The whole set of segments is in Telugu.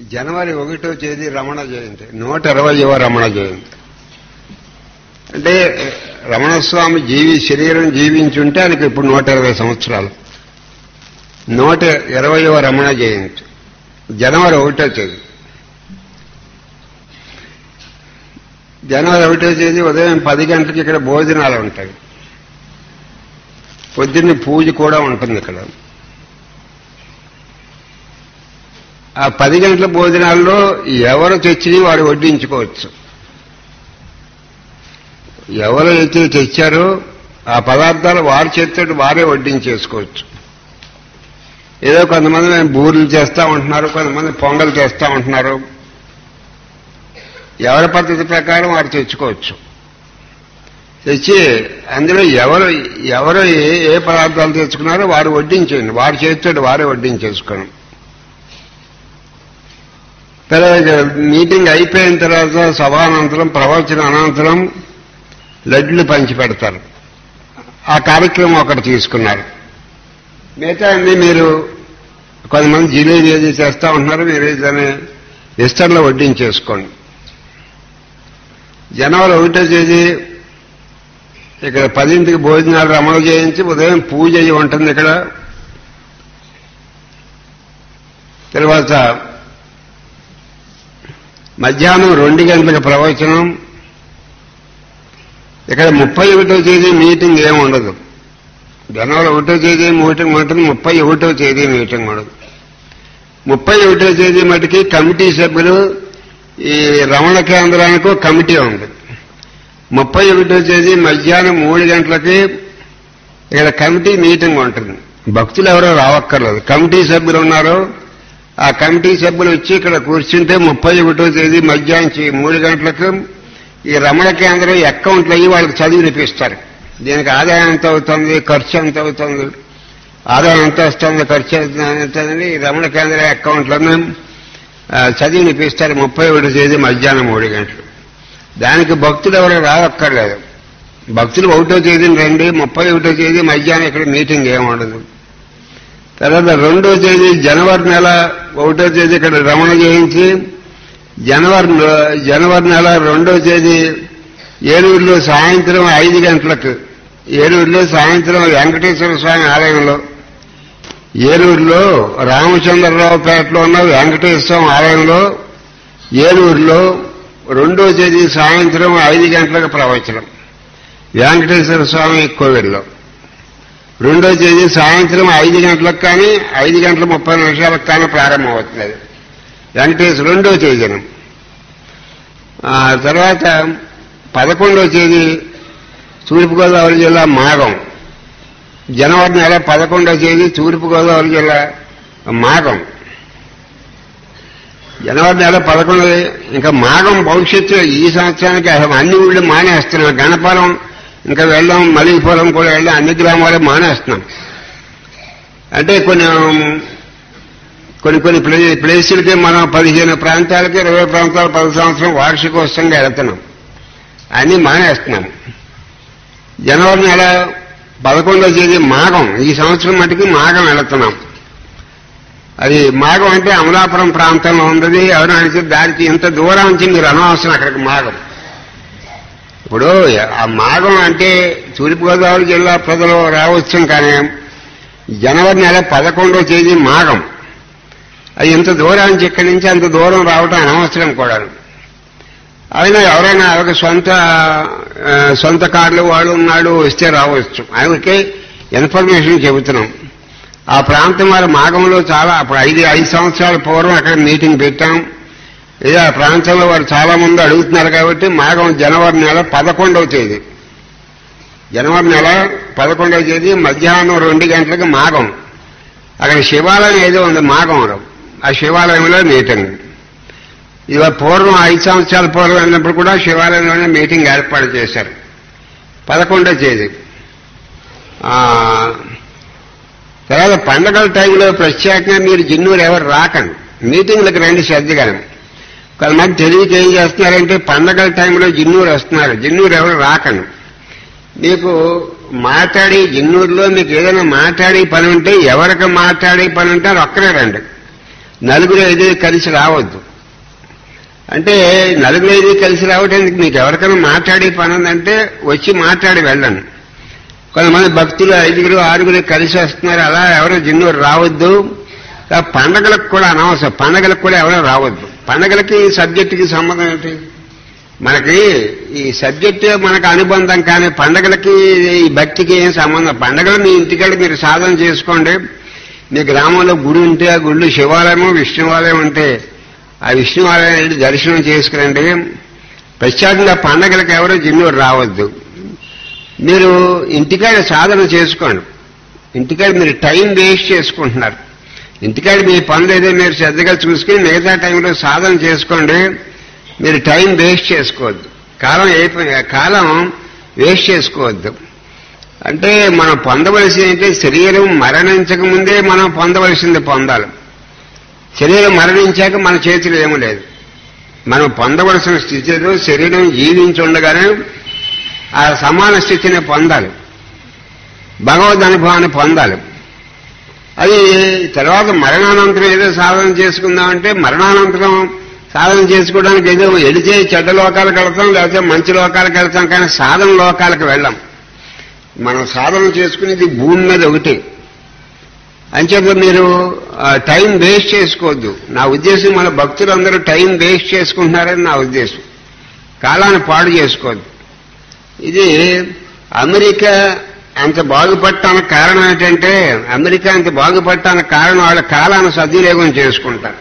జనవరి ఒకటో తేదీ రమణ జయంతి నూట ఇరవయవ రమణ జయంతి అంటే రమణస్వామి జీవి శరీరం జీవించుంటే ఆయనకి ఇప్పుడు నూట ఇరవై సంవత్సరాలు నూట ఇరవయవ రమణ జయంతి జనవరి ఒకటో తేదీ జనవరి ఒకటో తేదీ ఉదయం పది గంటలకి ఇక్కడ భోజనాలు ఉంటాయి పొద్దున్న పూజ కూడా ఉంటుంది ఇక్కడ ఆ పది గంటల భోజనాల్లో ఎవరు తెచ్చి వాడు వడ్డించుకోవచ్చు ఎవరు అయితే తెచ్చారో ఆ పదార్థాలు వారి చేతితో వారే వడ్డించేసుకోవచ్చు ఏదో కొంతమంది మేము బూరెలు చేస్తా ఉంటున్నారు కొంతమంది పొంగల్ చేస్తా ఉంటున్నారు ఎవరి పద్ధతి ప్రకారం వారు తెచ్చుకోవచ్చు తెచ్చి అందులో ఎవరు ఎవరు ఏ ఏ పదార్థాలు తెచ్చుకున్నారో వారు వడ్డించేయండి వారి చేతితో వారే వడ్డించేసుకోండి తర్వాత మీటింగ్ అయిపోయిన తర్వాత సభానంతరం ప్రవచన అనంతరం లడ్లు పంచి పెడతారు ఆ కార్యక్రమం ఒకటి తీసుకున్నారు మిగతా అన్ని మీరు కొంతమంది జిలేబీ ఏది చేస్తా ఉంటున్నారు మీరు దాన్ని ఇస్తర్లో వడ్డించేసుకోండి జనవరి ఒకటో తేదీ ఇక్కడ పదింటికి భోజనాలు అమలు చేయించి ఉదయం పూజ అయ్యి ఉంటుంది ఇక్కడ తర్వాత మధ్యాహ్నం రెండు గంటలకు ప్రవచనం ఇక్కడ ముప్పై ఒకటో తేదీ మీటింగ్ ఏమి ఉండదు జనవరి ఒకటో తేదీ మీటింగ్ ఉంటుంది ముప్పై ఒకటో తేదీ మీటింగ్ ఉండదు ముప్పై ఒకటో తేదీ మటుకి కమిటీ సభ్యులు ఈ రమణ కేంద్రానికి ఒక కమిటీ ఉంది ముప్పై ఒకటో తేదీ మధ్యాహ్నం మూడు గంటలకి ఇక్కడ కమిటీ మీటింగ్ ఉంటుంది భక్తులు ఎవరో రావక్కర్లేదు కమిటీ సభ్యులు ఉన్నారు ఆ కమిటీ సభ్యులు వచ్చి ఇక్కడ కూర్చుంటే ముప్పై ఒకటో తేదీ మధ్యాహ్నం మూడు గంటలకు ఈ రమణ కేంద్రం అకౌంట్లు అయ్యి వాళ్ళకి చదివి వినిపిస్తారు దీనికి ఆదాయం ఎంత అవుతుంది ఖర్చు ఎంత అవుతుంది ఆదాయం ఎంత వస్తుంది ఖర్చు ఎంత అవుతుంది ఈ రమణ కేంద్ర అకౌంట్లను చదివి వినిపిస్తారు ముప్పై ఒకటో తేదీ మధ్యాహ్నం మూడు గంటలు దానికి భక్తులు ఎవరు రావక్కర్లేదు భక్తులు ఒకటో తేదీని రండి ముప్పై ఒకటో తేదీ మధ్యాహ్నం ఇక్కడ మీటింగ్ ఏముండదు తర్వాత రెండో తేదీ జనవరి నెల ఒకటో తేదీ ఇక్కడ రమణ జయించి జనవరి జనవరి నెల రెండో తేదీ ఏలూరులో సాయంత్రం ఐదు గంటలకు ఏలూరులో సాయంత్రం వెంకటేశ్వర స్వామి ఆలయంలో ఏలూరులో రామచంద్రరావుపేటలో ఉన్న వెంకటేశ్వర స్వామి ఆలయంలో ఏలూరులో రెండో తేదీ సాయంత్రం ఐదు గంటలకు ప్రవచనం వెంకటేశ్వర స్వామి కోవిల్లో రెండో తేదీ సాయంత్రం ఐదు గంటలకు కానీ ఐదు గంటల ముప్పై నిమిషాలకు కానీ ప్రారంభమవుతుంది వెంకటేశ్వర రెండో తేదీన ఆ తర్వాత పదకొండో తేదీ తూర్పుగోదావరి జిల్లా మాగం జనవరి నెల పదకొండో తేదీ తూర్పుగోదావరి జిల్లా మాగం జనవరి నెల పదకొండు ఇంకా మాగం భవిష్యత్తులో ఈ సంవత్సరానికి అసలు అన్ని ఊళ్ళు మానేస్తున్నాం గణపాలెం ఇంకా వెళ్ళాం మలిగిపోవడం కూడా వెళ్ళాం అన్ని గ్రామాలు మానేస్తున్నాం అంటే కొన్ని కొన్ని కొన్ని ప్లే ప్లేసులకి మనం పదిహేను ప్రాంతాలకి ఇరవై ప్రాంతాలు పది సంవత్సరం వార్షికోత్సవంగా వెళ్తున్నాం అన్ని మానేస్తున్నాం జనవరి నెల పదకొండో తేదీ మాఘం ఈ సంవత్సరం మటుకి మాఘం వెళుతున్నాం అది మాఘం అంటే అమలాపురం ప్రాంతంలో ఉన్నది ఎవరైనా దానికి ఇంత దూరం నుంచి మీరు అనవసరం అక్కడికి మాఘం ఇప్పుడు ఆ మాఘం అంటే తూర్పుగోదావరి జిల్లా ప్రజలు రావచ్చు కానీ జనవరి నెల పదకొండో తేదీ మాఘం అది ఇంత దూరానికి ఇక్కడి నుంచి అంత దూరం రావటం అనవసరం కూడా అయినా ఎవరైనా ఒక సొంత సొంత కార్లు వాళ్ళు ఉన్నాడు వస్తే రావచ్చు ఆయనకే ఇన్ఫర్మేషన్ చెబుతున్నాం ఆ ప్రాంతం వారి మాగంలో చాలా అప్పుడు ఐదు ఐదు సంవత్సరాల పూర్వం అక్కడ మీటింగ్ పెట్టాం ఇది ఆ ప్రాంతంలో వారు చాలా మంది అడుగుతున్నారు కాబట్టి మాగం జనవరి నెల పదకొండవ తేదీ జనవరి నెల పదకొండవ తేదీ మధ్యాహ్నం రెండు గంటలకు మాగం అక్కడ శివాలయం ఏదో ఉంది మాగంలో ఆ శివాలయంలో మీటింగ్ ఇవాళ పూర్వం ఐదు సంవత్సరాల పూర్వం వెళ్ళినప్పుడు కూడా శివాలయంలోనే మీటింగ్ ఏర్పాటు చేశారు పదకొండో తేదీ తర్వాత పండగల టైంలో ప్రత్యేకంగా మీరు జిన్నూరు ఎవరు రాకండి మీటింగ్లకు రండి శ్రద్ధగానే కొంతమంది తెలియక ఏం చేస్తున్నారంటే పండగల టైంలో జిన్నూరు వస్తున్నారు జిన్నూరు ఎవరు రాకండి మీకు మాట్లాడి జిన్నూరులో మీకు ఏదైనా మాట్లాడే పని ఉంటే ఎవరికి మాట్లాడే పని ఉంటే అది ఒక్కరే రండి నలుగురు ఐదు కలిసి రావద్దు అంటే నలుగురు ఐదు కలిసి రావడానికి మీకు ఎవరికైనా మాట్లాడే పని ఉందంటే వచ్చి మాట్లాడి వెళ్ళండి కొంతమంది భక్తులు ఐదుగురు ఆరుగురు కలిసి వస్తున్నారు అలా ఎవరు జిన్నూరు రావద్దు ఆ పండగలకు కూడా అనవసరం పండగలకు కూడా ఎవరు రావద్దు పండగలకి సబ్జెక్టుకి సంబంధం ఏంటి మనకి ఈ సబ్జెక్టు మనకు అనుబంధం కానీ పండగలకి ఈ భక్తికి ఏం సంబంధం పండగలు మీ ఇంటికెళ్ళి మీరు సాధన చేసుకోండి మీ గ్రామంలో గుడి ఉంటే ఆ గుళ్ళు శివాలయము విష్ణువాలయం ఉంటే ఆ విష్ణువాలయం వెళ్ళి దర్శనం చేసుకురండి ప్రత్యేకంగా పండగలకు ఎవరు జిన్నూరు రావద్దు మీరు ఇంటికాడ సాధన చేసుకోండి ఇంటికాడ మీరు టైం వేస్ట్ చేసుకుంటున్నారు ఇంటికాడ మీ పనులు ఏదో మీరు శ్రద్ధగా చూసుకుని మిగతా టైంలో సాధన చేసుకోండి మీరు టైం వేస్ట్ చేసుకోవద్దు కాలం అయిపోయి కాలం వేస్ట్ చేసుకోవద్దు అంటే మనం పొందవలసింది అంటే శరీరం మరణించక ముందే మనం పొందవలసింది పొందాలి శరీరం మరణించాక మన చేతిలో ఏమీ లేదు మనం పొందవలసిన స్థితిలో శరీరం జీవించి ఉండగానే ఆ సమాన స్థితిని పొందాలి భగవద్ అనుభవాన్ని పొందాలి అది తర్వాత మరణానంతరం ఏదో సాధన చేసుకుందామంటే మరణానంతరం సాధన చేసుకోవడానికి ఏదో ఎడితే చెడ్డ లోకాలకు వెళ్తాం లేకపోతే మంచి లోకాలకు వెళ్తాం కానీ సాధన లోకాలకు వెళ్ళాం మనం సాధన చేసుకునేది భూమి మీద ఒకటి అంచేత మీరు ఆ, టైం వేస్ట్ చేసుకోవద్దు నా ఉద్దేశం మన భక్తులందరూ టైం వేస్ట్ చేసుకుంటున్నారని నా ఉద్దేశం కాలాన్ని పాడు చేసుకోవద్దు ఇది అమెరికా అంత బాగుపడటానికి కారణం ఏంటంటే అమెరికా అంత బాగుపడటానికి కారణం వాళ్ళ కాలాన్ని సద్వినియోగం చేసుకుంటారు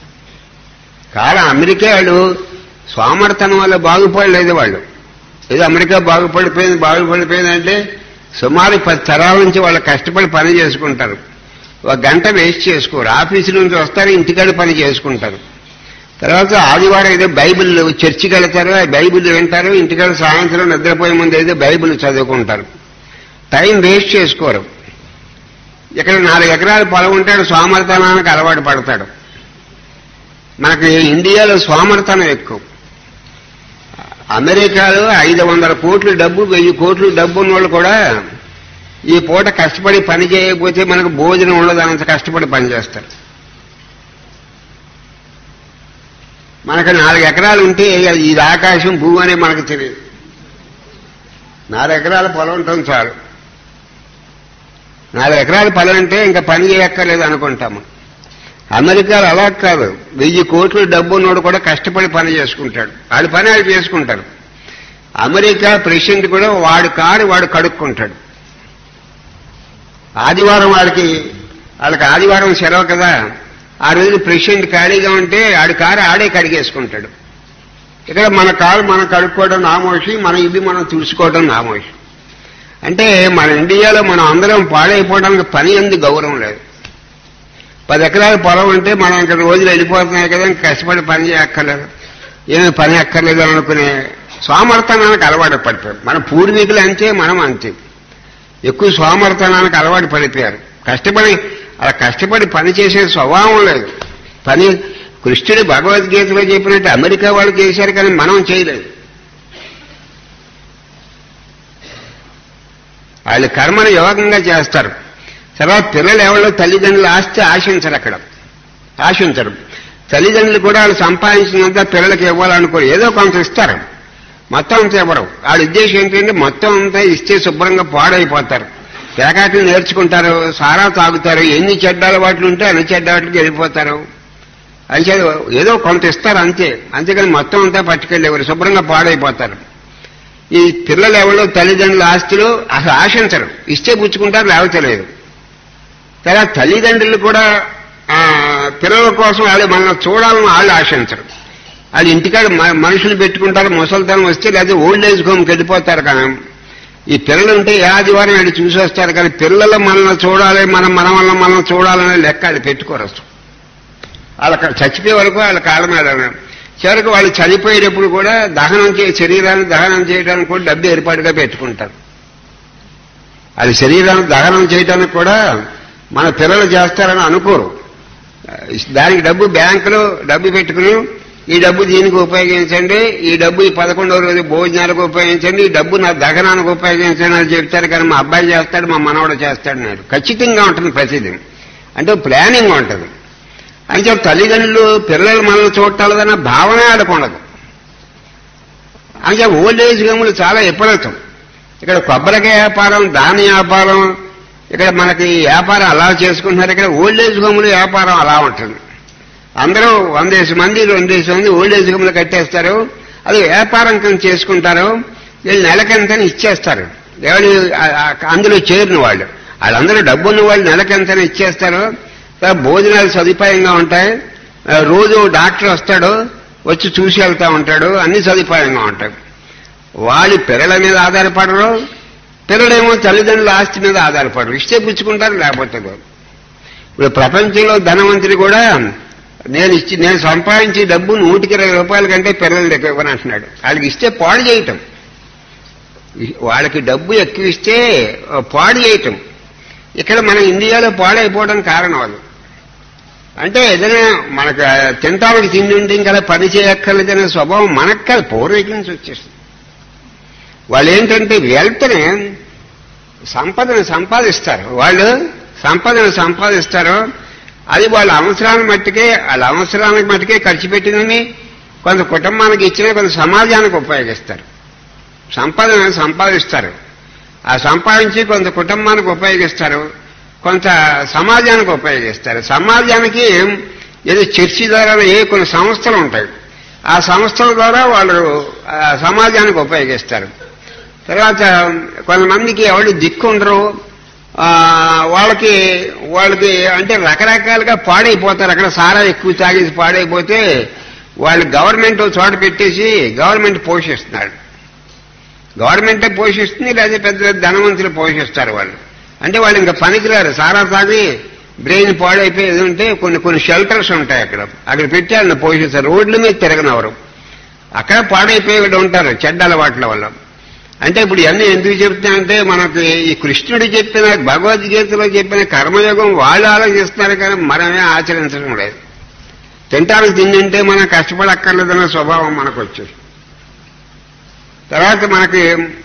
కాలం అమెరికా వాళ్ళు సోమర్థనం వల్ల బాగుపడలేదు వాళ్ళు ఏదో అమెరికా బాగుపడిపోయింది బాగుపడిపోయింది అంటే సుమారు పది తరాల నుంచి వాళ్ళు కష్టపడి పని చేసుకుంటారు ఒక గంట వేస్ట్ చేసుకోరు ఆఫీసు నుంచి వస్తారు ఇంటికాడ పని చేసుకుంటారు తర్వాత ఆదివారం ఏదో బైబిల్ చర్చికి వెళ్తారు ఆ బైబిల్ వింటారు ఇంటికాడ సాయంత్రం నిద్రపోయే ముందు ఏదో బైబిల్ చదువుకుంటారు టైం వేస్ట్ చేసుకోరు ఇక్కడ నాలుగు ఎకరాల పొలం ఉంటాడు సోమర్థనానికి అలవాటు పడతాడు మనకి ఇండియాలో సోమర్థనం ఎక్కువ అమెరికాలో ఐదు వందల కోట్ల డబ్బు వెయ్యి కోట్ల డబ్బు ఉన్నోళ్ళు కూడా ఈ పూట కష్టపడి పని చేయకపోతే మనకు భోజనం ఉండదు అంత కష్టపడి పని చేస్తారు మనకు నాలుగు ఎకరాలు ఉంటే ఇది ఆకాశం భూమి అనే మనకు తెలియదు నాలుగు ఎకరాల పొలం ఉంటాం చాలు నాలుగు ఎకరాల పొలం అంటే ఇంకా పని చేయక్కర్లేదు అనుకుంటాము అమెరికాలో అలా కాదు వెయ్యి కోట్ల డబ్బు ఉన్నోడు కూడా కష్టపడి పని చేసుకుంటాడు వాడి పని వాడు చేసుకుంటారు అమెరికా ప్రెసిడెంట్ కూడా వాడి కారు వాడు కడుక్కుంటాడు ఆదివారం వాడికి వాళ్ళకి ఆదివారం సెలవు కదా ఆ రోజు ప్రెసిడెంట్ ఖాళీగా ఉంటే ఆడి కారు ఆడే కడిగేసుకుంటాడు ఇక్కడ మన కారు మనం కడుక్కోవడం నామోషి మన ఇల్లు మనం తుడుచుకోవడం నామోషి అంటే మన ఇండియాలో మనం అందరం పాడైపోవడానికి పని ఎందు గౌరవం లేదు పది ఎకరాల పొలం ఉంటే మనం ఇక్కడ రోజులు వెళ్ళిపోతున్నాయి కదా ఇంకా కష్టపడి పని చేయక్కర్లేదు ఏమీ పని అక్కర్లేదు అనుకునే సోమర్థనానికి అలవాటు పడిపోయారు మన పూర్వీకులు అంతే మనం అంతే ఎక్కువ సోమర్థనానికి అలవాటు పడిపోయారు కష్టపడి అలా కష్టపడి పని చేసే స్వభావం లేదు పని కృష్ణుడు భగవద్గీతలో చెప్పినట్టు అమెరికా వాళ్ళు చేశారు కానీ మనం చేయలేదు వాళ్ళు కర్మను యోగంగా చేస్తారు తర్వాత పిల్లలు ఎవరో తల్లిదండ్రులు ఆస్తి ఆశించరు అక్కడ ఆశించరు తల్లిదండ్రులు కూడా వాళ్ళు సంపాదించినంత పిల్లలకి ఇవ్వాలనుకో ఏదో కొంత ఇస్తారు మొత్తం అంతా ఇవ్వరు వాళ్ళ ఉద్దేశం ఏంటంటే మొత్తం అంతా ఇస్తే శుభ్రంగా పాడైపోతారు పేకాటలు నేర్చుకుంటారు సారా తాగుతారు ఎన్ని చెడ్డ అలవాట్లు ఉంటే అన్ని చెడ్డ వాటికి వెళ్ళిపోతారు అయితే ఏదో కొంత ఇస్తారు అంతే అంతేకాని మొత్తం అంతా పట్టుకెళ్ళేవారు శుభ్రంగా పాడైపోతారు ఈ పిల్లలు ఎవరో తల్లిదండ్రుల ఆస్తులు అసలు ఆశించరు ఇస్తే పుచ్చుకుంటారు లేకపోతే లేదు తర్వాత తల్లిదండ్రులు కూడా ఆ, పిల్లల కోసం వాళ్ళు మనల్ని చూడాలని వాళ్ళు ఆశించరు వాళ్ళు ఇంటికాడ మ- మనుషులు పెట్టుకుంటారు ముసలితనం వస్తే లేదా ఓల్డ్ ఏజ్ హోమ్కి వెళ్ళిపోతారు కానీ ఈ పిల్లలు ఉంటే ఏ ఆదివారం వెళ్ళి చూసి వస్తారు కానీ పిల్లలు మనల్ని చూడాలి మనం మన వల్ల మనల్ని చూడాలనే లెక్క వాళ్ళు పెట్టుకోరు అసలు వాళ్ళ చచ్చిపోయే వరకు వాళ్ళ కాళ్ళ మీద చివరికి వాళ్ళు చనిపోయేటప్పుడు కూడా దహనం చే శరీరాన్ని దహనం చేయడానికి కూడా డబ్బు ఏర్పాటుగా పెట్టుకుంటారు అది శరీరాన్ని దహనం చేయడానికి కూడా మన పిల్లలు చేస్తారని అనుకోరు దానికి డబ్బు బ్యాంకులో డబ్బు పెట్టుకుని ఈ డబ్బు దీనికి ఉపయోగించండి ఈ డబ్బు ఈ పదకొండవ రోజు భోజనాలకు ఉపయోగించండి ఈ డబ్బు నా దహనానికి ఉపయోగించండి అని చెప్తారు కానీ మా అబ్బాయి చేస్తాడు మా మనవడు చేస్తాడు అన్నాడు ఖచ్చితంగా ఉంటుంది ప్రతిదీ అంటే ప్లానింగ్ ఉంటుంది అంటే తల్లిదండ్రులు పిల్లలు మనల్ని చూడటాలదన్న భావన ఆడకూడదు అంటే ఓల్డ్ ఏజ్ హోములు చాలా విపరీతం ఇక్కడ కొబ్బరికాయ వ్యాపారం ధాన్య వ్యాపారం ఇక్కడ మనకి వ్యాపారం అలా చేసుకుంటున్నారు ఇక్కడ ఓల్డ్ ఏజ్ హోములు వ్యాపారం అలా ఉంటుంది అందరూ వందేసి మంది రెండేసి మంది ఓల్డ్ ఏజ్ హోములు కట్టేస్తారు అది వ్యాపారం కింద చేసుకుంటారు వీళ్ళు నెలకెంతని ఇచ్చేస్తారు ఎవరి ఆ- ఆ- అందులో చేరిన వాళ్ళు వాళ్ళందరూ డబ్బున్న వాళ్ళు నెలకెంతని ఇచ్చేస్తారు తర్వాత భోజనాలు సదుపాయంగా ఉంటాయి ఆ, రోజు డాక్టర్ వస్తాడు వచ్చి చూసి వెళ్తా ఉంటాడు అన్ని సదుపాయంగా ఉంటాయి వాళ్ళు పిల్లల మీద ఆధారపడరు పిల్లలేమో తల్లిదండ్రుల ఆస్తి మీద ఆధారపడరు ఇస్తే పుచ్చుకుంటారు లేకపోతే లేదు. ఇప్పుడు ప్రపంచంలో ధనవంతుడు కూడా నేను ఇచ్చి నేను సంపాదించి డబ్బు నూటికి ఇరవై రూపాయల కంటే పిల్లల దగ్గర ఇవ్వను అంటున్నాడు వాళ్ళకి ఇస్తే పాడు చేయటం వాళ్ళకి డబ్బు ఎక్కువ ఇస్తే ఆ, పాడు చేయటం ఇక్కడ మన ఇండియాలో పాడైపోవడం కారణం అది అంటే ఏదైనా మనకు ఆ, తినటానికి తిండి ఉంటే ఇంకా పని చేయక్కర్లేదనే స్వభావం మనకు కాదు పూర్వీకుల నుంచి వచ్చేస్తుంది వాళ్ళు ఏంటంటే వెల్త్ని సంపదను సంపాదిస్తారు వాళ్ళు సంపదను సంపాదిస్తారు అది వాళ్ళ అవసరాన్ని మట్టుకే వాళ్ళ అవసరానికి మట్టుకే ఖర్చు పెట్టినని కొంత కుటుంబానికి ఇచ్చిన కొంత సమాజానికి ఉపయోగిస్తారు సంపదను సంపాదిస్తారు ఆ సంపాదించి కొంత కుటుంబానికి ఉపయోగిస్తారు కొంత సమాజానికి ఉపయోగిస్తారు సమాజానికి ఏదో చర్చి ద్వారా ఏ కొన్ని సంస్థలు ఉంటాయి ఆ సంస్థల ద్వారా వాళ్ళు ఆ సమాజానికి ఉపయోగిస్తారు తర్వాత కొంతమందికి ఎవరు దిక్కుండరు ఆ, వాళ్ళకి వాళ్ళకి అంటే రకరకాలుగా పాడైపోతారు అక్కడ సారా ఎక్కువ తాగేసి పాడైపోతే వాళ్ళు గవర్నమెంట్ ఓ చోట పెట్టేసి గవర్నమెంట్ పోషిస్తున్నాడు గవర్నమెంటే పోషిస్తుంది లేదా పెద్ద పెద్ద ధనవంతులు పోషిస్తారు వాళ్ళు అంటే వాళ్ళు ఇంకా పనికిరారు సారా తాగి బ్రెయిన్ పాడైపోయేది ఉంటే కొన్ని కొన్ని షెల్టర్స్ ఉంటాయి అక్కడ అక్కడ పెట్టి వాళ్ళని పోషిస్తారు రోడ్ల మీద తిరగనవరు అక్కడ పాడైపోయి ఉంటారు చెడ్డ అలవాట్ల వల్ల అంటే ఇప్పుడు ఇవన్నీ ఎందుకు చెప్తానంటే మనకి ఈ కృష్ణుడు చెప్పిన భగవద్గీతలో చెప్పిన కర్మయోగం వాళ్ళు ఆలోచిస్తున్నారు కానీ మనమే ఆచరించడం లేదు తింటానికి తిండింటే మనం కష్టపడక్కర్లేదన్న స్వభావం మనకు వచ్చేది తర్వాత మనకి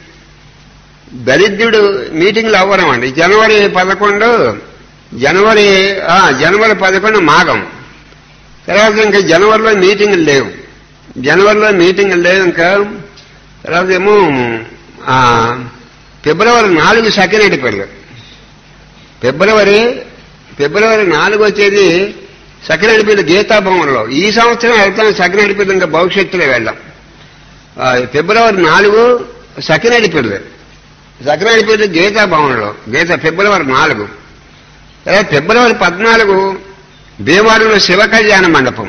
దరిద్రుడు మీటింగ్లు అవ్వడం అండి జనవరి పదకొండు జనవరి ఆ, జనవరి పదకొండు మాఘం తర్వాత ఇంకా జనవరిలో మీటింగులు లేవు జనవరిలో మీటింగులు లేవు ఇంకా తర్వాత ఏమో ఆ, ఫిబ్రవరి నాలుగు సెకండ్ పెళ్ళి ఫిబ్రవరి ఫిబ్రవరి నాలుగు వచ్చేది సెకండ్ పెళ్లి గీతాభవన్లో ఈ సంవత్సరం వెళ్తాం సెకండ్ పెళ్లి ఇంకా భవిష్యత్తులో వెళ్ళాం ఆ, ఫిబ్రవరి నాలుగు సెకండ్ పెళ్లి సెకండ్ పెళ్లి గీతాభవన్లో గీత ఫిబ్రవరి నాలుగు తర్వాత ఫిబ్రవరి పద్నాలుగు భీమవరంలో శివ కళ్యాణ మండపం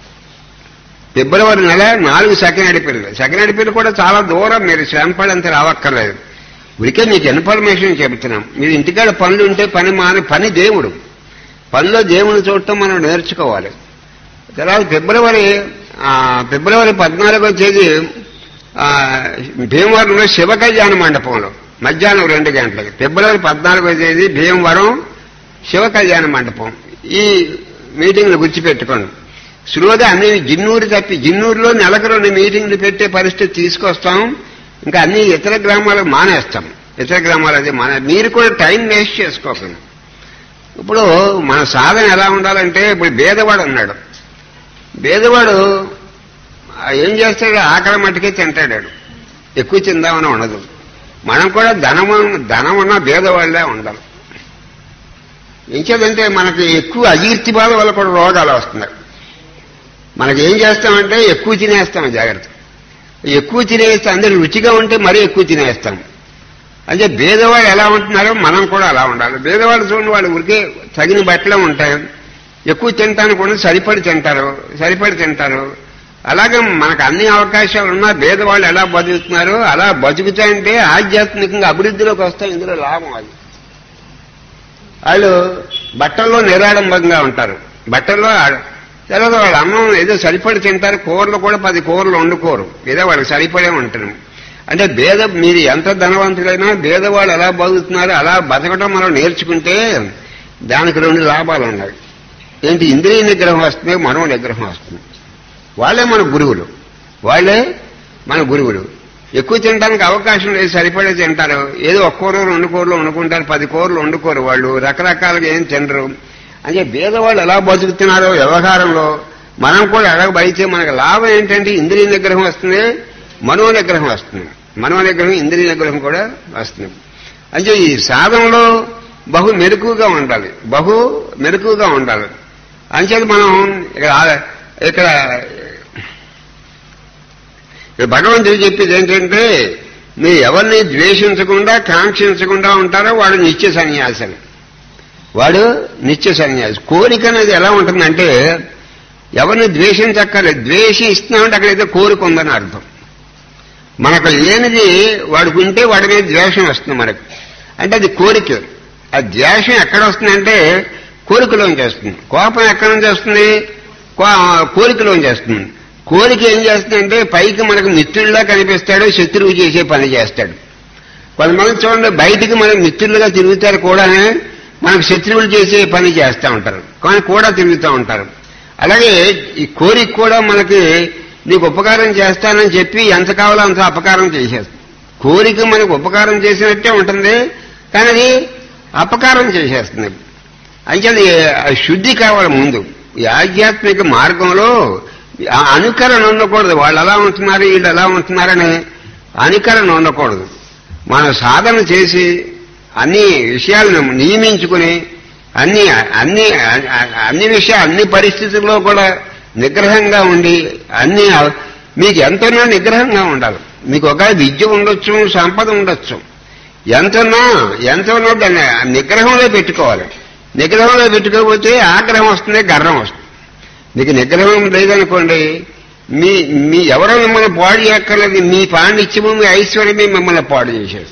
ఫిబ్రవరి నెల నాలుగు సెకండ్ అడిపిల్లు సెకండ్ అడిపిల్లు కూడా చాలా దూరం మీరు శ్రమపడంత రావక్కర్లేదు ఉరికే మీకు ఇన్ఫర్మేషన్ చెబుతున్నాం మీరు ఇంటికాడ పనులు ఉంటే పని మాని పని దేవుడు పనిలో దేవుని చూడటం మనం నేర్చుకోవాలి తర్వాత ఫిబ్రవరి ఆ, ఫిబ్రవరి పద్నాలుగో తేదీ ఆ, భీమవరంలో శివ కళ్యాణ మండపంలో మధ్యాహ్నం రెండు గంటలకి ఫిబ్రవరి పద్నాలుగో తేదీ భీమవరం శివ కళ్యాణ మండపం ఈ మీటింగ్లు గుర్తుపెట్టుకోండి సులువుగా అన్ని జిన్నూరు తప్పి జిన్నూరులో నెలకు రెండు మీటింగ్లు పెట్టే పరిస్థితి తీసుకొస్తాం ఇంకా అన్ని ఇతర గ్రామాలకు మానేస్తాం ఇతర గ్రామాలు అది మానే మీరు కూడా టైం వేస్ట్ చేసుకోకండి ఇప్పుడు మన సాధన ఎలా ఉండాలంటే ఇప్పుడు భేదవాడు ఉన్నాడు భేదవాడు ఆ ఏం చేస్తాడు ఆకలి మట్టుకే తింటాడు వాడు. ఎక్కువ తిందామని ఉండదు మనం కూడా ధనం ధనం ఉన్న భేదవాళ్ళే ఉండాలి ఇంకేదంటే మనకి ఎక్కువ అజీర్తి బాధ వల్ల కూడా రోగాలు వస్తున్నాయి మనకి ఏం చేస్తామంటే ఎక్కువ తినేస్తాం జాగ్రత్త ఎక్కువ తినేస్తే అందరు రుచిగా ఉంటే మరీ ఎక్కువ తినేస్తాం అంటే భేదవాళ్ళు ఎలా ఉంటున్నారో మనం కూడా అలా ఉండాలి భేదవాళ్ళు చూడండి వాళ్ళు ఉరికే తగిన బట్టలే ఉంటాయి ఎక్కువ తింటానికి కూడా సరిపడి తింటారు సరిపడి తింటారు అలాగే మనకు అన్ని అవకాశాలు ఉన్నా భేదవాళ్ళు ఎలా బతుకుతున్నారు అలా బతుకుతాయంటే ఆధ్యాత్మికంగా అభివృద్ధిలోకి వస్తాయి ఇందులో లాభం అది వాళ్ళు బట్టల్లో నిరాడంబంగా ఉంటారు బట్టల్లో ఆ- తర్వాత వాళ్ళ అన్నం ఏదో సరిపడి తింటారు కూరలు కూడా పది కూరలు వండుకోరు ఏదో వాళ్ళకి సరిపడే ఉంటారు అంటే భేద మీరు ఎంత ధనవంతులైనా భేదవాళ్ళు ఎలా బతుకుతున్నారు అలా బతకడం మనం నేర్చుకుంటే దానికి రెండు లాభాలు ఉన్నాయి ఏంటి ఇంద్రియ నిగ్రహం వస్తుంది మనో నిగ్రహం వస్తుంది వాళ్ళే మన గురువులు వాళ్ళే మన గురువులు ఎక్కువ తినడానికి అవకాశం లేదు సరిపడే తింటారు ఏదో ఒక్క కూర రెండు కూరలు వండుకుంటారు పది కూరలు వండుకోరు వాళ్ళు రకరకాలుగా ఏం తినరు అంటే బీదవాళ్ళు ఎలా బతుకుతున్నారో వ్యవహారంలో మనం కూడా ఎలా బయటే మనకు లాభం ఏంటంటే ఇంద్రియ నిగ్రహం వస్తుంది మనో నిగ్రహం వస్తుంది మనో నిగ్రహం ఇంద్రియ నిగ్రహం కూడా వస్తుంది అంటే ఈ సాధనలో బహు మెరుకుగా ఉండాలి బహు మెరుకుగా ఉండాలి అంచేది మనం ఇక్కడ ఆ- ఇక్కడ ఇక్కడ భగవంతుడు చెప్పేది ఏంటంటే మీరు ఎవరిని ద్వేషించకుండా కాంక్షించకుండా ఉంటారో వాడు నిత్య సన్యాసని వాడు నిత్య సన్యాసి కోరిక అనేది ఎలా ఉంటుందంటే ఎవరిని ద్వేషించక్కర్లేదు ద్వేషిస్తున్నామంటే అక్కడ ఏదో కోరిక ఉందని అర్థం మనకు లేనిది వాడికి ఉంటే వాడి మీద ద్వేషం వస్తుంది మనకు అంటే అది కోరిక ఆ ద్వేషం ఎక్కడ వస్తుందంటే కోరికలోంచి వస్తుంది కోపం ఎక్కడి నుంచి వస్తుంది కో- కోరికలోంచి వస్తుంది కోరిక ఏం చేస్తుందంటే పైకి మనకు మిత్రుల్లా కనిపిస్తాడు శత్రువు చేసే పని చేస్తాడు కొంతమంది చూడండి బయటికి మనం మిత్రులుగా తిరుగుతారు కూడా మనకు శత్రువులు చేసే పని చేస్తూ ఉంటారు కానీ కూడా తిరుగుతూ ఉంటారు అలాగే ఈ కోరిక కూడా మనకి నీకు ఉపకారం చేస్తానని చెప్పి ఎంత కావాలో అంత అపకారం చేసేస్తుంది కోరిక మనకు ఉపకారం చేసినట్టే ఉంటుంది కానీ అది అపకారం చేసేస్తుంది అంటే అది ఆ శుద్ధి కావాలి ముందు ఈ ఆధ్యాత్మిక మార్గంలో ఆ అనుకరణ ఉండకూడదు వాళ్ళు అలా ఉంటున్నారు వీళ్ళు ఎలా ఉంటున్నారని అనుకరణ ఉండకూడదు మనం సాధన చేసి అన్ని విషయాలను నియమించుకుని అన్ని అన్ని అన్ని విషయాలు అన్ని పరిస్థితుల్లో కూడా నిగ్రహంగా ఉండి అన్ని మీకు ఎంతన్నా నిగ్రహంగా ఉండాలి మీకు ఒక విద్య ఉండొచ్చు సంపద ఉండొచ్చు ఎంతన్నా ఎంత ఉన్నా దాన్ని నిగ్రహంలో పెట్టుకోవాలి నిగ్రహంలో పెట్టుకోకపోతే ఆగ్రహం వస్తుంది గర్వం వస్తుంది మీకు నిగ్రహం లేదనుకోండి మీ మీ ఎవరో మిమ్మల్ని పాడు చేయక్కర్లేదు మీ పాండిత్యము మీ ఐశ్వర్యమే మిమ్మల్ని పాడు చేసేది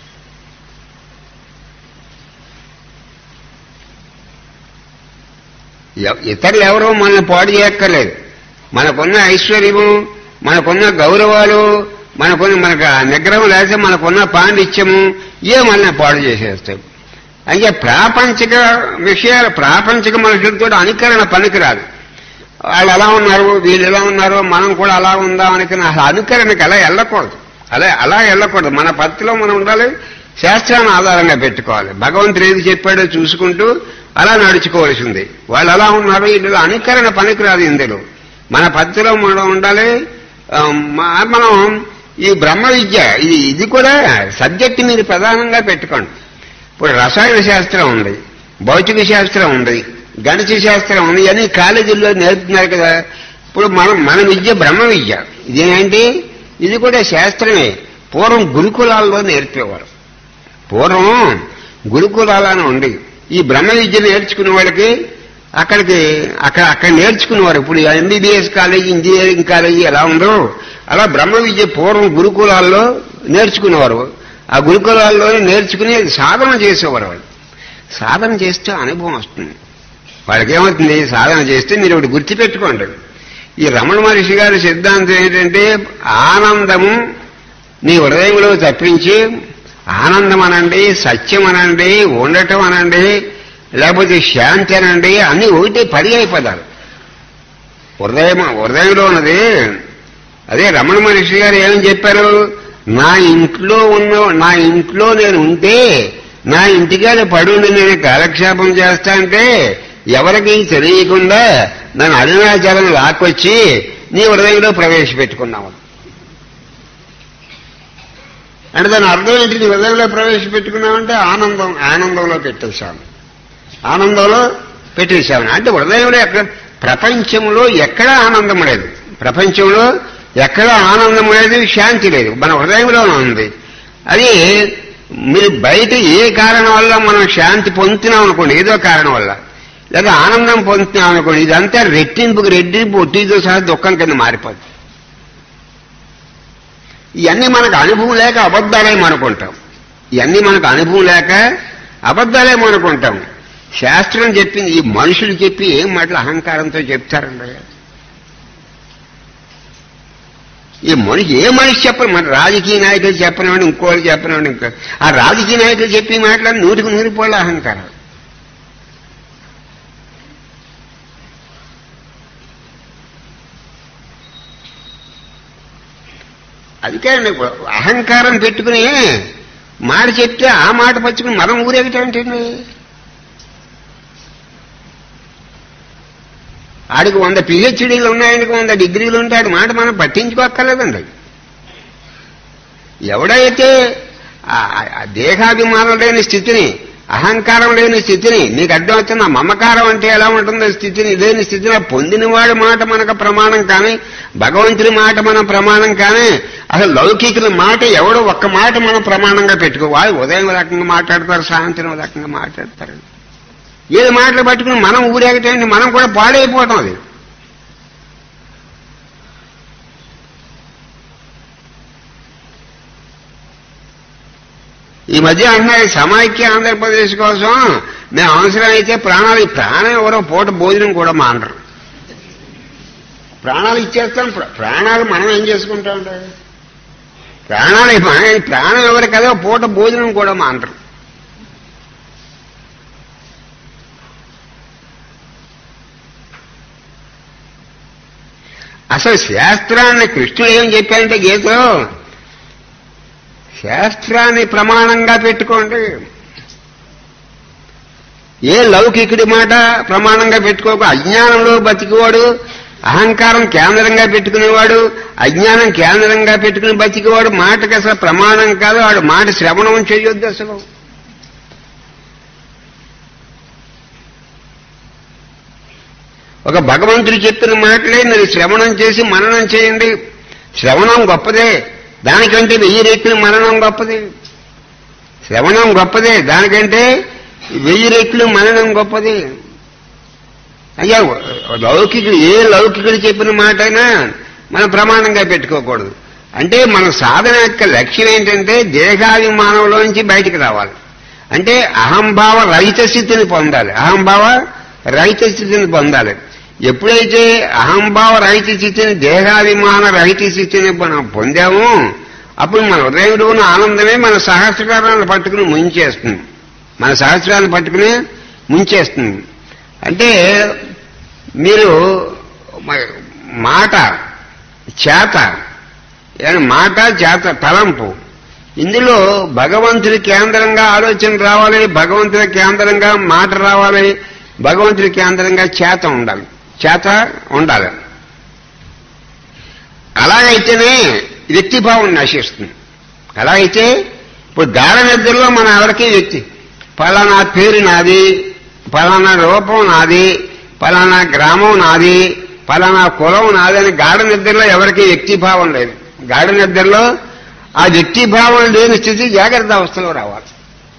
ఎవ- ఇతరులు ఎవరో మనల్ని పాడు చేయక్కర్లేదు మనకున్న ఐశ్వర్యము మనకున్న గౌరవాలు మనకున్న మనకు ఆ నిగ్రహం లేకపోతే మనకున్న పాండిత్యము ఏ మనల్ని పాడు చేసేస్తాయి అంటే ప్రాపంచిక విషయాలు ప్రాపంచిక మనుషులతో అనుకరణ పనికిరాదు వాళ్ళు ఎలా ఉన్నారు వీళ్ళు ఎలా ఉన్నారో మనం కూడా అలా ఉందాం అనుకున్న అసలు అనుకరణకి అలా వెళ్ళకూడదు అలా అలా వెళ్ళకూడదు మన పత్తిలో మనం ఉండాలి శాస్త్రాన్ని ఆధారంగా పెట్టుకోవాలి భగవంతుడు ఏది చెప్పాడో చూసుకుంటూ అలా నడుచుకోవాల్సింది వాళ్ళు ఎలా ఉన్నారు వీళ్ళు అనుకరణ పనికిరాదు ఇందులో మన పత్తిలో మనం ఉండాలి ఆ, మ- మనం ఈ బ్రహ్మ విద్య ఇది ఇది కూడా సబ్జెక్ట్ మీరు ప్రధానంగా పెట్టుకోండి ఇప్పుడు రసాయన శాస్త్రం ఉంది భౌతిక శాస్త్రం ఉంది గణిత శాస్త్రం ఉంది ఇవన్నీ కాలేజీల్లో నేర్పుతున్నారు కదా ఇప్పుడు మనం మన విద్య బ్రహ్మ విద్య ఇదేంటి ఇది కూడా శాస్త్రమే పూర్వం గురుకులాల్లో నేర్పేవారు పూర్వం గురుకులాలని ఉండి ఈ బ్రహ్మ విద్య నేర్చుకునే వాళ్ళకి అక్కడికి అక్కడ అక్కడ నేర్చుకునేవారు ఇప్పుడు ఎంబీబీఎస్ కాలేజీ ఇంజనీరింగ్ కాలేజీ ఎలా ఉందో అలా బ్రహ్మ విద్య పూర్వం గురుకులాల్లో నేర్చుకునేవారు ఆ గురుకులాల్లోనే నేర్చుకుని సాధన చేసేవారు వాళ్ళు సాధన చేస్తే అనుభవం వస్తుంది వాళ్ళకి ఏమవుతుంది సాధన చేస్తే మీరు ఒకటి గుర్తుపెట్టుకోండి ఈ రమణ మహర్షి గారి సిద్ధాంతం ఏంటంటే ఆనందము నీ హృదయంలో తప్పించి ఆనందం అనండి సత్యం అనండి ఉండటం అనండి లేకపోతే శాంతి అనండి అన్ని ఒకటే పడి అయిపోతారు హృదయం హృదయంలో ఉన్నది అదే రమణ మహర్షి గారు ఏమని చెప్పారు నా ఇంట్లో ఉన్న నా ఇంట్లో నేను ఉంటే నా ఇంటికాడ పడుండి నేను కాలక్షేపం చేస్తా అంటే ఎవరికి తెలియకుండా నన్ను అరుణాచలం లాక్కొచ్చి నీ హృదయంలో ప్రవేశపెట్టుకున్నావు అంటే దాని అర్థం ఏంటి నీ హృదయంలో ప్రవేశపెట్టుకున్నావంటే ఆనందం ఆనందంలో పెట్టేశాను ఆనందంలో పెట్టేశాను అంటే హృదయంలో ఎక్కడ ప్రపంచంలో ఎక్కడా ఆనందం లేదు ప్రపంచంలో ఎక్కడా ఆనందం లేదు శాంతి లేదు మన హృదయంలోనే ఉంది అది మీరు బయట ఏ కారణం వల్ల మనం శాంతి పొందుతున్నాం అనుకోండి ఏదో కారణం వల్ల లేదా ఆనందం పొందుతున్నాం అనుకోండి ఇదంతా రెట్టింపుకి రెట్టింపు ఒట్టితో సహా దుఃఖం కింద మారిపోతుంది ఇవన్నీ మనకు అనుభవం లేక అబద్ధాలేమో అనుకుంటాం ఇవన్నీ మనకు అనుభవం లేక అబద్ధాలేమో అనుకుంటాం శాస్త్రం చెప్పింది ఈ మనుషులు చెప్పి ఏం మాటలు అహంకారంతో చెప్తారండి ఈ మనిషి ఏ మనిషి చెప్పరు మన రాజకీయ నాయకులు చెప్పనివ్వండి ఇంకోళ్ళు చెప్పనివ్వండి ఇంకా ఆ రాజకీయ నాయకులు చెప్పి మాట్లాడి నూటికి నూరు పోళ్ళ అహంకారం అందుకే అండి ఇప్పుడు అహంకారం పెట్టుకుని మాట చెప్తే ఆ మాట పచ్చుకుని మనం ఊరేగటం ఏంటండి ఆడికి వంద పిహెచ్డీలు ఉన్నాయనికి వంద డిగ్రీలు ఉంటే ఆడి మాట మనం పట్టించుకోక్కర్లేదండి ఎవడైతే ఆ- ఆ దేహాభిమానం లేని స్థితిని అహంకారం లేని స్థితిని నీకు అర్థమవుతుంది ఆ మమకారం అంటే ఎలా ఉంటుందో స్థితిని లేని స్థితిని ఆ పొందినవాడి మాట మనకు ప్రమాణం కానీ భగవంతుడి మాట మన ప్రమాణం కానీ అసలు లౌకికుల మాట ఎవడో ఒక్క మాట మనం ప్రమాణంగా పెట్టుకో వాళ్ళు ఉదయం ఒక రకంగా మాట్లాడతారు సాయంత్రం ఒక రకంగా మాట్లాడతారు ఏది మాటలు పట్టుకుని మనం ఊరేగటండి మనం కూడా పాడైపోతాం అది ఈ మధ్య అంటున్నారు సమైక్య ఆంధ్రప్రదేశ్ కోసం మేము అవసరమైతే ప్రాణాలు ఈ ప్రాణం ఎవరో పూట భోజనం కూడా మానరు ప్రాణాలు ఇచ్చేస్తాం ప్ర- ప్రాణాలు మనం ఏం చేసుకుంటా ఉంటాం ప్రాణాలు మన- ప్రాణం ఎవరు కదా పూట భోజనం కూడా మానరు అసలు శాస్త్రాన్ని కృష్ణుడు ఏం చెప్పారంటే గీతలో శాస్త్రాన్ని ప్రమాణంగా పెట్టుకోండి ఏ లౌకికుడి మాట ప్రమాణంగా పెట్టుకోక అజ్ఞానంలో బతికివాడు అహంకారం కేంద్రంగా పెట్టుకునేవాడు అజ్ఞానం కేంద్రంగా పెట్టుకుని బతికేవాడు మాటకి అసలు ప్రమాణం కాదు వాడు మాట శ్రవణం చేయొద్దు అసలు ఒక భగవంతుడు చెప్పిన మాటలే మీరు శ్రవణం చేసి మననం చేయండి శ్రవణం గొప్పదే దానికంటే వెయ్యి రెట్లు మననం గొప్పది శ్రవణం గొప్పదే దానికంటే వెయ్యి రెట్లు మననం గొప్పది అయ్యా లౌకికుడు ఏ లౌకికుడు చెప్పిన మాట అయినా మనం ప్రమాణంగా పెట్టుకోకూడదు అంటే మన సాధన యొక్క లక్ష్యం ఏంటంటే దేహాభిమానంలోంచి బయటికి రావాలి అంటే అహంభావ రహిత స్థితిని పొందాలి అహంభావ రహిత స్థితిని పొందాలి ఎప్పుడైతే అహంభావ రహిత స్థితిని దేహాభిమాన రహిత స్థితిని మనం పొందామో అప్పుడు మన హృదయంలో ఉన్న ఆనందమే మన సహస్రాలను పట్టుకుని ముంచేస్తుంది మన సహస్రాలను పట్టుకుని ముంచేస్తుంది అంటే మీరు మ- మాట చేత ఏం మాట చేత తలంపు ఇందులో భగవంతుడి కేంద్రంగా ఆలోచన రావాలి భగవంతుడి కేంద్రంగా మాట రావాలి భగవంతుడి కేంద్రంగా చేత ఉండాలి చేత ఉండాలి అలాగైతేనే వ్యక్తిభావం నశిస్తుంది అలాగైతే ఇప్పుడు గాఢ నిద్రలో మన ఎవరికి వ్యక్తి పలానా పేరు నాది పలానా రూపం నాది పలానా గ్రామం నాది పలానా కులం నాది అని గాఢ నిద్రలో ఎవరికి వ్యక్తిభావం లేదు గాఢ నిద్రలో ఆ వ్యక్తిభావం లేని స్థితి జాగ్రత్త అవస్థలో రావాలి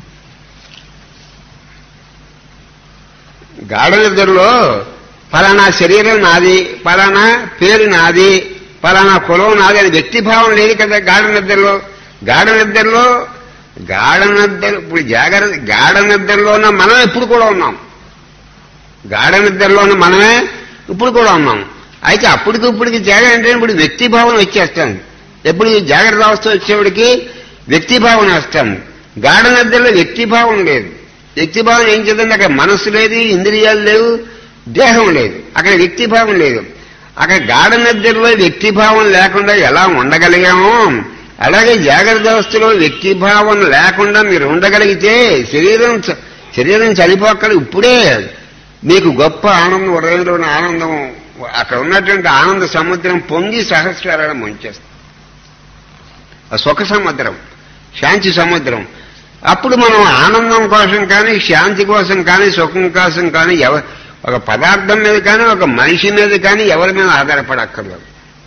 గాఢ నిద్రలో ఫలానా శరీరం నాది ఫలానా పేరు నాది ఫలానా కులం నాది అని వ్యక్తిభావం లేదు కదా గాఢ నిద్రలో గాఢ నిద్రలో గాఢ నిద్ర ఇప్పుడు జాగ్రత్త గాఢ నిద్రలో ఉన్న మనం ఇప్పుడు కూడా ఉన్నాం గాఢ నిద్రలో ఉన్న మనమే ఇప్పుడు కూడా ఉన్నాం అయితే అప్పటికి ఇప్పటికి జాగ్రత్త అంటే ఇప్పుడు వ్యక్తిభావం వచ్చేస్తాం ఎప్పుడు ఈ జాగ్రత్త అవస్థ వచ్చేవాడికి వ్యక్తిభావం వస్తాం గాఢ నిద్రలో వ్యక్తిభావం లేదు వ్యక్తిభావం ఏం చేద్దండి అక్కడ మనస్సు లేదు ఇంద్రియాలు లేవు దేహం లేదు అక్కడ వ్యక్తిభావం లేదు అక్కడ గాఢ నిద్రలో వ్యక్తిభావం లేకుండా ఎలా ఉండగలిగామో అలాగే జాగ్రత్త అవస్థలో వ్యక్తిభావం లేకుండా మీరు ఉండగలిగితే శరీరం చ- శరీరం చనిపోక్కలు ఇప్పుడే మీకు గొప్ప ఆనందం హృదయంలో ఉన్న ఆనందం అక్కడ ఉన్నటువంటి ఆనంద సముద్రం పొంగి సహస్రాలను ముంచేస్తుంది ఆ సుఖ సముద్రం శాంతి సముద్రం అప్పుడు మనం ఆనందం కోసం కానీ శాంతి కోసం కానీ సుఖం కోసం కానీ ఎవ ఒక పదార్థం మీద కానీ ఒక మనిషి మీద కానీ ఎవరి మీద ఆధారపడక్కర్లేదు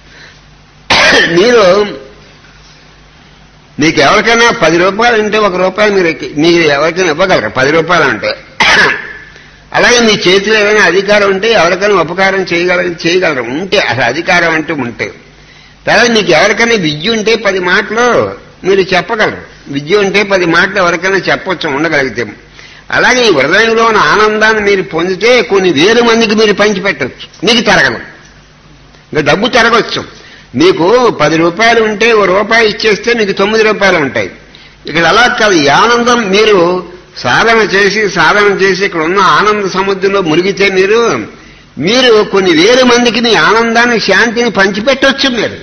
మీరు మీకు ఎవరికైనా పది రూపాయలు ఉంటే ఒక రూపాయి మీరు ఎక్కి- మీరు ఎవరికైనా ఇవ్వగలరు పది రూపాయలు అంటే అలాగే మీ చేతిలో ఏదైనా అధికారం ఉంటే ఎవరికైనా ఉపకారం చేయగలరు చేయగలరు ఉంటే అసలు అధికారం అంటూ ఉంటే తర్వాత మీకు ఎవరికైనా విద్య ఉంటే పది మాటలు మీరు చెప్పగలరు విద్య ఉంటే పది మాటలు ఎవరికైనా చెప్పొచ్చు ఉండగలిగితే అలాగే ఈ హృదయంలో ఉన్న ఆనందాన్ని మీరు పొందితే కొన్ని వేల మందికి మీరు పంచిపెట్టవచ్చు మీకు తరగదు ఇంకా డబ్బు తరగచ్చు మీకు పది రూపాయలు ఉంటే ఓ రూపాయి ఇచ్చేస్తే మీకు తొమ్మిది రూపాయలు ఉంటాయి ఇక్కడ అలా కాదు ఈ ఆనందం మీరు సాధన చేసి సాధన చేసి ఇక్కడ ఉన్న ఆనంద సముద్రంలో మునిగితే మీరు మీరు కొన్ని వేల మందికి మీ ఆనందాన్ని శాంతిని పంచిపెట్టవచ్చు మీరు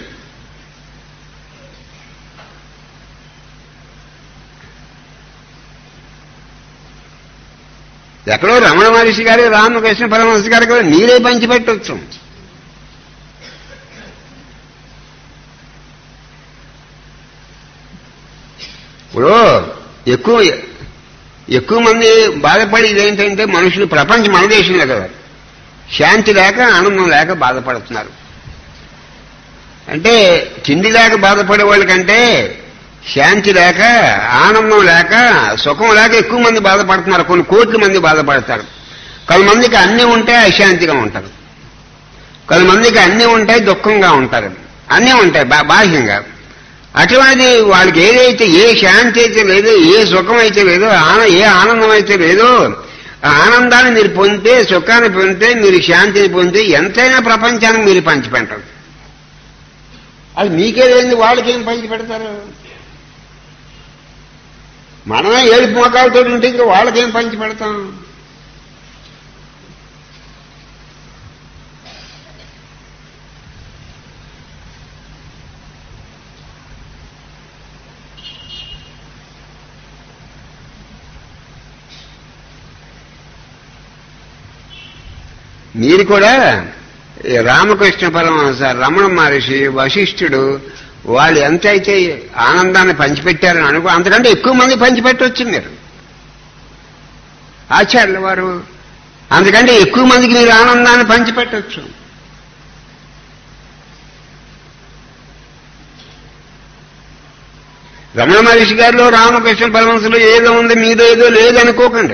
ఎక్కడో రమణ మహర్షి గారు రామకృష్ణ పరమహంస గారు కూడా మీరే పంచిపెట్టవచ్చు ఇప్పుడు ఎక్కువ ఎక్కువ మంది బాధపడేది ఏంటంటే మనుషులు ప్రపంచం మన దేశంలో కదా శాంతి లేక ఆనందం లేక బాధపడుతున్నారు అంటే తిండి లేక బాధపడే వాళ్ళకంటే శాంతి లేక ఆనందం లేక సుఖం లేక ఎక్కువ మంది బాధపడుతున్నారు కొన్ని కోట్ల మంది బాధపడతారు కొంతమందికి అన్ని ఉంటే అశాంతిగా ఉంటారు కొంతమందికి అన్ని ఉంటాయి దుఃఖంగా ఉంటారు అన్నీ ఉంటాయి బా- బాహ్యంగా అటువంటి వాళ్ళకి ఏదైతే ఏ శాంతి అయితే లేదో ఏ సుఖం అయితే లేదో ఆన ఏ ఆనందం అయితే లేదో ఆ ఆనందాన్ని మీరు పొందితే సుఖాన్ని పొందితే మీరు శాంతిని పొందితే ఎంతైనా ప్రపంచానికి మీరు పంచిపెట్టరు అది మీకే లేని వాళ్ళకేం పంచి పెడతారు మనమే ఏడుపు మొక్కలతో ఉంటే ఇంకా వాళ్ళకేం పంచి పెడతాం మీరు కూడా ఈ రామకృష్ణ పరమహంస రమణ మహర్షి వశిష్ఠుడు వాళ్ళు ఎంతైతే ఆనందాన్ని పంచిపెట్టారని అనుకో అంతకంటే ఎక్కువ మంది పంచిపెట్టవచ్చు మీరు ఆచార్యుల వారు అందుకంటే ఎక్కువ మందికి మీరు ఆనందాన్ని పంచిపెట్టవచ్చు రమణ మహర్షి గారిలో రామకృష్ణ పరమహంసలో ఏదో ఉంది మీదో ఏదో లేదనుకోకండి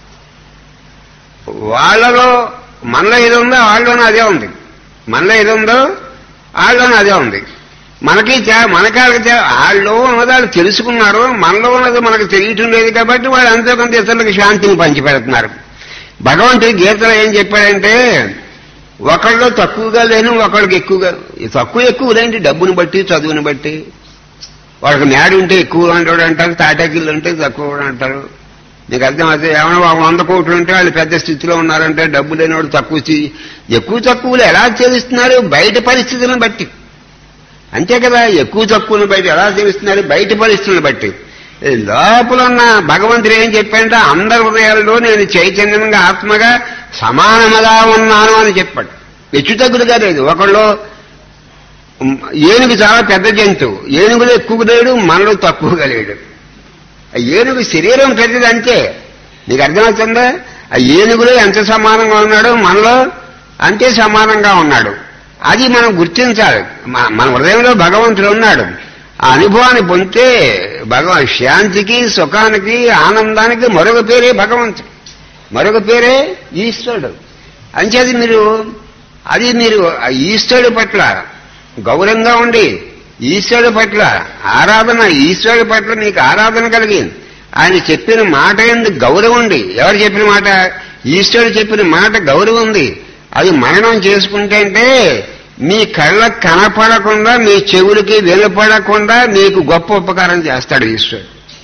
వాళ్ళలో మనలో ఏదో ఉందో వాళ్ళలోనే అదే ఉంది మనలో ఏదో ఉందో వాళ్ళలోనే అదే ఉంది మనకి చా- మనకాళ్ళకి చా- వాళ్ళలో ఉన్నది వాళ్ళు తెలుసుకున్నారు మనలో ఉన్నది మనకు తెలియటం లేదు కాబట్టి వాళ్ళు అంతే కొంత ఇతరులకు శాంతిని పంచిపెడుతున్నారు భగవంతుడి గీతలో ఏం చెప్పాడంటే ఒకళ్ళు తక్కువగా లేను ఒకళ్ళకి ఎక్కువగా ఈ తక్కువ ఎక్కువ లేంటి డబ్బుని బట్టి చదువుని బట్టి వాళ్ళకి మేడ ఉంటే ఎక్కువ అంటాడు అంటారు తాటాకిళ్ళు ఉంటే తక్కువ అంటారు నీకు అర్థమైతే ఏమైనా ఒక వంద కోట్లు ఉంటే వాళ్ళు పెద్ద స్థితిలో ఉన్నారంటే డబ్బు లేనివాడు తక్కువ స్థితి ఎక్కువ తక్కువలు ఎలా తెలుస్తున్నారు బయట పరిస్థితులను బట్టి అంతే కదా ఎక్కువ తక్కువను బయట ఎలా తెలుస్తున్నారు బయట పరిస్థితులను బట్టి ఈ లోపల ఉన్న భగవంతుడు ఏం చెప్పాడంటే అందరి హృదయాల్లో నేను చైతన్యంగా ఆత్మగా సమానముగా ఉన్నాను అని చెప్పాడు హెచ్చు తగ్గులుగా లేదు ఒకళ్ళు ఉమ్, ఏనుగు చాలా పెద్ద జంతువు ఏనుగులో ఎక్కువ లేడు మనలో తక్కువగా లేడు ఆ ఏనుగు శరీరం పెద్దది అంతే నీకు అర్థమవుతుందా ఆ ఏనుగులో ఎంత సమానంగా ఉన్నాడో మనలో అంతే సమానంగా ఉన్నాడు అది మనం గుర్తించాలి మ- మన హృదయంలో భగవంతుడు ఉన్నాడు ఆ అనుభవాన్ని పొందితే భగవ శాంతికి సుఖానికి ఆనందానికి మరొక పేరే భగవంతుడు మరొక పేరే ఈశ్వరుడు అంచేది మీరు అది మీరు ఆ ఈశ్వరుడు పట్ల గౌరవంగా ఉండి ఈశ్వరుడు పట్ల ఆరాధన ఈశ్వరుడు పట్ల మీకు ఆరాధన కలిగింది ఆయన చెప్పిన మాట ఎందుకు గౌరవం ఉంది ఎవరు చెప్పిన మాట ఈశ్వరుడు చెప్పిన మాట గౌరవం ఉంది అది మరణం చేసుకుంటే అంటే మీ కళ్ళకు కనపడకుండా మీ చెవులకి వినపడకుండా మీకు గొప్ప ఉపకారం చేస్తాడు ఈశ్వరుడు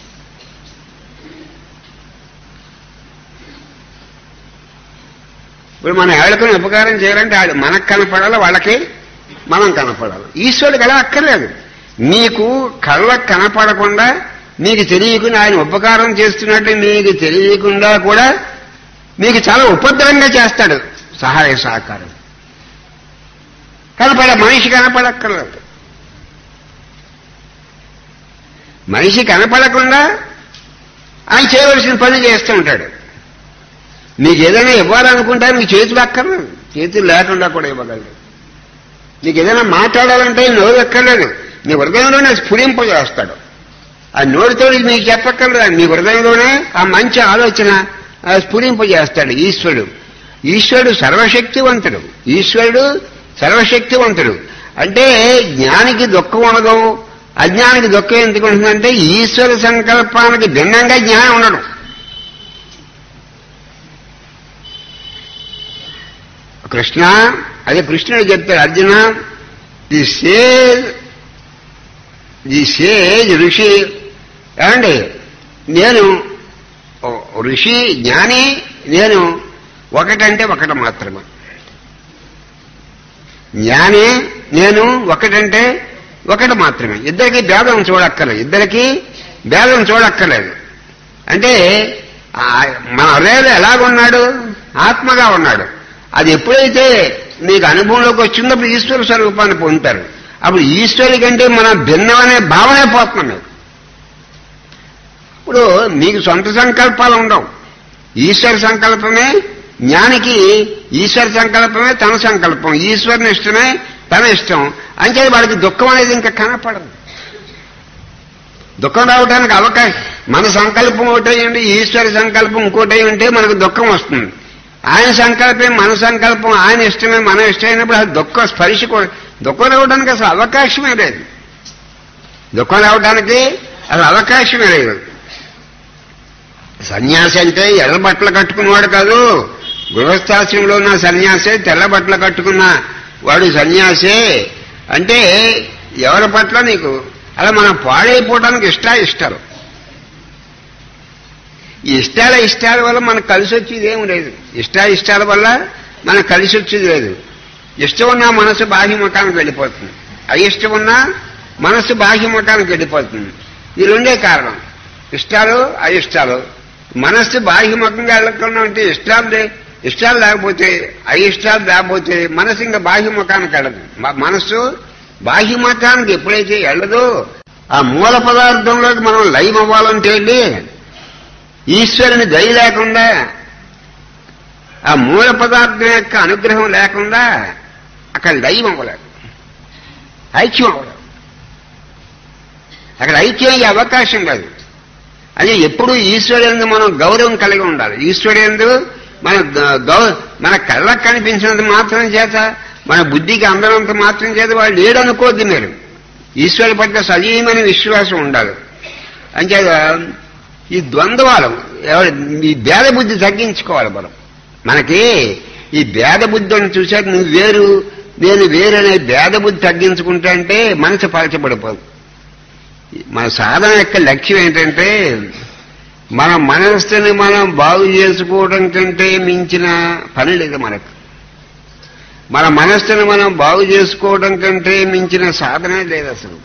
ఇప్పుడు మనం ఎవరికైనా ఉపకారం చేయాలంటే ఆడు మనకు కనపడాలి వాళ్ళకి మనం కనపడాలి ఈశ్వరుడికి ఎలా అక్కర్లేదు మీకు కళ్ళకు కనపడకుండా మీకు తెలియకుండా ఆయన ఉపకారం చేస్తున్నట్టు మీకు తెలియకుండా కూడా మీకు చాలా ఉపద్రవంగా చేస్తాడు సహాయ సహకారం కనపడ మనిషి కనపడక్కర్లేదు మనిషి కనపడకుండా ఆయన చేయవలసిన పని చేస్తూ ఉంటాడు నీకు ఏదైనా ఇవ్వాలనుకుంటే నీకు చేతులు అక్కర్లేదు చేతులు లేకుండా కూడా ఇవ్వగలరు నీకు ఏదైనా మాట్లాడాలంటే నోరు ఎక్కర్లేదు నీ హృదయంలోనే స్ఫురింప చేస్తాడు ఆ నోటితో నీకు చెప్పక్కర్లేదు నీ హృదయంలోనే ఆ మంచి ఆలోచన ఆ, స్ఫురింప చేస్తాడు ఈశ్వరుడు ఈశ్వరుడు సర్వశక్తివంతుడు ఈశ్వరుడు సర్వశక్తివంతుడు అంటే జ్ఞానికి దుఃఖం ఉండదు అజ్ఞానికి దుఃఖం ఎందుకు ఉంటుందంటే ఈశ్వర సంకల్పానికి భిన్నంగా జ్ఞానం ఉండడం కృష్ణ అదే కృష్ణుడు చెప్తాడు Arjuna the sage the sage ఋషి ఏమండి నేను ఓ ఋషి జ్ఞాని నేను ఒకటంటే ఒకటి మాత్రమే జ్ఞాని నేను ఒకటంటే ఒకటి మాత్రమే ఇద్దరికి భేదం చూడక్కర్లేదు ఇద్దరికి భేదం చూడక్కర్లేదు అంటే ఆ- మన హృదయంలో ఎలాగున్నాడు ఆత్మగా ఉన్నాడు అది ఎప్పుడైతే నీకు అనుభవంలోకి వచ్చిందప్పుడు ఈశ్వర స్వరూపాన్ని పొందుతారు అప్పుడు ఈశ్వరుడి కంటే మన భిన్నమనే భావనే పోతున్నాం మీరు ఇప్పుడు మీకు సొంత సంకల్పాలు ఉండవు ఈశ్వర సంకల్పమే జ్ఞానికి ఈశ్వర సంకల్పమే తన సంకల్పం ఈశ్వరుని ఇష్టమే తన ఇష్టం అంటే వాడికి దుఃఖం అనేది ఇంకా కనపడదు దుఃఖం రావడానికి అవకాశం మన సంకల్పం ఒకటేయండి ఈశ్వర సంకల్పం ఇంకోటి ఉంటే మనకు దుఃఖం వస్తుంది ఆయన సంకల్పం మన సంకల్పం ఆయన ఇష్టమే మన ఇష్టమైనప్పుడు అది దుఃఖ స్పర్శ కూడా దుఃఖం రావడానికి అసలు అవకాశమే లేదు దుఃఖం రావడానికి అసలు అవకాశమే లేదు సన్యాసి అంటే ఎర్ర బట్టలు కట్టుకున్నవాడు కాదు గృహస్థాశ్రమంలో ఉన్న సన్యాసే తెల్ల బట్టలు కట్టుకున్న వాడు సన్యాసే అంటే ఎవరి పట్ల నీకు అలా మనం పాడైపోవడానికి ఇష్టా ఇష్టాలు ఈ ఇష్టాల ఇష్టాల వల్ల మనకు కలిసి వచ్చేది ఏం లేదు ఇష్టా ఇష్టాల వల్ల మనకు కలిసి వచ్చేది లేదు ఇష్టం ఉన్నా మనసు బాహ్యముఖానికి వెళ్ళిపోతుంది అయిష్టం ఉన్నా మనసు బాహ్యముఖానికి వెళ్ళిపోతుంది ఈ రెండే కారణం ఇష్టాలు అయిష్టాలు మనస్సు బాహ్యముఖంగా వెళ్ళకుండా ఉంటే ఇష్టాలు లే- ఇష్టాలు లేకపోతే అయిష్టాలు లేకపోతే మనసు ఇంకా బాహ్యముఖానికి వెళ్ళదు మ- మనస్సు బాహ్యముఖానికి ఎప్పుడైతే వెళ్ళదో ఆ మూల పదార్థంలోకి మనం లైవ్ అవ్వాలంటే వెళ్ళి ఈశ్వరుని దయ లేకుండా ఆ మూల పదార్థం యొక్క అనుగ్రహం లేకుండా అక్కడ దైవం అవ్వలేదు ఐక్యం అవ్వలేదు అక్కడ ఐక్యం అయ్యే అవకాశం లేదు అది ఎప్పుడు ఈశ్వరుడు మనం గౌరవం కలిగి ఉండాలి ఈశ్వరుడు మన గ- గౌ- మన కళ్ళకు కనిపించినంత మాత్రం చేత మన బుద్ధికి అందనంత మాత్రం చేత వాళ్ళు లేడనుకోవద్దు మీరు ఈశ్వరుడి పట్ల సజీవమైన విశ్వాసం ఉండాలి అంచేత ఈ ద్వంద్వాలు ఎవరు ఈ భేద బుద్ధి తగ్గించుకోవాలి మనం మనకి ఈ భేద బుద్ధిని చూసాక నువ్వు వేరు నేను వేరు అనే భేద బుద్ధి తగ్గించుకుంటా అంటే మనసు పలచబడిపోదు మన సాధన యొక్క లక్ష్యం ఏంటంటే మన మనస్సుని మనం బాగు చేసుకోవడం కంటే మించిన పని లేదు మనకు మన మనస్సుని మనం బాగు చేసుకోవడం కంటే మించిన సాధనే లేదు అసలు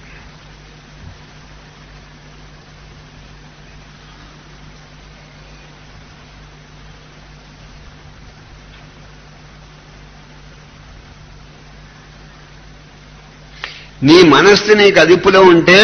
నీ మనస్సు నీకు అదుపులో ఉంటే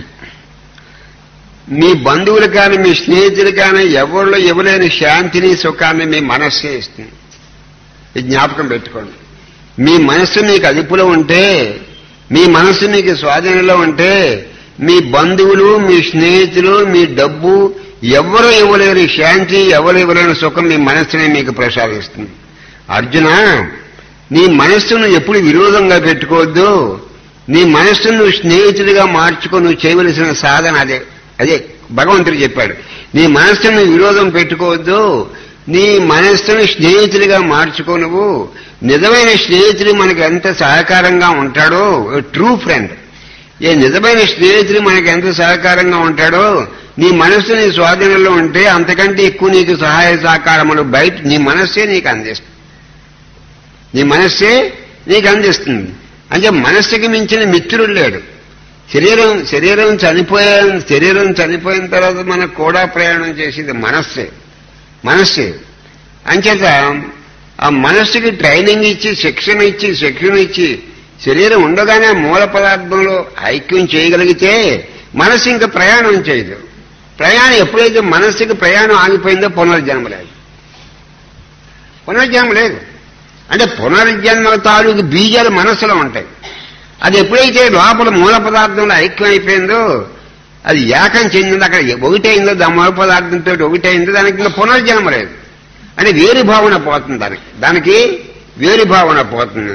మీ బంధువులు కానీ మీ స్నేహితులు కానీ ఎవరిలో ఇవ్వలేని శాంతిని సుఖాన్ని మీ మనస్సే ఇస్తుంది ఇది జ్ఞాపకం పెట్టుకోండి మీ మనస్సు నీకు అదుపులో ఉంటే మీ మనస్సు నీకు స్వాధీనంలో ఉంటే మీ బంధువులు మీ స్నేహితులు మీ డబ్బు ఎవరు ఇవ్వలేని శాంతి ఎవరు ఇవ్వలేని సుఖం మీ మనస్సునే మీకు ప్రసాదిస్తుంది అర్జున నీ మనస్సును ఎప్పుడు విరోధంగా పెట్టుకోవద్దు నీ మనస్సును నువ్వు స్నేహితుడిగా మార్చుకో నువ్వు చేయవలసిన సాధన అదే అదే భగవంతుడు చెప్పాడు నీ మనస్సును నువ్వు విరోధం పెట్టుకోవద్దు నీ మనస్సును స్నేహితుడిగా మార్చుకో నువ్వు నిజమైన స్నేహితుడు మనకి ఎంత సహకారంగా ఉంటాడో ట్రూ ఫ్రెండ్ ఏ నిజమైన స్నేహితుడు మనకి ఎంత సహకారంగా ఉంటాడో నీ మనస్సు నీ స్వాధీనంలో ఉంటే అంతకంటే ఎక్కువ నీకు సహాయ సహకారములు బయట నీ మనస్సే నీకు అందిస్తుంది నీ మనస్సే నీకు అందిస్తుంది అంటే మనస్సుకి మించిన మిత్రుడు లేడు శరీరం శరీరం చనిపోయే శరీరం చనిపోయిన తర్వాత మనకు కూడా ప్రయాణం చేసేది మనస్సే మనస్సే అంచేత ఆ మనస్సుకి ట్రైనింగ్ ఇచ్చి శిక్షణ ఇచ్చి శిక్షణ ఇచ్చి శరీరం ఉండగానే మూల పదార్థంలో ఐక్యం చేయగలిగితే మనస్సు ఇంకా ప్రయాణం చేయదు ప్రయాణం ఎప్పుడైతే మనస్సుకి ప్రయాణం ఆగిపోయిందో పునర్జన్మ లేదు పునర్జన్మ లేదు అంటే పునర్జన్మల తాలూకు బీజాలు మనస్సులో ఉంటాయి అది ఎప్పుడైతే లోపల మూల పదార్థంలో ఐక్యం అయిపోయిందో అది ఏకం చెందిందో అక్కడ ఒకటైందో దా మూల పదార్థంతో ఒకటైందో దానికి ఇంకా పునర్జన్మ లేదు అంటే వేరు భావన పోతుంది దానికి దానికి వేరు భావన పోతుంది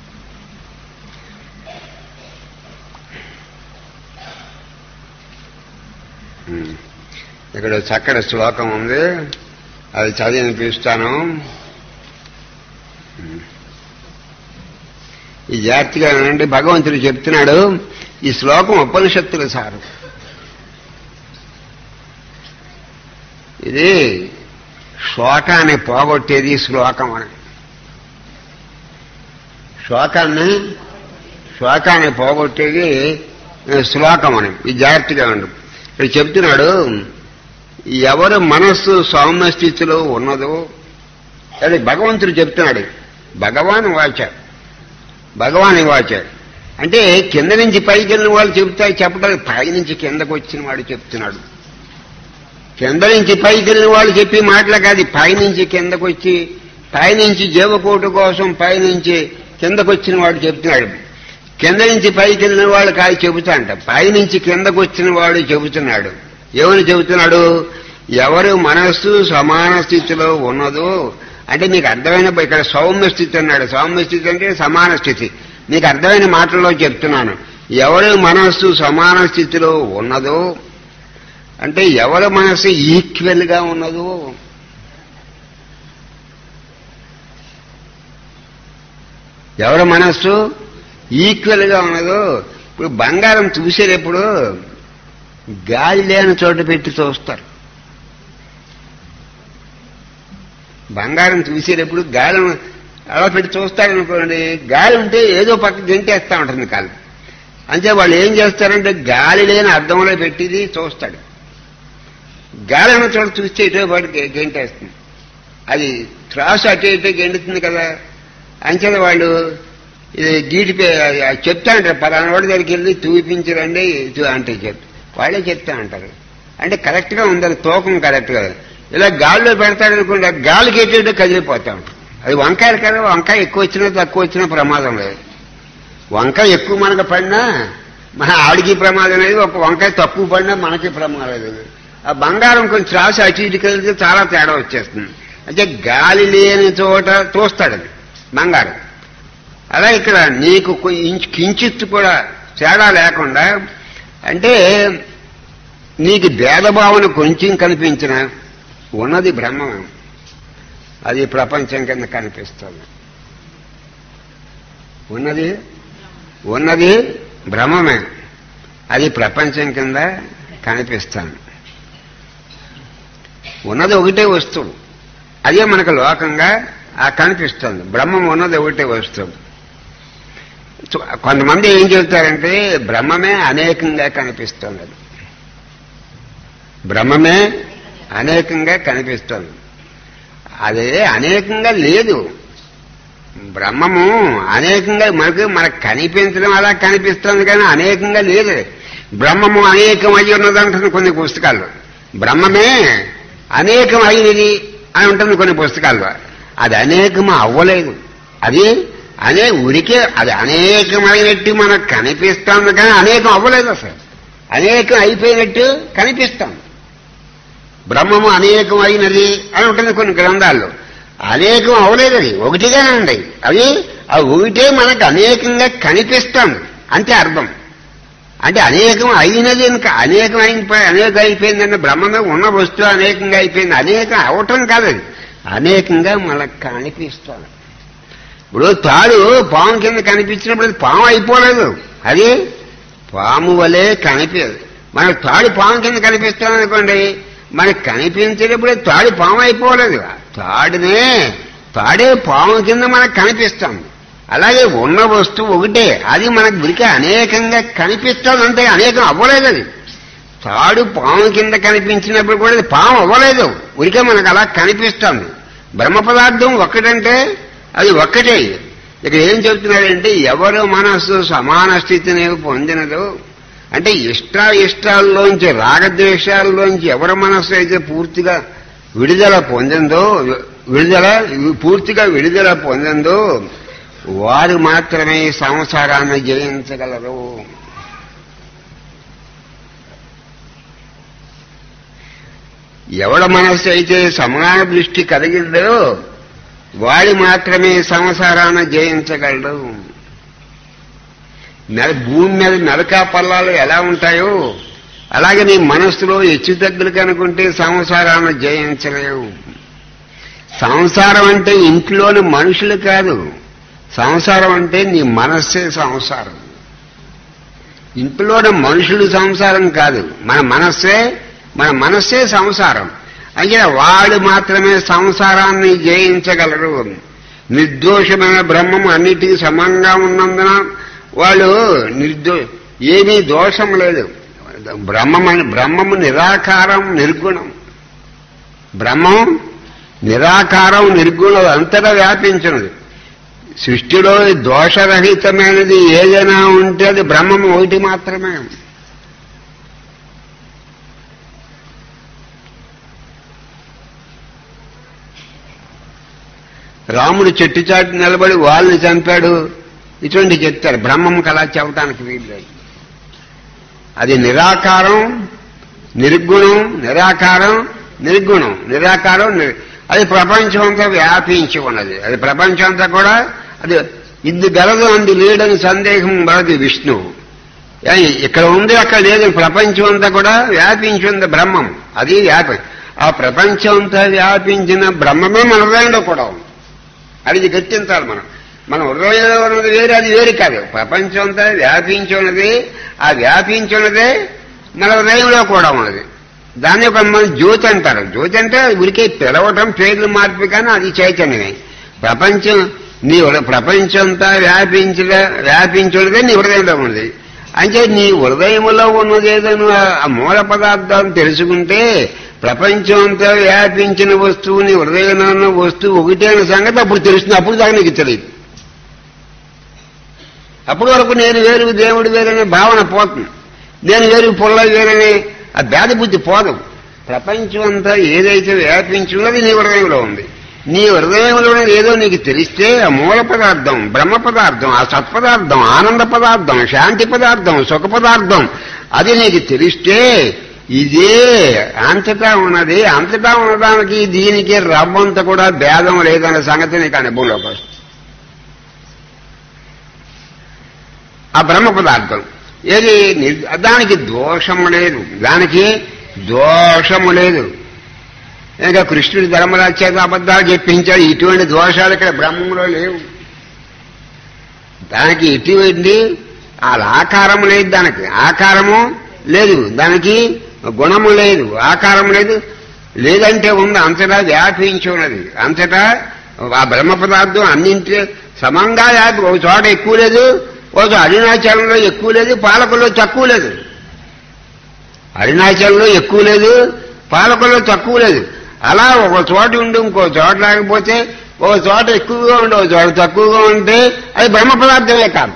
ఉమ్. ఇక్కడ చక్కటి శ్లోకం ఉంది అది చదివి వినిపిస్తాను ఉమ్. ఈ జాగ్రత్తగా వినండి భగవంతుడు చెప్తున్నాడు ఈ శ్లోకం ఉపనిషత్తులు సారు ఇది శోకాన్ని పోగొట్టేది ఈ శ్లోకం అని శోకాన్ని శోకాన్ని పోగొట్టేది ఈ శ్లోకం అని ఈ జాగ్రత్తగా ఉండు ఇక్కడ చెప్తున్నాడు ఎవరు మనస్సు సౌమ్య స్థితిలో ఉన్నదో అది భగవంతుడు చెప్తున్నాడు భగవాన్ వాచ భగవాన్ వాచ అంటే కింద నుంచి పైకి వెళ్ళిన వాళ్ళు చెబుతా చెప్పడానికి పై నుంచి కిందకు వచ్చిన వాడు చెప్తున్నాడు కింద నుంచి పైకి వెళ్ళిన వాళ్ళు చెప్పి మాటలు కాదు పైనుంచి కిందకు వచ్చి పైనుంచి జీవకోటు కోసం పైనుంచి కిందకు వచ్చిన వాడు చెప్తున్నాడు కింద నుంచి పైకి వెళ్ళిన వాళ్ళు కాదు చెబుతా అంట పైనుంచి కిందకు వచ్చిన వాడు చెబుతున్నాడు ఏమని చెబుతున్నాడు ఎవరు మనస్సు సమాన స్థితిలో ఉన్నదో అంటే మీకు అర్థమైన ఇక్కడ సౌమ్య స్థితి అన్నాడు సౌమ్య స్థితి అంటే సమాన స్థితి మీకు అర్థమైన మాటల్లో చెప్తున్నాను ఎవరు మనస్సు సమాన స్థితిలో ఉన్నదో అంటే ఎవరి మనస్సు ఈక్వల్ గా ఉన్నదో ఎవరి మనస్సు ఈక్వల్ గా ఉన్నదో ఇప్పుడు బంగారం చూసేటప్పుడు గాలి లేని చోట పెట్టి చూస్తారు బంగారం చూసేటప్పుడు గాలి అలా పెట్టి చూస్తారనుకోండి గాలి ఉంటే ఏదో పక్క గెంటేస్తా ఉంటుంది కాలు అంతే వాళ్ళు ఏం చేస్తారంటే గాలి లేని అర్థంలో పెట్టిది చూస్తాడు గాలి ఉన్న చోట చూస్తే ఇటో పాటు గె- గెంటేస్తుంది అది త్రాసు అటు ఇటు గెండుతుంది కదా అంచేత వాళ్ళు ఇది గీటి చెప్తా అంటారు పలానా వాడి దగ్గరికి వెళ్ళి చూపించరండి చూ- అంటే చెప్ వాళ్ళే చెప్తా అంటారు అంటే కరెక్ట్ గా ఉందని తూకం కరెక్ట్ గా ఇలా గాలిలో పెడతాడు అనుకోండి ఆ గాలికి ఎటు ఇటు కదిలిపోతా ఉంటాం అది వంకాయలు కదా వంకాయ ఎక్కువ వచ్చినా తక్కువ వచ్చినా ప్రమాదం లేదు వంకాయ ఎక్కువ మనకు పడినా మన ఆడికి ప్రమాదం లేదు ఒక వంకాయ తక్కువ పడినా మనకి ప్రమాదం లేదు ఆ బంగారం కొంచెం రాసి అటు ఇటు కలిగితే చాలా తేడా వచ్చేస్తుంది అంటే గాలి లేని చోట చూస్తాడు అది బంగారం అలా ఇక్కడ నీకు కొ- ఇంచు- కించిత్తు కూడా తేడా లేకుండా అంటే నీకు భేదభావన కొంచెం కనిపించిన ఉన్నది బ్రహ్మం అది ప్రపంచం కింద కనిపిస్తుంది ఉన్నది ఉన్నది భ్రమమే అది ప్రపంచం కింద కనిపిస్తాను ఉన్నది ఒకటే వస్తువు అదే మనకు లోకంగా ఆ కనిపిస్తుంది బ్రహ్మం ఉన్నది ఒకటే వస్తువు సో, కొంతమంది ఏం చెబుతారంటే బ్రహ్మమే అనేకంగా కనిపిస్తుంది బ్రహ్మమే అనేకంగా కనిపిస్తుంది అదే అనేకంగా లేదు బ్రహ్మము అనేకంగా మనకు మనకు కనిపించడం అలా కనిపిస్తుంది కానీ అనేకంగా లేదు బ్రహ్మము అనేకం అయి ఉన్నదంటుంది కొన్ని పుస్తకాల్లో బ్రహ్మమే అనేకం అయినది అని ఉంటుంది కొన్ని పుస్తకాల్లో అది అనేకం అవ్వలేదు అది అనే ఉరికే అది అనేకమైనట్టు మనకు కనిపిస్తుంది కానీ అనేకం అవ్వలేదు అసలు అనేకం అయిపోయినట్టు కనిపిస్తాం బ్రహ్మము అనేకం అయినది అని ఉంటుంది కొన్ని గ్రంథాల్లో అనేకం అవలేదు అది ఒకటిగానే ఉంది అది ఆ ఒకటే మనకు అనేకంగా కనిపిస్తుంది అంతే అర్థం అంటే అనేకం అయినది ఇంకా అనేకం అయిపోయి అనేకం అయిపోయిందంటే బ్రహ్మమే ఉన్న వస్తువు అనేకంగా అయిపోయింది అనేకం అవటం కాదు అది అనేకంగా మనకు కనిపిస్తుంది ఇప్పుడు తాడు పాము కింద కనిపించినప్పుడు అది పాము అయిపోలేదు అది పాము వలె కనిపించదు మనకు తాడు పాము కింద కనిపిస్తుంది అనుకోండి మనకు కనిపించేటప్పుడు తాడు పాము అయిపోలేదు తాడునే తాడే పాము కింద మనకు కనిపిస్తుంది అలాగే ఉన్న వస్తువు ఒకటే అది మనకు ఉరికి అనేకంగా కనిపిస్తుంది అంతే అనేకం అవ్వలేదు అది తాడు పాము కింద కనిపించినప్పుడు కూడా అది పాము అవ్వలేదు ఉరికే మనకు అలా కనిపిస్తుంది బ్రహ్మ పదార్థం ఒక్కటంటే అది ఒక్కటే ఇక ఏం చెప్తున్నాడంటే ఎవరు మనస్సు సమాన స్థితిని పొందినదో అంటే ఇష్ట ఇష్టాల్లోంచి రాగద్వేషాల్లోంచి ఎవరి మనస్సు అయితే పూర్తిగా విడుదల పొందిందో విడుదల పూర్తిగా విడుదల పొందిందో వారు మాత్రమే ఈ సంసారాన్ని జయించగలరు ఎవడ మనస్సు అయితే సమాన దృష్టి కలిగిందో వాడి మాత్రమే సంసారాన్ని జయించగలడు నెల భూమి మీద నరకా పల్లాలు ఎలా ఉంటాయో అలాగే నీ మనస్సులో హెచ్చు తగ్గులు కనుకుంటే సంసారాన్ని జయించలేవు సంసారం అంటే ఇంట్లోని మనుషులు కాదు సంసారం అంటే నీ మనస్సే సంసారం ఇంట్లోని మనుషులు సంసారం కాదు మన మనస్సే మన మనస్సే సంసారం అంటే వాడు మాత్రమే సంసారాన్ని జయించగలరు నిర్దోషమైన బ్రహ్మం అన్నిటికీ సమంగా ఉన్నందున వాళ్ళు నిర్దో ఏమీ దోషం లేదు బ్రహ్మమని బ్రహ్మము నిరాకారం నిర్గుణం బ్రహ్మం నిరాకారం నిర్గుణం అంతటా వ్యాపించినది సృష్టిలో దోషరహితమైనది ఏదైనా ఉంటే అది బ్రహ్మం ఒకటి మాత్రమే రాముడు చెట్టు చాటు నిలబడి వాళ్ళని చంపాడు ఇటువంటి చెప్తారు బ్రహ్మం కళ చెప్పడానికి వీల్లేదు అది నిరాకారం నిర్గుణం నిరాకారం నిర్గుణం నిరాకారం నిర్- అది ప్రపంచం అంతా వ్యాపించి ఉన్నది అది ప్రపంచం అంతా కూడా అది ఇది గలదు అంది లేడని సందేహం వలది విష్ణువు ఏ, ఇక్కడ ఉంది అక్కడ లేదు ప్రపంచం అంతా కూడా వ్యాపించి ఉంది బ్రహ్మం అది వ్యాపి ఆ ప్రపంచం అంతా వ్యాపించిన బ్రహ్మమే మన హృదయంలో కూడా ఉంది అది గుర్తించాలి మనం మన హృదయంలో ఉన్నది వేరే అది వేరు కాదు ప్రపంచం అంతా వ్యాపించి ఉన్నది ఆ వ్యాపించి ఉన్నదే మన హృదయంలో కూడా ఉన్నది దాన్ని ఒక మన జ్యోతి అంటారు జ్యోతి అంటే ఉరికే పిలవటం పేర్లు మార్పు కానీ అది చైతన్యమే ప్రపంచం నీ హృ- ప్రపంచం అంతా వ్యాపించిన వ్యాపించున్నదే నీ హృదయంలో ఉన్నది అంటే నీ హృదయంలో ఉన్నదేదో నువ్వు ఆ మూల పదార్థాన్ని తెలుసుకుంటే ప్రపంచం అంతా వ్యాపించిన వస్తువు నీ హృదయంలో ఉన్న వస్తువు ఒకటే అనే సంగతి అప్పుడు తెలుస్తుంది అప్పుడు దాకా నీకు తెలియదు అప్పటి వరకు నేను వేరు దేవుడు వేరనే భావన పోతుంది నేను వేరు పొల్ల వేరనే ఆ భేద బుద్ధి పోదు ప్రపంచం అంతా ఏదైతే వ్యాపించున్నది నీ హృదయంలో ఉంది నీ హృదయంలో ఉన్నది ఏదో నీకు తెలిస్తే ఆ మూల పదార్థం బ్రహ్మ పదార్థం ఆ సత్పదార్థం ఆనంద పదార్థం శాంతి పదార్థం సుఖ పదార్థం అది నీకు తెలిస్తే ఇదే అంతటా ఉన్నది అంతటా ఉన్నదానికి దీనికి రవ్వంత కూడా భేదం లేదనే సంగతి నీకు అనుభవంలోకి వస్తుంది ఆ బ్రహ్మ పదార్థం ఏది ని- దానికి దోషము లేదు దానికి దోషము లేదు ఇంకా కృష్ణుడి ధర్మరాజు చేత అబద్ధాలు చెప్పించాడు ఇటువంటి దోషాలు ఇక్కడ బ్రహ్మంలో లేవు దానికి ఇటువంటి ఆ ఆకారము లేదు దానికి ఆకారము లేదు దానికి గుణము లేదు ఆకారం లేదు లేదంటే ఉంది అంతటా వ్యాపించి ఉన్నది అంతటా ఆ బ్రహ్మ పదార్థం అన్నింటి సమంగా వ్యాపి ఒక చోట ఎక్కువ లేదు ఒక చోట అరుణాచలంలో ఎక్కువ లేదు పాలకుల్లో తక్కువ లేదు అరుణాచలంలో ఎక్కువ లేదు పాలకుల్లో తక్కువ లేదు అలా ఒక చోట ఉండి ఇంకో చోట లేకపోతే ఒక చోట ఎక్కువగా ఉండి ఒక చోట తక్కువగా ఉంటే అది బ్రహ్మ పదార్థమే కాదు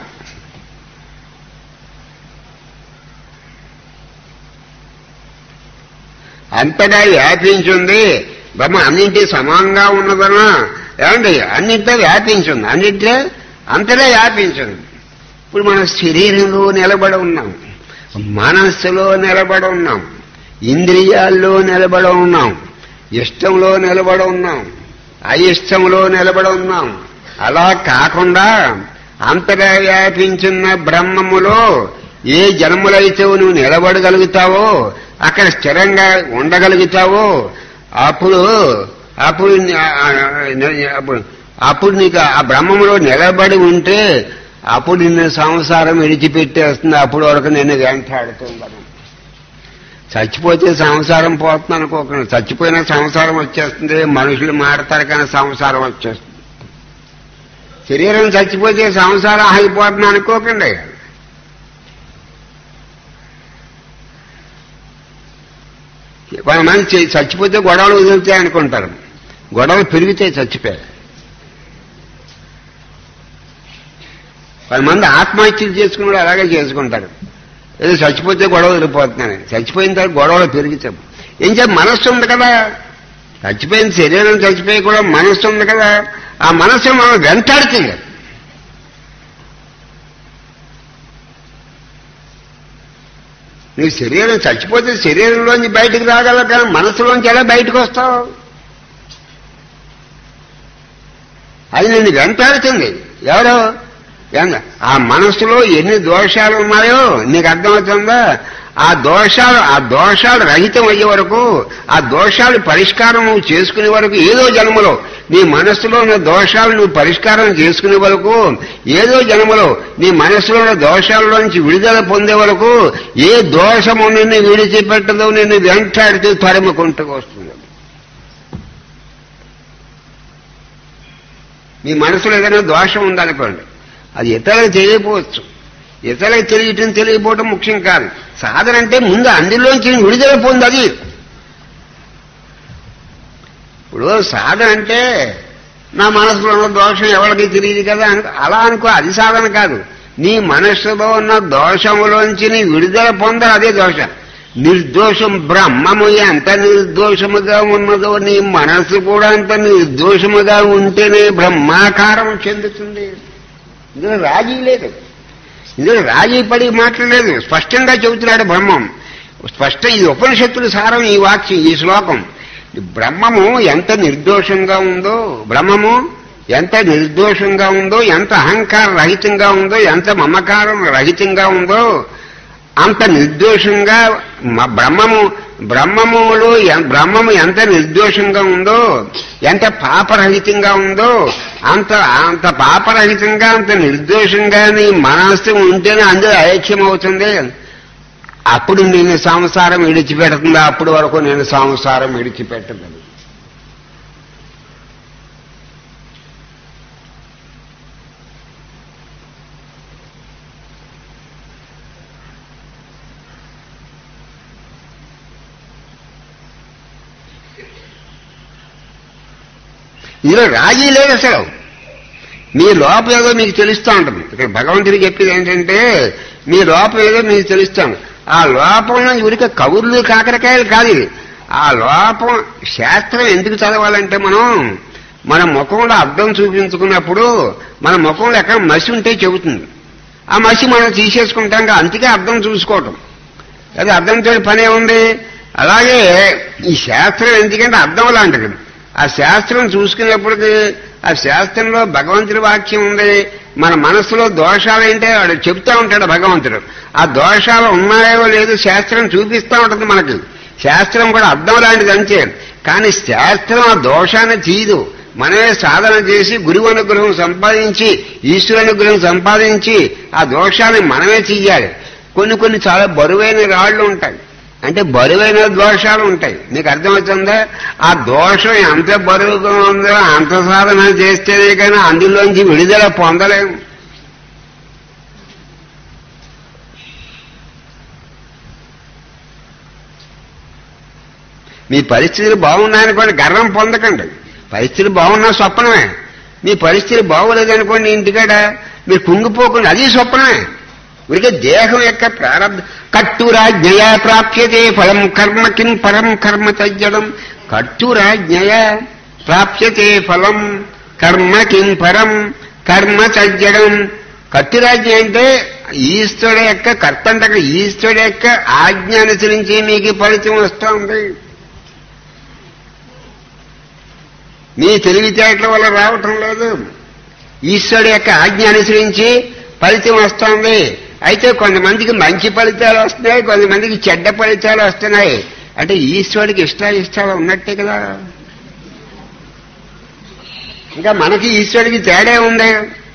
అంతగా వ్యాపించింది బ్రహ్మ అన్నింటి సమానంగా ఉన్నదనా ఏమండి అన్నింటిలో వ్యాపించింది అన్నింటిలో అంతటా వ్యాపించింది ఇప్పుడు మన శరీరంలో నిలబడి ఉన్నాం మనస్సులో నిలబడి ఉన్నాం ఇంద్రియాల్లో నిలబడి ఉన్నాం ఇష్టంలో నిలబడి ఉన్నాం అయిష్టంలో నిలబడి ఉన్నాం అలా కాకుండా అంతటా వ్యాపించిన బ్రహ్మములో ఏ జన్మలైతే నువ్వు నిలబడగలుగుతావో అక్కడ స్థిరంగా ఉండగలుగుతావో అప్పుడు అప్పుడు ని- ఆ- ఆ- అప్పుడు అప్పుడు నీకు ఆ బ్రహ్మములో నిలబడి ఉంటే అప్పుడు నిన్ను సంసారం విడిచిపెట్టేస్తుంది అప్పుడు వరకు నిన్ను వెంటాడుతుంది చచ్చిపోతే సంసారం పోతుంది అనుకోకుండా చచ్చిపోయినా సంసారం వచ్చేస్తుంది మనుషులు మారతారు కానీ సంసారం వచ్చేస్తుంది శరీరం చచ్చిపోతే సంసారం ఆగిపోతుంది అనుకోకండి కొంతమంది చ- చచ్చిపోతే గొడవలు వదులుతాయి అనుకుంటారు గొడవలు పెరిగితే చచ్చిపోయారు కొంతమంది ఆత్మహత్యలు చేసుకుని అలాగే చేసుకుంటారు ఏదో చచ్చిపోతే గొడవ వదిలిపోతున్నాను చచ్చిపోయిన తర్వాత గొడవలు పెరుగుతాం ఏం చెప్పి మనస్సు ఉంది కదా చచ్చిపోయిన శరీరం చచ్చిపోయి కూడా మనస్సు ఉంది కదా ఆ మనస్సు మనం వెంటాడుతుంది నీ శరీరం చచ్చిపోతే శరీరంలోంచి బయటకు రాగలవు కానీ మనసులోంచి ఎలా బయటకు వస్తావు అది నిన్ను వెంటాడుతుంది ఎవరు ఏం- ఆ మనసులో ఎన్ని దోషాలు ఉన్నాయో నీకు అర్థమవుతుందా ఆ దోషాలు ఆ దోషాలు రహితం అయ్యే వరకు ఆ దోషాలు పరిష్కారం నువ్వు చేసుకునే వరకు ఏదో జన్మలో నీ మనస్సులో ఉన్న దోషాలు నువ్వు పరిష్కారం చేసుకునే వరకు ఏదో జన్మలో నీ మనస్సులో ఉన్న దోషాలలోంచి విడుదల పొందే వరకు ఏ దోషము నిన్ను విడిచిపెట్టదో నిన్ను వెంటాడుతూ తరుముకుంటూ వస్తుంది మీ మనసులో ఏదైనా దోషం ఉందనుకోండి అది ఇతరులకు తెలియకపోవచ్చు ఇతరులకు తెలియటం తెలియకపోవటం ముఖ్యం కాదు సాధన అంటే ముందు అందులోంచి విడుదల పొంది అది సాధన అంటే నా మనసులో ఉన్న దోషం ఎవరికి తెలియదు కదా అనుకో అలా అనుకో అది సాధన కాదు నీ మనస్సులో ఉన్న దోషములోంచి నీ విడుదల పొందాలి అదే దోషం నిర్దోషం బ్రహ్మము ఎంత నిర్దోషముగా ఉన్నదో నీ మనసు కూడా అంత నిర్దోషముగా ఉంటేనే బ్రహ్మాకారం చెందుతుంది ఇందులో రాజీ లేదు ఇందులో రాజీ పడి మాట్లాడలేదు స్పష్టంగా చెబుతున్నాడు బ్రహ్మం స్పష్టం ఈ ఉపనిషత్తుల సారం ఈ వాక్యం ఈ శ్లోకం బ్రహ్మము ఎంత నిర్దోషంగా ఉందో బ్రహ్మము ఎంత నిర్దోషంగా ఉందో ఎంత అహంకార రహితంగా ఉందో ఎంత మమకారం రహితంగా ఉందో అంత నిర్దోషంగా మ- బ్రహ్మము బ్రహ్మములో ఎ- బ్రహ్మము ఎంత నిర్దోషంగా ఉందో ఎంత పాపరహితంగా ఉందో అంత అంత పాపరహితంగా అంత నిర్దోషంగా నీ మనస్సు ఉంటేనే అందులో ఐక్యం అవుతుంది అప్పుడు నేను సంసారం విడిచిపెడుతుంది అప్పటి వరకు నేను సంసారం విడిచిపెట్టదు ఇందులో రాజీ లేదు అసలు మీ లోపం ఏదో మీకు తెలుస్తూ ఉంటుంది ఇక్కడ భగవంతుడు చెప్పేది ఏంటంటే మీ లోపం ఏదో మీకు తెలుస్తాను ఆ లోపంలో ఉరిక కబుర్లు కాకరకాయలు కాదు ఇది ఆ లోపం శాస్త్రం ఎందుకు చదవాలంటే మనం మన ముఖంలో అర్థం చూపించుకున్నప్పుడు మన ముఖంలో ఎక్కడ మసి ఉంటే చెబుతుంది ఆ మసి మనం తీసేసుకుంటాం కదా, అందుకే అర్థం చూసుకోవటం అది అర్థంతో పనే ఉంది అలాగే ఈ శాస్త్రం ఎందుకంటే అర్థం లాంటిది ఆ శాస్త్రం చూసుకునేప్పటికి ఆ శాస్త్రంలో భగవంతుడి వాక్యం ఉంది మన మనసులో దోషాలు ఏంటే వాడు చెప్తా ఉంటాడు భగవంతుడు ఆ దోషాలు ఉన్నాయో లేదు శాస్త్రం చూపిస్తా ఉంటుంది మనకి శాస్త్రం కూడా అర్థం లాంటిది అంతే కానీ శాస్త్రం ఆ దోషాన్ని తీయదు మనమే సాధన చేసి గురువు అనుగ్రహం సంపాదించి ఈశ్వర అనుగ్రహం సంపాదించి ఆ దోషాన్ని మనమే తీయాలి కొన్ని కొన్ని చాలా బరువైన రాళ్లు ఉంటాయి అంటే బరువైన దోషాలు ఉంటాయి నీకు అర్థమవుతుందా ఆ దోషం ఎంత బరువుగా ఉందో అంత సాధన చేస్తేనే కానీ అందులోంచి విడుదల పొందలేము మీ పరిస్థితులు బాగున్నాయనుకోండి గర్వం పొందకండి పరిస్థితులు బాగున్నా స్వప్నమే మీ పరిస్థితులు బాగోలేదనుకోండి ఇంటికాడ మీరు కుంగిపోకుండా అది స్వప్నమే ఉడికే దేహం యొక్క ప్రారంభ కట్టురాజ్ఞయ ప్రాప్యతే ఫలం కర్మ కిం పరం కర్మ తజ్జడం కట్టురాజ్ఞయ ప్రాప్యతే ఫలం కర్మ కిం పరం కర్మ తజ్జడం కట్టురాజ్ఞ అంటే ఈశ్వరుడు యొక్క కర్త అంటే అక్కడ ఈశ్వరుడు యొక్క ఆజ్ఞ అనుసరించి మీకు ఫలితం వస్తుంది మీ తెలివితేటల వల్ల రావటం లేదు ఈశ్వరుడు యొక్క ఆజ్ఞ అనుసరించి ఫలితం వస్తుంది అయితే కొంతమందికి మంచి ఫలితాలు వస్తున్నాయి కొంతమందికి చెడ్డ ఫలితాలు వస్తున్నాయి అంటే ఈశ్వరుడికి ఇష్టాలు ఇష్టాలు ఉన్నట్టే కదా ఇంకా మనకి ఈశ్వరుడికి తేడా ఉంది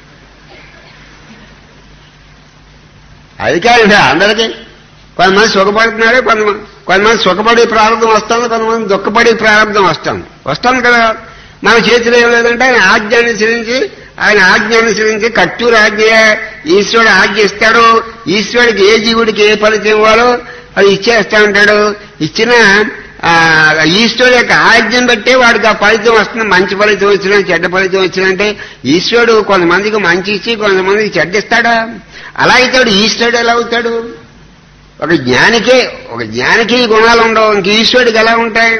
అది కాదు అందరికీ కొంతమంది సుఖపడుతున్నారు కొంతమంది కొంతమంది సుఖపడే ప్రారంభం వస్తుంది కొంతమంది దుఃఖపడే ప్రారంభం వస్తుంది వస్తుంది కదా మన చేతిలో ఏం లేదంటే ఆయన ఆజ్ఞ అనుసరించి ఆయన ఆజ్ఞ అనుసరించి కట్టూరు ఆజ్ఞ ఈశ్వరుడు ఆజ్ఞ ఇస్తాడు ఈశ్వరుడికి ఏ జీవుడికి ఏ ఫలితం ఇవ్వాలో అది ఇచ్చేస్తా ఉంటాడు ఇచ్చిన ఆ, ఈశ్వరుడు యొక్క ఆజ్ఞను బట్టే వాడికి ఆ ఫలితం వస్తుంది మంచి ఫలితం వచ్చినా చెడ్డ ఫలితం వచ్చినంటే ఈశ్వరుడు కొంతమందికి మంచి ఇచ్చి కొంతమందికి చెడ్డ ఇస్తాడా అలా అయితే వాడు ఈశ్వరుడు ఎలా అవుతాడు ఒక జ్ఞానికే ఒక జ్ఞానికి ఈ గుణాలు ఉండవు ఇంక ఈశ్వరుడికి ఎలా ఉంటాయి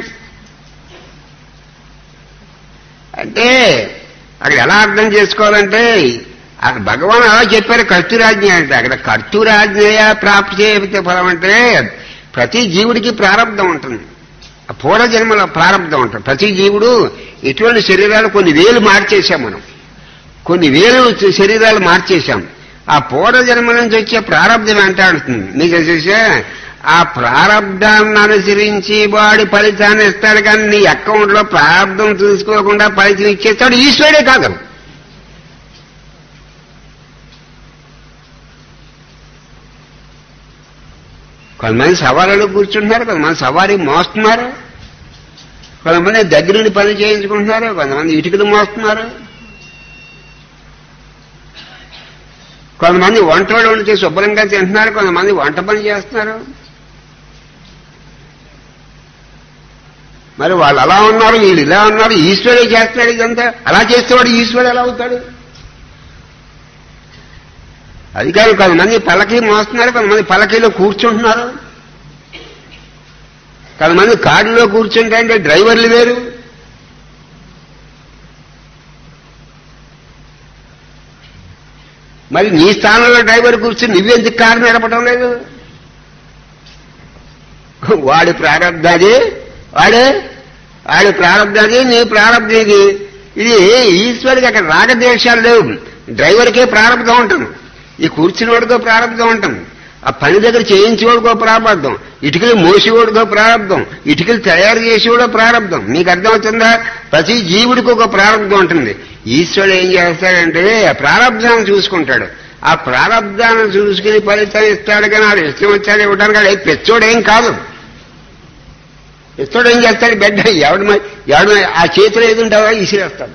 అంటే అక్కడ ఎలా అర్థం చేసుకోవాలంటే అక్కడ భగవాన్ అలా చెప్పారు కర్తూరాజ్ఞ అంటే అక్కడ కర్తూరాజ్ఞయ ప్రాప్తి చేయతే ఫలం అంటే ప్రతి జీవుడికి ప్రారంధం ఉంటుంది ఆ పూర్వజన్మలో ప్రారంధం ఉంటుంది ప్రతి జీవుడు ఇటువంటి శరీరాలు కొన్ని వేలు మార్చేశాం మనం కొన్ని వేలు శరీరాలు మార్చేశాం ఆ పూర్వజన్మ నుంచి వచ్చే ప్రారంధం అంటే అంటుంది నీకు చూసా ఆ ప్రారంధాన్ని అనుసరించి వాడి ఫలితాన్ని ఇస్తాడు కానీ నీ అకౌంట్ లో ప్రారంధం చూసుకోకుండా ఫలితం ఇచ్చేస్తాడు ఈశ్వరుడే కాదు కొంతమంది సవారీలో కూర్చుంటున్నారు కొంతమంది సవారీ మోస్తున్నారు కొంతమంది దగ్గరుండి పని చేయించుకుంటున్నారు కొంతమంది ఇటుకలు మోస్తున్నారు కొంతమంది వంటలు వండితే శుభ్రంగా తింటున్నారు కొంతమంది వంట పని చేస్తున్నారు మరి వాళ్ళు అలా ఉన్నారు వీళ్ళు ఇలా ఉన్నారు ఈశ్వరుడే చేస్తున్నాడు ఇదంతా అలా చేసేవాడు ఈశ్వరుడు ఎలా అవుతాడు అది కాదు కొంతమంది పలకి మోస్తున్నారు కొంతమంది పలకీలో కూర్చుంటున్నారు కొంతమంది కారులో కూర్చుంటే అంటే డ్రైవర్లు వేరు మరి నీ స్థానంలో డ్రైవర్ కూర్చుని నువ్వెందుకు కారు నడపడం లేదు వాడి ప్రారంధాది వాడు వాడి ప్రారంధాది నీ ప్రారంధది ఇది ఈశ్వరుడికి అక్కడ రాగద్వేషాలు లేవు డ్రైవర్కే ప్రారంభం ఉంటుంది ఈ కూర్చుని వాడికో ప్రారంభం ఉంటుంది ఆ పని దగ్గర చేయించేవాడికో ప్రారంభం ఇటుకలు మోసేవాడికో ప్రారంభం ఇటుకలు తయారు చేసేవాడో ప్రారంభం మీకు అర్థమవుతుందా ప్రతి జీవుడికి ఒక ప్రారంభం ఉంటుంది ఈశ్వరుడు ఏం చేస్తాడంటే ఆ ప్రారంభాన్ని చూసుకుంటాడు ఆ ప్రారంభాన్ని చూసుకుని ఫలితం ఇస్తాడు కానీ వాడు ఇష్టం వచ్చాడు ఇవ్వడానికి వాడు పెచ్చోడు ఏం కాదు పెచ్చోడు ఏం చేస్తాడు బిడ్డ ఎవడి మ- ఎవడి మ- ఆ చేతిలో ఏది ఉంటుందో ఇసిరేస్తాడు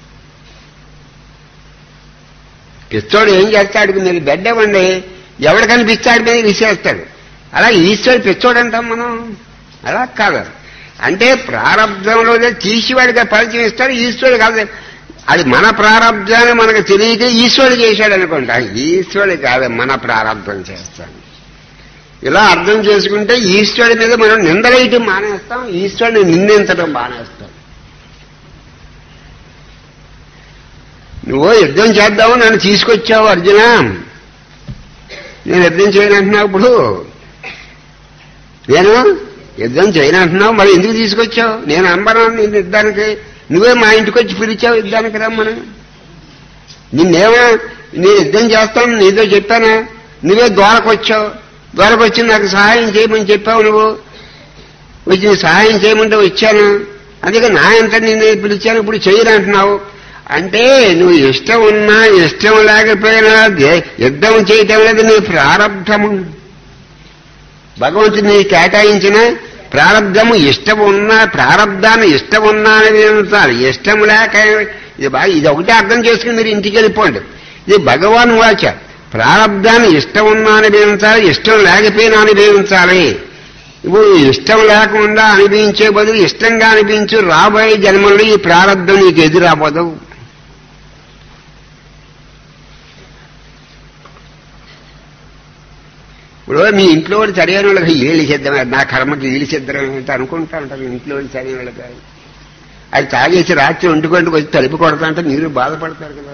పిచ్చోడు ఏం చేస్తాడు మీరు బెడ్ ఇవ్వండి ఎవడు కనిపిస్తాడు మీద విసిరేస్తాడు అలా ఈశ్వరుడు పిచ్చోడు అంటాం మనం అలా కాదు అంటే ప్రారంభంలోనే తీసివాడిగా పరిచయం ఇస్తాడు ఈశ్వరుడు కాదు అది మన ప్రారంభాన్ని మనకు తెలియక ఈశ్వరుడు చేశాడు అనుకుంటా ఈశ్వరుడు కాదు మన ప్రారంభం చేస్తాడు ఇలా అర్థం చేసుకుంటే ఈశ్వరుడి మీద మనం నిందలేయటం మానేస్తాం ఈశ్వరుని నిందించడం మానేస్తాం నువ్వు యుద్ధం చేద్దాము నన్ను తీసుకొచ్చావు అర్జున నేను యుద్ధం చేయనంటున్నావు ఇప్పుడు నేను యుద్ధం చేయనంటున్నావు మరి ఎందుకు తీసుకొచ్చావు నేను అంబను నేను యుద్ధానికి నువ్వే మా ఇంటికి వచ్చి పిలిచావు యుద్ధానికి రమ్మని నిన్నేమో నేను యుద్ధం చేస్తాను నీతో చెప్పానా నువ్వే ద్వారకు వచ్చావు ద్వారకు వచ్చి నాకు సహాయం చేయమని చెప్పావు నువ్వు వచ్చి నీ సహాయం చేయమంటే వచ్చాను అందుకే నా ఎంత నిన్ను పిలిచాను ఇప్పుడు చేయనంటున్నావు అంటే నువ్వు ఇష్టం ఉన్నా ఇష్టం లేకపోయినా దే- యుద్ధం చేయటం లేదు నీ ప్రారంధము భగవంతుడు నీ కేటాయించిన ప్రారంధము ఇష్టం ఉన్నా ప్రారంధాన్ని ఇష్టం ఉన్నా అని వింటారు ఇష్టం లేక ఇది బాగా ఇది ఒకటే అర్థం చేసుకుని మీరు ఇంటికి వెళ్ళిపోండి ఇది భగవాన్ వాచ ప్రారంధాన్ని ఇష్టం ఉన్నా అని వింటారు ఇష్టం లేకపోయినా అనుభవించాలి ఇప్పుడు ఇష్టం లేకుండా అనిపించే బదులు ఇష్టంగా అనిపించు రాబోయే జన్మల్లో ఈ ప్రారంధం నీకు ఎదురాబోదు ఇప్పుడు మీ ఇంట్లో వాళ్ళు చదివిన వాళ్ళకి వీళ్ళు సిద్ధమే నా కర్మకి వీళ్ళు సిద్ధం అంటే అనుకుంటా ఉంటారు ఇంట్లో వాళ్ళు చదివిన వాళ్ళకి అది తాగేసి రాత్రి ఒంటి గంటకు వచ్చి తలుపు కొడతా అంటే మీరు బాధపడతారు కదా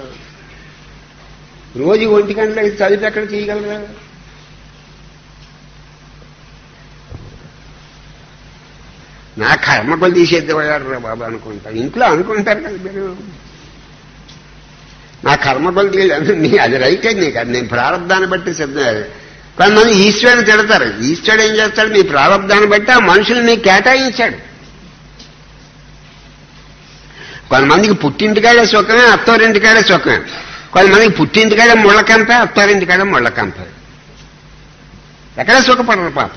రోజు ఒంటి గంటలకు చదివి ఎక్కడ చేయగలరా నా కర్మ కొలు తీసేద్దామయ్యారు రా బాబా అనుకుంటా ఇంట్లో అనుకుంటారు కదా మీరు నా కర్మ కొలు తీయలేదు నీ అది రైతే నీకు అది నేను ప్రారంధాన్ని బట్టి సిద్ధం కొంతమంది ఈశ్వరుని తిడతారు ఈశ్వరుడు ఏం చేస్తాడు మీ ప్రారంధాన్ని బట్టి ఆ మనుషులు నీకు కేటాయించాడు కొంతమందికి పుట్టింటికాడే సుఖమే అత్తోరింటికాడే సుఖమే కొంతమందికి పుట్టింటికాడే ముళ్ళకంప అత్తోరింటికాడే ముళ్ళకంప ఎక్కడ సుఖపడరు పాపం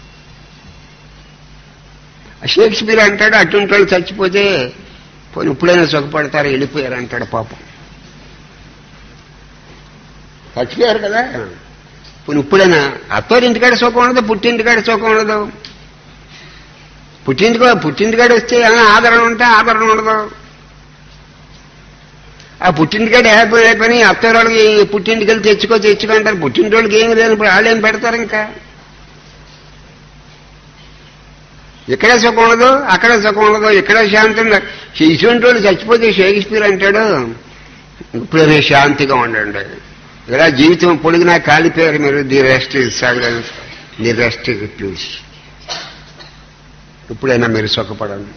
ఆ షేక్స్పియర్ అంటాడు అటువంటి వాళ్ళు చచ్చిపోతే పోనీ ఇప్పుడైనా సుఖపడతారు వెళ్ళిపోయారు అంటాడు పాపం చచ్చిపోయారు కదా పోనీ ఇప్పుడైనా అత్తోరింటికాడ సుఖం ఉండదు పుట్టింటికాడ సుఖం ఉండదు పుట్టింటికి పుట్టింటికాడ వస్తే ఏమైనా ఆదరణ ఉంటే ఆదరణ ఉండదు ఆ పుట్టింటికాడ హ్యాపీ అయిపోయి అత్తోరాళ్ళకి పుట్టింటికి వెళ్ళి తెచ్చుకో తెచ్చుకో అంటారు పుట్టింటి వాళ్ళకి ఏమి లేదు ఇప్పుడు వాళ్ళు ఏం పెడతారు ఇంకా ఇక్కడే సుఖం ఉండదు అక్కడే సుఖం ఉండదు ఇక్కడే శాంతి ఉండదు ఇటువంటి వాళ్ళు చచ్చిపోతే షేక్స్పియర్ అంటాడు ఇప్పుడనే శాంతిగా ఉండండి ఇలా జీవితం పొడిగినా కాలిపోయారు మీరు the rest silence the rest please ఇప్పుడైనా మీరు సుఖపడండి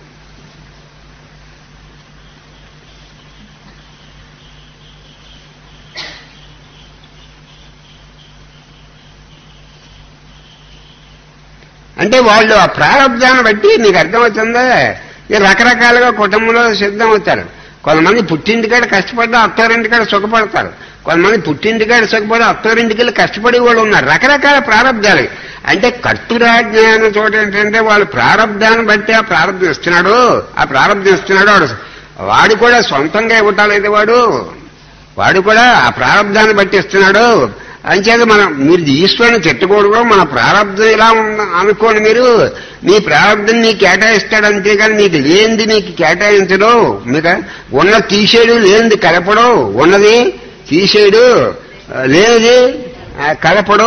అంటే వాళ్ళు ఆ ప్రారంభాన్ని బట్టి మీకు అర్థమవుతుందా ఈ రకరకాలుగా కుటుంబంలో సిద్ధం అవుతారు కొంతమంది పుట్టింటికాడ కష్టపడ్డా అత్తారింటికాడ సుఖపడతారు కొంతమంది పుట్టింటికాడ సుఖపడి అత్తారింటికి వెళ్ళి కష్టపడే వాళ్ళు ఉన్నారు రకరకాల ప్రారంధాలు అంటే కట్టురాజ్ఞానం చోట ఏంటంటే వాళ్ళు ప్రారంధాన్ని బట్టి ఆ ప్రారంభం ఇస్తున్నాడు ఆ ప్రారంభం ఇస్తున్నాడు వాడు వాడు కూడా సొంతంగా ఇవ్వటాలేదు వాడు వాడు కూడా ఆ ప్రారంధాన్ని బట్టి ఇస్తున్నాడు అంచేత మనం మీరు ఈశ్వరుని తిట్టకూడదు మన ప్రారంభం ఇలా ఉంద అనుకోండి మీరు నీ ప్రారంభం నీకు కేటాయిస్తాడు అంతేగాని నీకు లేనిది నీకు కేటాయించడు మీకు ఉన్న తీసేడు లేనిది కలపడు ఉన్నది తీసేడు ఆ, లేనిది ఆ, కలపడు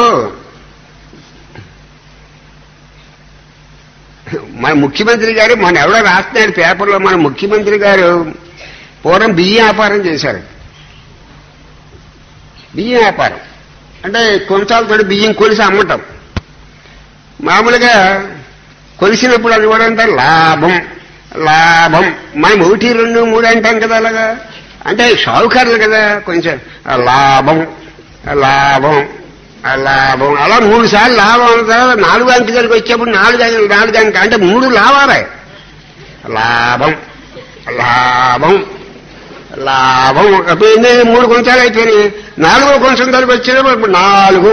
మన ముఖ్యమంత్రి గారు మన ఎవడో రాస్తున్నాడు పేపర్లో మన ముఖ్యమంత్రి గారు పూర్వం బియ్యం వ్యాపారం చేశారు బియ్యం వ్యాపారం అంటే కొంచాలతో బియ్యం కొలిసి అమ్మటం మామూలుగా కొలిసినప్పుడు అది కూడా అంటారు లాభం లాభం మనం ఒకటి రెండు మూడు అంటాం కదా అలాగా అంటే షావుకారులు కదా కొంచెం ఆ లాభం ఆ లాభం ఆ లాభం అలా మూడు సార్లు లాభం అన్న తర్వాత నాలుగు అంక దగ్గరికి వచ్చేప్పుడు నాలుగు అంక నాలుగు అంక అంటే మూడు లాభాలే లాభం లాభం లాభం అప్పుడు ఎన్ని మూడు కొంచాలు అయిపోయినాయి నాలుగో కొంచెం దగ్గరికి వచ్చేటప్పుడు ఇప్పుడు నాలుగు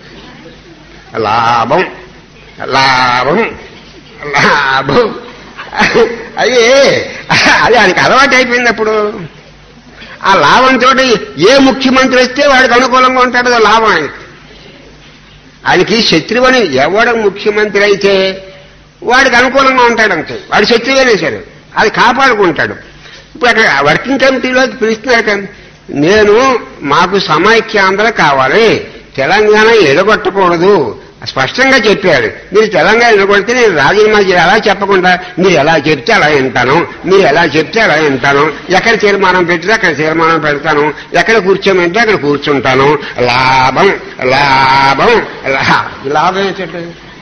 లాభం లాభం లాభం అది అది ఆయనకి అలవాటు అయిపోయింది అప్పుడు ఆ లాభంతో ఏ ముఖ్యమంత్రి వస్తే వాడికి అనుకూలంగా ఉంటాడు ఆ లాభం ఆయనకి ఆయనకి శత్రువని ఎవడ ముఖ్యమంత్రి అయితే వాడికి అనుకూలంగా ఉంటాడు అంతే వాడు శత్రువైనా సరే అది కాపాడుకుంటాడు ఇప్పుడు అక్కడ వర్కింగ్ కమిటీలోకి పిలుస్తున్నారు కదా, నేను మాకు సమైక్యాంధ్ర కావాలి తెలంగాణ ఎడగొట్టకూడదు స్పష్టంగా చెప్పాడు మీరు తెలంగాణ ఎడగొడితే నేను రాజీనామా చేయాలి అలా చెప్పకుండా మీరు ఎలా చెప్తే అలా వింటాను మీరు ఎలా చెప్తే అలా వింటాను ఎక్కడ తీర్మానం పెట్టితే అక్కడ తీర్మానం పెడతాను ఎక్కడ కూర్చోమంటే అక్కడ కూర్చుంటాను లాభం లాభం లా- లాభం ఏంటంటే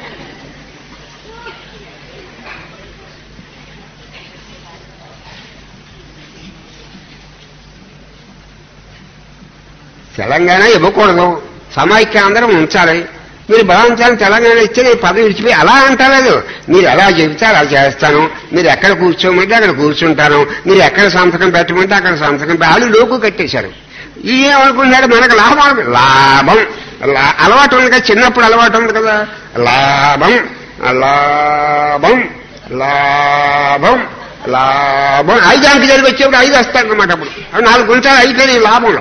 తెలంగాణ ఇవ్వకూడదు సమైక్యాంధ్రం ఉంచాలి మీరు బలవంతాన్ని తెలంగాణ ఇస్తే నేను పదవి విడిచిపోయి అలా అంటలేదు మీరు ఎలా చెబితే అలా చేస్తాను మీరు ఎక్కడ కూర్చోమంటే అక్కడ కూర్చుంటాను మీరు ఎక్కడ సంతకం పెట్టమంటే అక్కడ సంతకం పె- వాళ్ళు లోకు కట్టేశారు ఏమనుకున్నాడు మనకు లాభం లాభం లా- అలవాటు ఉంది కదా చిన్నప్పుడు అలవాటు ఉంది కదా లాభం లాభం లాభం లాభం ఐదు అంక జరిగి వచ్చేప్పుడు ఐదు వస్తాడనమాట అప్పుడు అవి నాలుగు గుంటాలు అయిపోయినాయి లాభంలో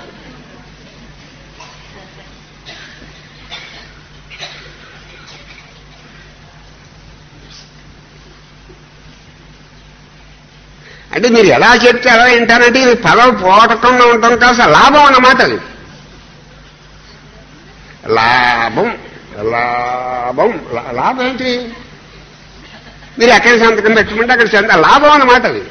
అంటే మీరు ఎలా చెప్తే ఎలా వింటారంటే ఇది పదవి పోటకుండా ఉంటాం కాస్త లాభం అన్నమాట అది లాభం లాభం లా- లాభం ఏంటి మీరు ఎక్కడ సంతకం పెట్టమంటే అక్కడ సంత లాభం అన్నమాట అది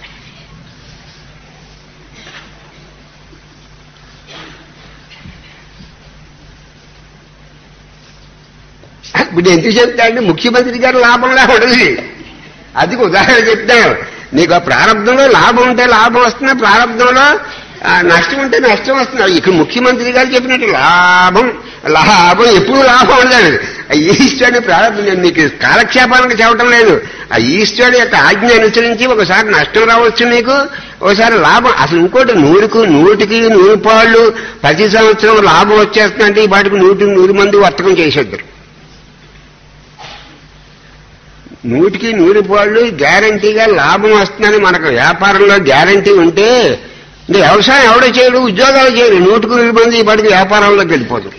ఇప్పుడు ఎందుకు చెప్తా అంటే ముఖ్యమంత్రి గారు లాభంలా ఉండదు అది ఉదాహరణ చెప్తాను నీకు ఆ ప్రారంభంలో లాభం ఉంటే లాభం వస్తుంది ప్రారంభంలో ఆ, నష్టం ఉంటే నష్టం వస్తుంది ఇక్కడ ముఖ్యమంత్రి గారు చెప్పినట్టు లాభం లాభం ఎప్పుడు లాభం ఉండదు ఆ ఈశ్వరుని ప్రారంభం నేను నీకు కాలక్షేపానికి చెప్పడం లేదు ఆ ఈశ్వరుడు యొక్క ఆజ్ఞ అనుసరించి ఒకసారి నష్టం రావచ్చు నీకు ఒకసారి లాభం అసలు ఇంకోటి నూరుకు నూటికి నూరు పాళ్ళు ప్రతి సంవత్సరం లాభం వచ్చేస్తుందంటే ఈ పాటికి నూటికి నూరు మంది వర్తకం చేసేద్దరు నూటికి నూరు పాళ్ళు గ్యారంటీగా లాభం వస్తుందని మనకు వ్యాపారంలో గ్యారంటీ ఉంటే ఇంకా వ్యవసాయం ఎవడో చేయడు ఉద్యోగాలు చేయడు నూటికి నూరు మంది ఈ పాటికి వ్యాపారంలోకి వెళ్ళిపోతారు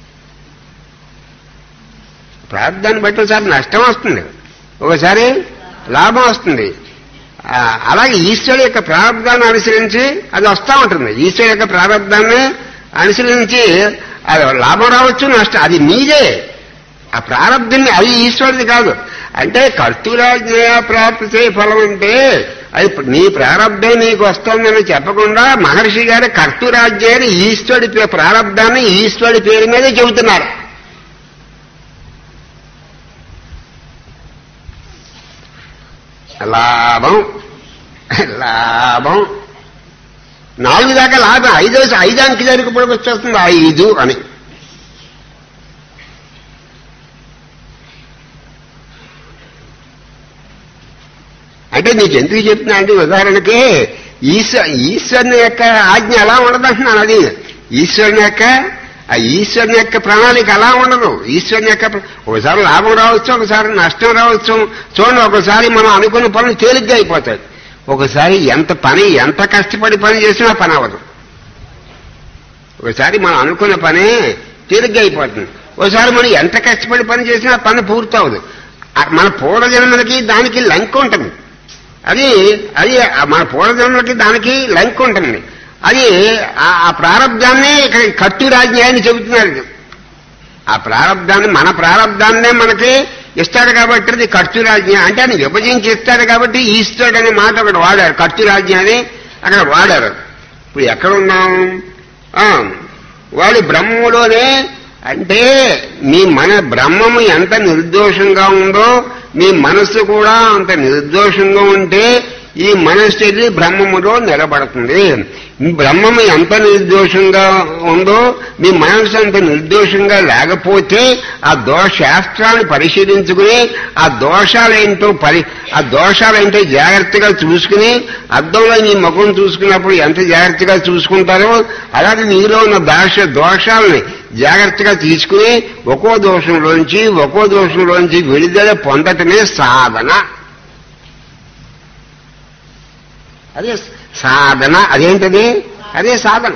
ప్రార్థాన్ని బట్టి ఒకసారి నష్టం వస్తుంది ఒకసారి లాభం వస్తుంది ఆ, అలాగే ఈశ్వరుడు యొక్క ప్రారంధాన్ని అనుసరించి అది వస్తూ ఉంటుంది ఈశ్వరుడు యొక్క ప్రారంధాన్ని అనుసరించి అది లాభం రావచ్చు నష్టం అది మీదే ఆ ప్రారంధాన్ని అది ఈశ్వరుది కాదు అంటే కర్తూరాజ్ఞ ప్రాప్తి ఫలం అంటే అది ఇప్పుడు నీ ప్రారంధం నీకు వస్తుందని చెప్పకుండా మహర్షి గారు కర్తూరాజ్ఞాన్ని ఈశ్వరుడి పే- ప్రారంధాన్ని ఈశ్వరుడి పేరు మీదే చెబుతున్నారు లాభం లాభం నాలుగు దాకా లాభం ఐదో ఐదు అంకి జరిగిపోయి వచ్చేస్తుంది ఐదు అని అంటే నీకు ఎందుకు చెప్తున్నా అంటే ఉదాహరణకి ఈశ్వ ఈశ్వరుని యొక్క ఆజ్ఞ ఎలా ఉండదంటున్నాను అది ఈశ్వరుని యొక్క ఆ ఈశ్వరుని యొక్క ప్రణాళిక అలా ఉండదు ఈశ్వరుని యొక్క ప్ర- ఒకసారి లాభం రావచ్చు ఒకసారి నష్టం రావచ్చు చూడండి ఒకసారి మనం అనుకున్న పనులు తేలిగ్గా అయిపోతాయి ఒకసారి ఎంత పని ఎంత కష్టపడి పని చేసినా పని అవ్వదు ఒకసారి మనం అనుకున్న పని తేలిగ్గా అయిపోతుంది ఒకసారి మనం ఎంత కష్టపడి పని చేసినా ఆ పని పూర్తవదు ఆ మన పూర్వజన్మలకి దానికి లంక్ ఉంటుంది అది అది ఆ మన పూర్వజన్మలకి దానికి లంక్ ఉంటుంది అది ఆ- ఆ ప్రారంధాన్ని ఇక్కడ కట్టు రాజ్యాన్ని చెబుతున్నారు ఆ ప్రారంధాన్ని మన ప్రారంధాన్నే మనకి ఇస్తాడు కాబట్టి అది ఖర్చు రాజ్యం అంటే ఆయన విభజించి ఇస్తాడు కాబట్టి ఈస్తాడు అనే మాట ఒకటి వాడారు ఖర్చు రాజ్యం అని అక్కడ వాడారు ఇప్పుడు ఎక్కడ ఉన్నాం ఆ, వాడి బ్రహ్మలోనే అంటే మీ మన బ్రహ్మము ఎంత నిర్దోషంగా ఉందో మీ మనస్సు కూడా అంత నిర్దోషంగా ఉంటే ఈ మనస్సు వెళ్ళి బ్రహ్మములో నిలబడుతుంది మీ బ్రహ్మము ఎంత నిర్దోషంగా ఉందో మీ మనస్సు అంత నిర్దోషంగా లేకపోతే ఆ దోష శాస్త్రాన్ని పరిశీలించుకుని ఆ దోషాలేంటో పరి ఆ దోషాలేంటో జాగ్రత్తగా చూసుకుని అద్దంలో మీ ముఖం చూసుకున్నప్పుడు ఎంత జాగ్రత్తగా చూసుకుంటారో అలాగే మీలో ఉన్న దోష దోషాలని జాగ్రత్తగా తీసుకుని ఒక్కో దోషంలోంచి ఒక్కో దోషంలోంచి విడుదల పొందటమే సాధన అదే సాధన అదేంటది అదే సాధన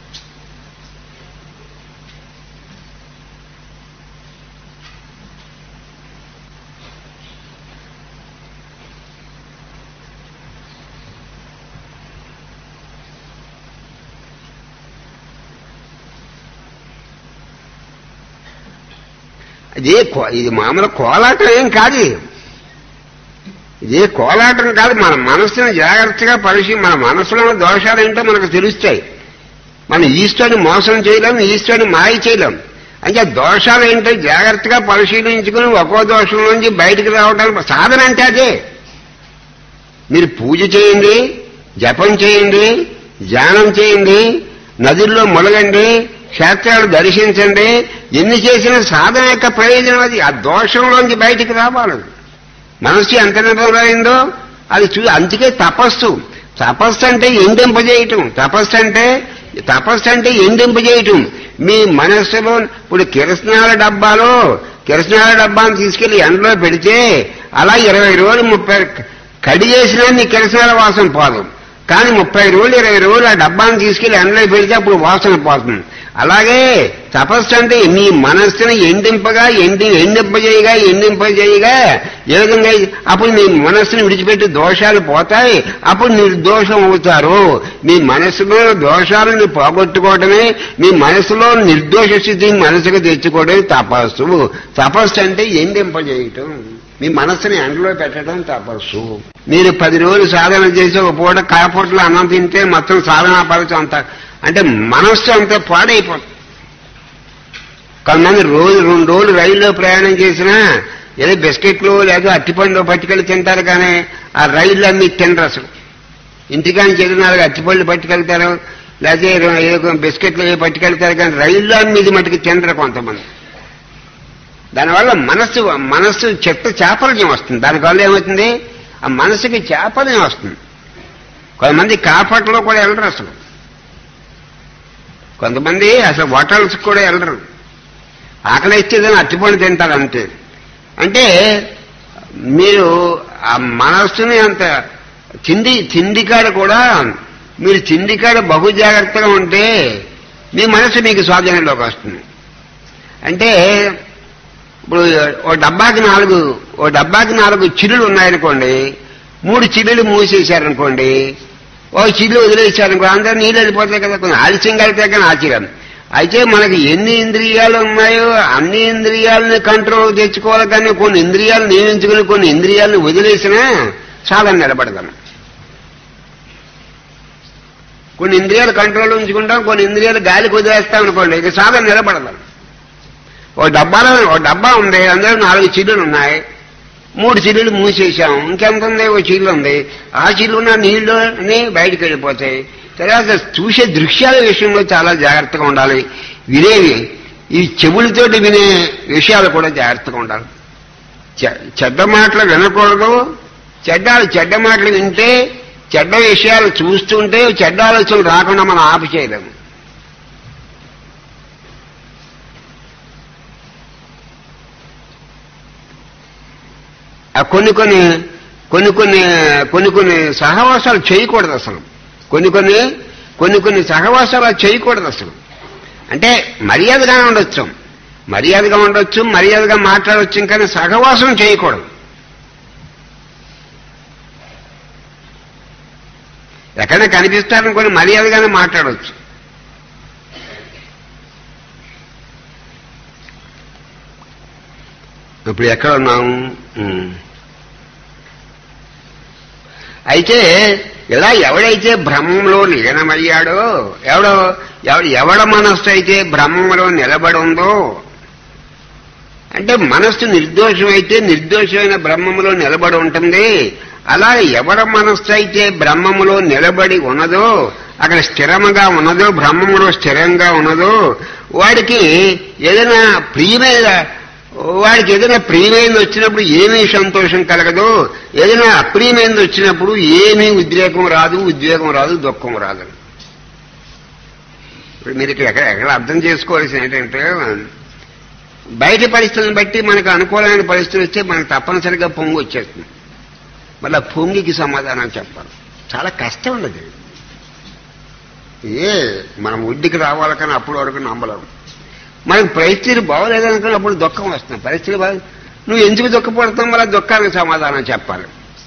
ఇది కో- ఇది మామూలు కోలాటం ఏం కాదు ఇది. ఇది కోలాటం కాదు మన మనస్సును జాగ్రత్తగా పరిశీ మన మనసులో ఉన్న దోషాలు ఏంటో మనకు తెలుస్తాయి మన ఈశ్వరుని మోసం చేయలేం ఈశ్వరుని మాయ చేయలేం అంటే దోషాలు ఏంటో జాగ్రత్తగా పరిశీలించుకుని ఒక్కో దోషం నుంచి బయటికి రావడానికి సాధన అంటే అదే మీరు పూజ చేయండి జపం చేయండి ధ్యానం చేయండి నదుల్లో మొలగండి క్షేత్రాలు దర్శించండి ఎన్ని చేసిన సాధన యొక్క ప్రయోజనం అది ఆ దోషంలోంచి బయటికి రావాలి మనస్సు ఎంత నిర్భరమైందో అది చూ అందుకే తపస్సు తపస్సు అంటే ఎండింపజేయటం తపస్సు అంటే తపస్సు అంటే ఎండింపజేయటం మీ మనస్సులో ఇప్పుడు కిరసనాల డబ్బాలో కిరసనాల డబ్బాను తీసుకెళ్లి ఎండలో పెడితే అలా ఇరవై రోజులు ముప్పై కడిగేసినా నీ కిరసనాల వాసన పోదు కానీ ముప్పై రోజులు ఇరవై రోజులు ఆ డబ్బాను తీసుకెళ్లి ఎండలో పెడితే అప్పుడు వాసన పోతుంది అలాగే తపస్సు అంటే నీ మనస్సుని ఎండింపగా ఎండి ఎండింపజేయగా ఎండింపజేయగా ఏ విధంగా అప్పుడు నీ మనస్సును విడిచిపెట్టి దోషాలు పోతాయి అప్పుడు నిర్దోషం అవుతారు మీ మనస్సులో దోషాలను పోగొట్టుకోవడమే మీ మనస్సులో నిర్దోష స్థితి మనసుకు తెచ్చుకోవడమే తపస్సు తపస్సు అంటే ఎండింపజేయటం మీ మనస్సుని ఎండలో పెట్టడం తపస్సు మీరు పది రోజులు సాధన చేసి ఒక పూట కాపూటలో అన్నం తింటే మొత్తం సాధనా ఫలితం అంతా అంటే మనస్సు అంతా పాడైపోతుంది కొంతమంది రోజు రెండు రోజులు రైల్లో ప్రయాణం చేసినా ఏదో బిస్కెట్లు లేదా అట్టిపండు పట్టుకెళ్ళి తింటారు కానీ ఆ రైళ్ళు అన్ని తినరు అసలు ఇంటికాని చెడినారు అట్టిపళ్ళు పట్టుకెళ్తారు లేకపోతే ఏదో బిస్కెట్లు ఏవో పట్టుకెళ్తారు కానీ రైల్లో అన్ని మటుకు తినరు కొంతమంది దానివల్ల మనస్సు మనస్సు చెత్త చాపల్యం వస్తుంది దానివల్ల ఏమవుతుంది ఆ మనసుకి చాపల్యం వస్తుంది కొంతమంది కాపట్లో కూడా వెళ్ళరు అసలు కొంతమంది అసలు హోటల్స్ కూడా వెళ్ళరు ఆకలి ఇచ్చేదని అట్టిపండు తింటారు అంతే అంటే మీరు ఆ మనస్సుని అంత తిండి తిండికాడ కూడా మీరు తిండికాడ బహు జాగ్రత్తగా ఉంటే మీ మనసు మీకు స్వాధీనంలోకి వస్తుంది అంటే ఇప్పుడు ఓ డబ్బాకి నాలుగు ఓ డబ్బాకి నాలుగు చిల్లులు ఉన్నాయనుకోండి మూడు చిల్లులు మూసేశారనుకోండి ఓ చిల్లు వదిలేశారనుకో అందరూ నీళ్ళు వెళ్ళిపోతాయి కదా కొంచెం ఆలస్యంగా వెళ్తే కానీ ఆశ్చర్యం అయితే మనకి ఎన్ని ఇంద్రియాలు ఉన్నాయో అన్ని ఇంద్రియాలని కంట్రోల్ తెచ్చుకోవాలి కానీ కొన్ని ఇంద్రియాలు నియమించుకుని కొన్ని ఇంద్రియాలను వదిలేసినా చాలా నిలబడగలం కొన్ని ఇంద్రియాలు కంట్రోల్ ఉంచుకుంటాం కొన్ని ఇంద్రియాలు గాలికి వదిలేస్తాం అనుకోండి ఇక సాధన నిలబడగలం ఓ డబ్బాలో ఓ డబ్బా ఉంది అందులో నాలుగు చిల్లులు ఉన్నాయి మూడు చిల్లులు మూసేసాం ఇంకెంత ఉంది ఓ చిల్లు ఉంది ఆ చిల్లు ఉన్న నీళ్లు బయటికి వెళ్ళిపోతాయి తర్వాత చూసే దృశ్యాల విషయంలో చాలా జాగ్రత్తగా ఉండాలి వినేవి ఈ చెవులతోటి వినే విషయాలు కూడా జాగ్రత్తగా ఉండాలి చె- చెడ్డ మాటలు వినకూడదు చెడ్డ చెడ్డ మాటలు వింటే చెడ్డ విషయాలు చూస్తుంటే చెడ్డ ఆలోచనలు రాకుండా మనం ఆపు చేయలేము ఆ కొన్ని కొన్ని కొన్ని కొన్ని కొన్ని కొన్ని సహవాసాలు చేయకూడదు అసలు కొన్ని కొన్ని కొన్ని కొన్ని సహవాసాలు అది చేయకూడదు అసలు అంటే మర్యాదగా ఉండొచ్చు మర్యాదగా ఉండొచ్చు మర్యాదగా మాట్లాడవచ్చు కానీ సహవాసం చేయకూడదు ఎక్కడైనా కనిపిస్తారనుకొని మర్యాదగానే మాట్లాడవచ్చు ఇప్పుడు ఎక్కడ ఉన్నాము ఉమ్. అయితే ఇలా ఎవడైతే బ్రహ్మంలో లీనమయ్యాడో ఎవడో ఎవ- ఎవడ మనస్సు అయితే బ్రహ్మంలో నిలబడి ఉందో అంటే మనస్సు నిర్దోషమైతే నిర్దోషమైన బ్రహ్మములో నిలబడి ఉంటుంది అలా ఎవడ మనస్సు అయితే బ్రహ్మములో నిలబడి ఉన్నదో అక్కడ స్థిరముగా ఉన్నదో బ్రహ్మములో స్థిరంగా ఉన్నదో వాడికి ఏదైనా ప్రియమైన వాడికి ఏదైనా ప్రియమైనది వచ్చినప్పుడు ఏమీ సంతోషం కలగదు ఏదైనా అప్రియమైనది వచ్చినప్పుడు ఏమీ ఉద్రేకం రాదు ఉద్వేగం రాదు దుఃఖం రాదు ఇప్పుడు మీరు ఇక్కడ ఎక్కడ ఎక్కడ అర్థం చేసుకోవాల్సింది ఏంటంటే బయట పరిస్థితులను బట్టి మనకు అనుకూలమైన పరిస్థితులు వస్తే మనకు తప్పనిసరిగా పొంగు వచ్చేస్తుంది మళ్ళీ ఆ పొంగికి సమాధానం చెప్పాలి చాలా కష్టం ఉండదు ఏ మనం ఒడ్డుకి రావాలి కానీ అప్పటి వరకు నమ్మలేము మనకి పరిస్థితులు బాగోలేదనుకుని అప్పుడు దుఃఖం వస్తుంది పరిస్థితులు బాగా నువ్వు ఎందుకు దుఃఖపడుతున్నావు మళ్ళీ దుఃఖానికి సమాధానం చెప్పాలి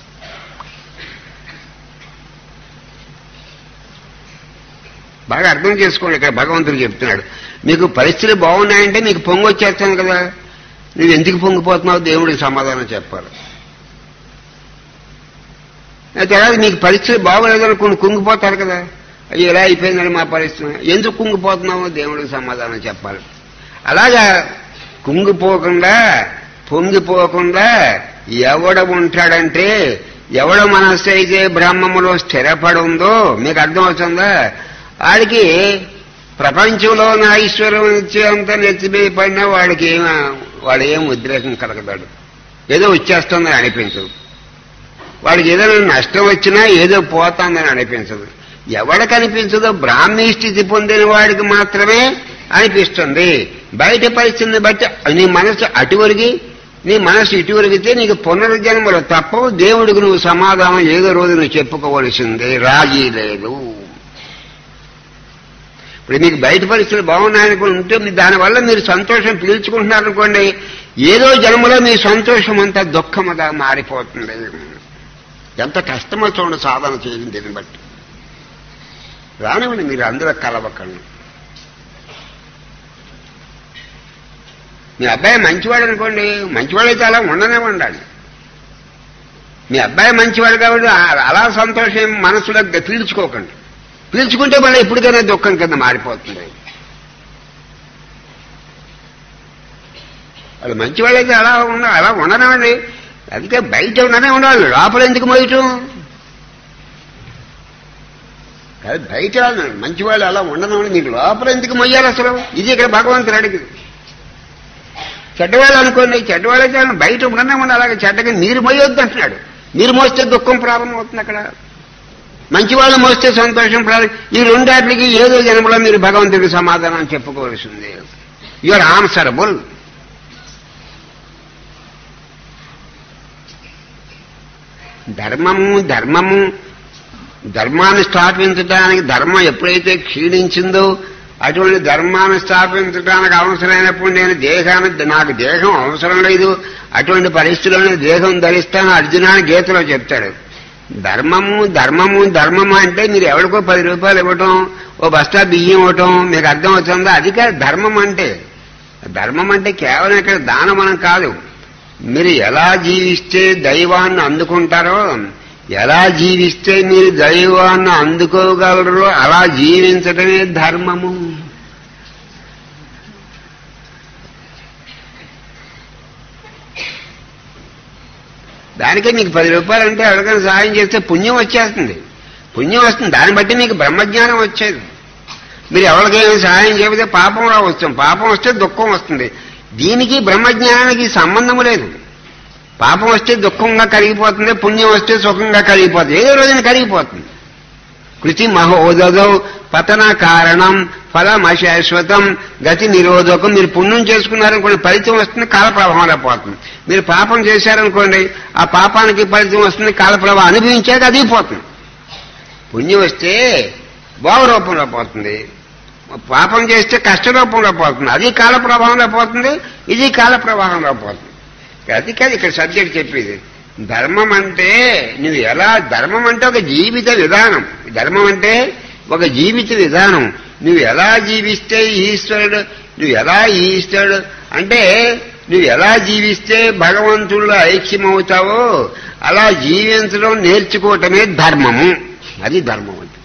బాగా అర్థం చేసుకోండి ఇక్కడ భగవంతుడు చెప్తున్నాడు మీకు పరిస్థితులు బాగున్నాయంటే మీకు పొంగు వచ్చేస్తాను కదా నువ్వు ఎందుకు పొంగిపోతున్నావు దేవుడికి సమాధానం చెప్పాలి ఆ తర్వాత మీకు పరిస్థితి బాగోలేదనుకుని కుంగిపోతారు కదా అయ్యో ఇలా అయిపోయిందని మా పరిస్థితి ఎందుకు కుంగిపోతున్నావో దేవుడికి సమాధానం చెప్పాలి అలాగా కుంగిపోకుండా పొంగిపోకుండా ఎవడ ఉంటాడంటే ఎవడ మనస్సు అయితే బ్రహ్మములో స్థిరపడి ఉందో మీకు అర్థమవుతుందా వాడికి ప్రపంచంలో ఉన్న ఐశ్వర్యం అంత నెత్తిమీద పడినా వాడికి ఏం వాడు ఏం ఉద్రేకం కలగదాడు ఏదో వచ్చేస్తుందని అనిపించదు వాడికి ఏదైనా నష్టం వచ్చినా ఏదో పోతుందని అనిపించదు ఎవడికి అనిపించదో బ్రాహ్మీ స్థితి పొందిన వాడికి మాత్రమే అనిపిస్తుంది బయట పరిస్థితిని బట్టి నీ మనసు అటువరిగి నీ మనసు ఇటువరిగితే నీకు పునర్జన్మలు తప్పవు దేవుడికి నువ్వు సమాధానం ఏదో రోజు నువ్వు చెప్పుకోవలసిందే రాజీ లేదు ఇప్పుడు మీకు బయట పరిస్థితులు బాగున్నాయనుకుని ఉంటే మీ దానివల్ల మీరు సంతోషం పీల్చుకుంటున్నారనుకోండి ఏదో జన్మలో మీ సంతోషం అంతా దుఃఖముగా మారిపోతుంది ఎంత కష్టమో చూడండి సాధన చేసింది దీన్ని బట్టి రానివ్వండి మీరు అందరూ కలవకండి మీ అబ్బాయి మంచివాడు అనుకోండి మంచివాడైతే అలా ఉండనే ఉండాలి మీ అబ్బాయి మంచివాడు కాబట్టి ఆ- అలా సంతోషం మనసులో పీల్చుకోకండి పీల్చుకుంటే మళ్ళీ ఎప్పటికైనా దుఃఖం కింద మారిపోతుంది వాళ్ళు మంచివాళ్ళైతే అలా ఉండ అలా ఉండనండి అందుకే బయట ఉండనే ఉండాలి లోపల ఎందుకు మోయటం కాదు బయట మంచివాళ్ళు అలా ఉండను మీకు లోపల ఎందుకు మొయ్యాలి అసలు ఇది ఇక్కడ భగవంతుడు అడిగింది చెడ్డవాళ్ళు అనుకోండి చెడ్డవాళ్ళైతే వాళ్ళు బయట ఉండనే ఉండాలి అలాగే చెడ్డగా మీరు మొయ్యొద్దు అంటున్నాడు మీరు మోస్తే దుఃఖం ప్రారంభమవుతుంది అక్కడ మంచి వాళ్ళు మోస్తే సంతోషం ప్రారంభం ఈ రెండాటికి ఏదో జన్మలో మీరు భగవంతుడికి సమాధానం చెప్పుకోవాల్సింది యువర్ ఆన్సరబుల్ ధర్మము ధర్మము ధర్మాన్ని స్థాపించడానికి ధర్మం ఎప్పుడైతే క్షీణించిందో అటువంటి ధర్మాన్ని స్థాపించడానికి అవసరమైనప్పుడు నేను దేహాన్ని నాకు దేహం అవసరం లేదు అటువంటి పరిస్థితుల్లో దేహం ధరిస్తాను అర్జునాన్ని గీతలో చెప్తాడు ధర్మము ధర్మము ధర్మము అంటే మీరు ఎవరికో పది రూపాయలు ఇవ్వటం ఓ బస్తా బియ్యం ఇవ్వటం మీకు అర్థం అవుతుందో అది కాదు ధర్మం అంటే ధర్మం అంటే కేవలం ఇక్కడ దానమనం కాదు మీరు ఎలా జీవిస్తే దైవాన్ని అందుకుంటారో ఎలా జీవిస్తే మీరు దైవాన్ని అందుకోగలరో అలా జీవించటమే ధర్మము దానికే మీకు పది రూపాయలు అంటే ఎవరికైనా సహాయం చేస్తే పుణ్యం వచ్చేస్తుంది పుణ్యం వస్తుంది దాన్ని బట్టి మీకు బ్రహ్మజ్ఞానం వచ్చేది మీరు ఎవరికైనా సహాయం చేయకపోతే పాపం రావచ్చు పాపం వస్తే దుఃఖం వస్తుంది దీనికి బ్రహ్మజ్ఞానానికి సంబంధం లేదు పాపం వస్తే దుఃఖంగా కరిగిపోతుంది పుణ్యం వస్తే సుఖంగా కరిగిపోతుంది ఏదో రోజున కరిగిపోతుంది కృతి మహోదదో పతన కారణం ఫలం అశాశ్వతం గతి నిరోధకం మీరు పుణ్యం చేసుకున్నారనుకోండి ఫలితం వస్తుంది కాలప్రవాహంలో పోతుంది మీరు పాపం చేశారనుకోండి ఆ పాపానికి ఫలితం వస్తుంది కాలప్రవాహం అనుభవించాక అది పోతుంది పుణ్యం వస్తే భావ రూపంలో పోతుంది పాపం చేస్తే కష్టరూపంలో పోతుంది అది కాల ప్రవాహంలో పోతుంది ఇది కాల ప్రవాహంలో పోతుంది అది కాదు ఇక్కడ సబ్జెక్ట్ చెప్పేది ధర్మం అంటే నువ్వు ఎలా ధర్మం అంటే ఒక జీవిత విధానం ధర్మం అంటే ఒక జీవిత విధానం నువ్వు ఎలా జీవిస్తే ఈశ్వరుడు నువ్వు ఎలా ఈశ్వరుడు అంటే నువ్వు ఎలా జీవిస్తే భగవంతుల్లో ఐక్యమవుతావో అలా జీవించడం నేర్చుకోవటమే ధర్మము అది ధర్మం అంటే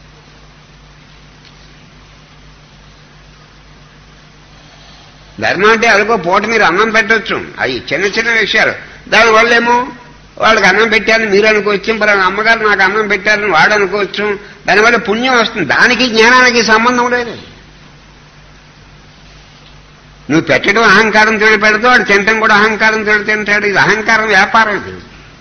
ధర్మం అంటే అదిగో పూట మీరు అన్నం పెట్టొచ్చు అవి చిన్న చిన్న విషయాలు దానివల్ల ఏమో వాళ్ళకి అన్నం పెట్టారని మీరు అనుకోవచ్చు మరి అమ్మగారు నాకు అన్నం పెట్టారని వాడు అనుకోవచ్చు దానివల్ల పుణ్యం వస్తుంది దానికి జ్ఞానానికి సంబంధం లేదు నువ్వు పెట్టడం అహంకారం తోడు పెడతావు వాడు తినటం కూడా అహంకారం తోడు తింటాడు ఇది అహంకారం వ్యాపారం ఇది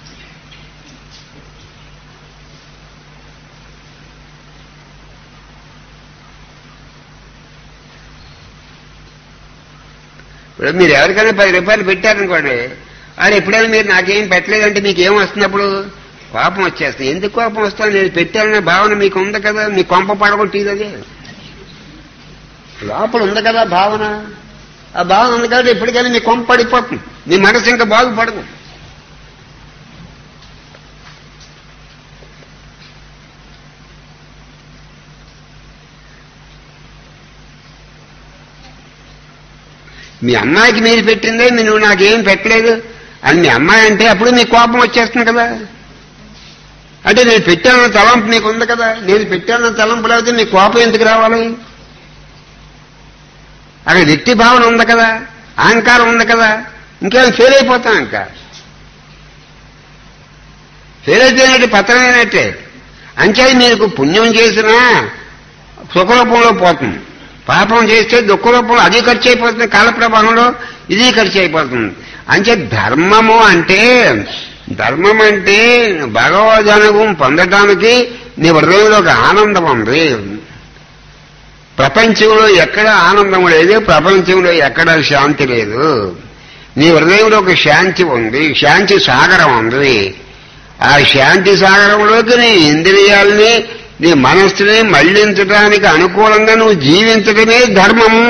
ఇప్పుడు మీరు ఎవరికైనా పది రూపాయలు పెట్టారనుకోండి వాడు ఎప్పుడైనా మీరు నాకేం పెట్టలేదంటే మీకు ఏం వస్తుంది అప్పుడు కోపం వచ్చేస్తుంది ఎందుకు కోపం వస్తుంది నేను పెట్టాననే భావన మీకు ఉంది కదా మీ కొంప పడగొట్టేది అది లోపల ఉంది కదా భావన ఆ భావన ఉంది కదా ఎప్పటికైనా మీ కొంప పడిపోతుంది మీ మనసు ఇంకా బాగుపడదు మీ అమ్మాయికి మీరు పెట్టిందే మీ నువ్వు నాకేం పెట్టలేదు అని మీ అమ్మాయి అంటే అప్పుడు మీ కోపం వచ్చేస్తుంది కదా అంటే నేను పెట్టానన్న తలంపు మీకు ఉంది కదా నేను పెట్టానన్న తలంపు లేకపోతే మీ కోపం ఎందుకు రావాలి అక్కడ వ్యక్తి భావన ఉంది కదా అహంకారం ఉంది కదా ఇంకేం ఫెయిల్ అయిపోతాం ఇంకా ఫెయిల్ అయిపోయినట్టు పత్రమైనట్టే అంతే మీకు పుణ్యం చేసినా సుఖరూపంలో పోతుంది పాపం చేస్తే దుఃఖ రూపంలో అది ఖర్చు అయిపోతుంది కాల ప్రవాహంలో ఇది ఖర్చు అయిపోతుంది అంటే ధర్మము అంటే ధర్మం అంటే భగవద్ అనుభవం పొందటానికి నీ హృదయంలో ఒక ఆనందం ఉంది ప్రపంచంలో ఎక్కడ ఆనందం లేదు ప్రపంచంలో ఎక్కడ శాంతి లేదు నీ హృదయంలో ఒక శాంతి ఉంది శాంతి సాగరం ఉంది ఆ శాంతి సాగరంలోకి నీ ఇంద్రియాలని నీ మనస్సుని మళ్లించడానికి అనుకూలంగా నువ్వు జీవించడమే ధర్మము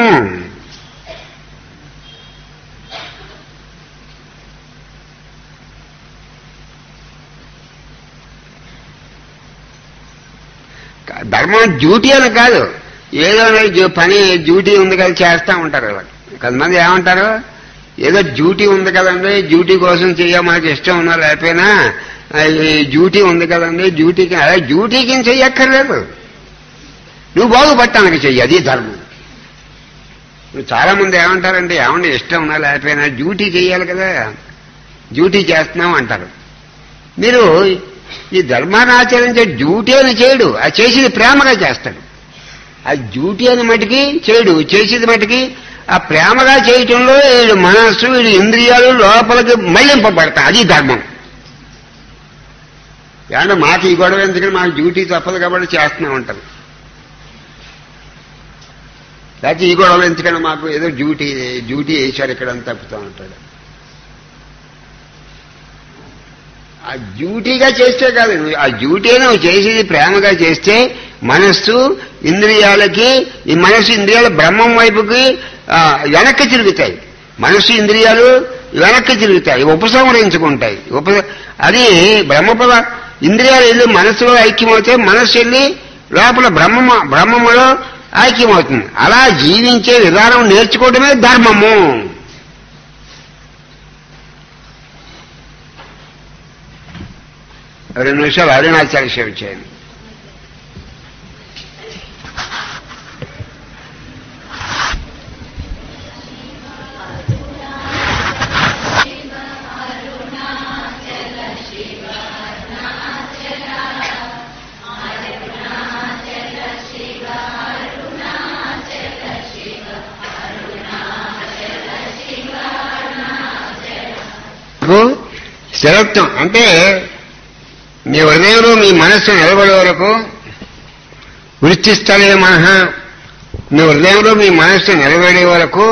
ధర్మం డ్యూటీ అని కాదు ఏదో జూ- పని డ్యూటీ ఉంది కదా చేస్తా ఉంటారు వాళ్ళు కొంతమంది ఏమంటారు ఏదో డ్యూటీ ఉంది కదండి డ్యూటీ కోసం చెయ్య మనకి ఇష్టం ఉన్నా లేకపోయినా ఆ, ఈ డ్యూటీ ఉంది కదండి డ్యూటీకి అదే డ్యూటీకి ఏం చెయ్యక్కర్లేదు నువ్వు బాగుపడటానికి చెయ్యి అది ధర్మం ఇప్పుడు చాలా మంది ఏమంటారంటే ఏమండి ఇష్టం ఉన్నా లేకపోయినా డ్యూటీ చెయ్యాలి కదా డ్యూటీ చేస్తున్నాం అంటారు మీరు ఈ ధర్మాన్ని ఆచరించే డ్యూటీ అని చేయడు ఆ చేసేది ప్రేమగా చేస్తాడు ఆ డ్యూటీ అని మటుకి చేయడు చేసేది మటుకి ఆ ప్రేమగా చేయటంలో వీడు మనస్సు వీడి ఇంద్రియాలు లోపలికి మళ్లింపబడతాయి అది ధర్మం ఏమంటే మాకు ఈ గొడవ ఎందుకంటే మాకు డ్యూటీ తప్పదు కాబట్టి చేస్తున్నాం ఉంటారు లేకపోతే ఈ గొడవలు ఎందుకంటే మాకు ఏదో డ్యూటీ డ్యూటీ వేశారు ఇక్కడ అని తప్పుతూ ఉంటాడు ఆ డ్యూటీగా చేస్తే కాదు నువ్వు ఆ డ్యూటీ నువ్వు చేసేది ప్రేమగా చేస్తే మనస్సు ఇంద్రియాలకి ఈ మనస్సు ఇంద్రియాలు బ్రహ్మం వైపుకి ఆ, వెనక్కి తిరుగుతాయి మనస్సు ఇంద్రియాలు వెనక్కి తిరుగుతాయి ఉపసంహరించుకుంటాయి ఉప అది బ్రహ్మపద ఇంద్రియాలు వెళ్ళి మనస్సులో ఐక్యమవుతాయి మనస్సు వెళ్ళి లోపల బ్రహ్మ బ్రహ్మములో ఐక్యమవుతుంది అలా జీవించే విధానం నేర్చుకోవడమే ధర్మము రెండు నిమిషాలు అరుణాచార్య సేవ చేయండి స్థిరత్వం అంటే మీ హృదయంలో మీ మనస్సు నిలబడే వరకు వృత్తిస్థలే మనహ మీ హృదయంలో మీ మనస్సు నిలబడే వరకు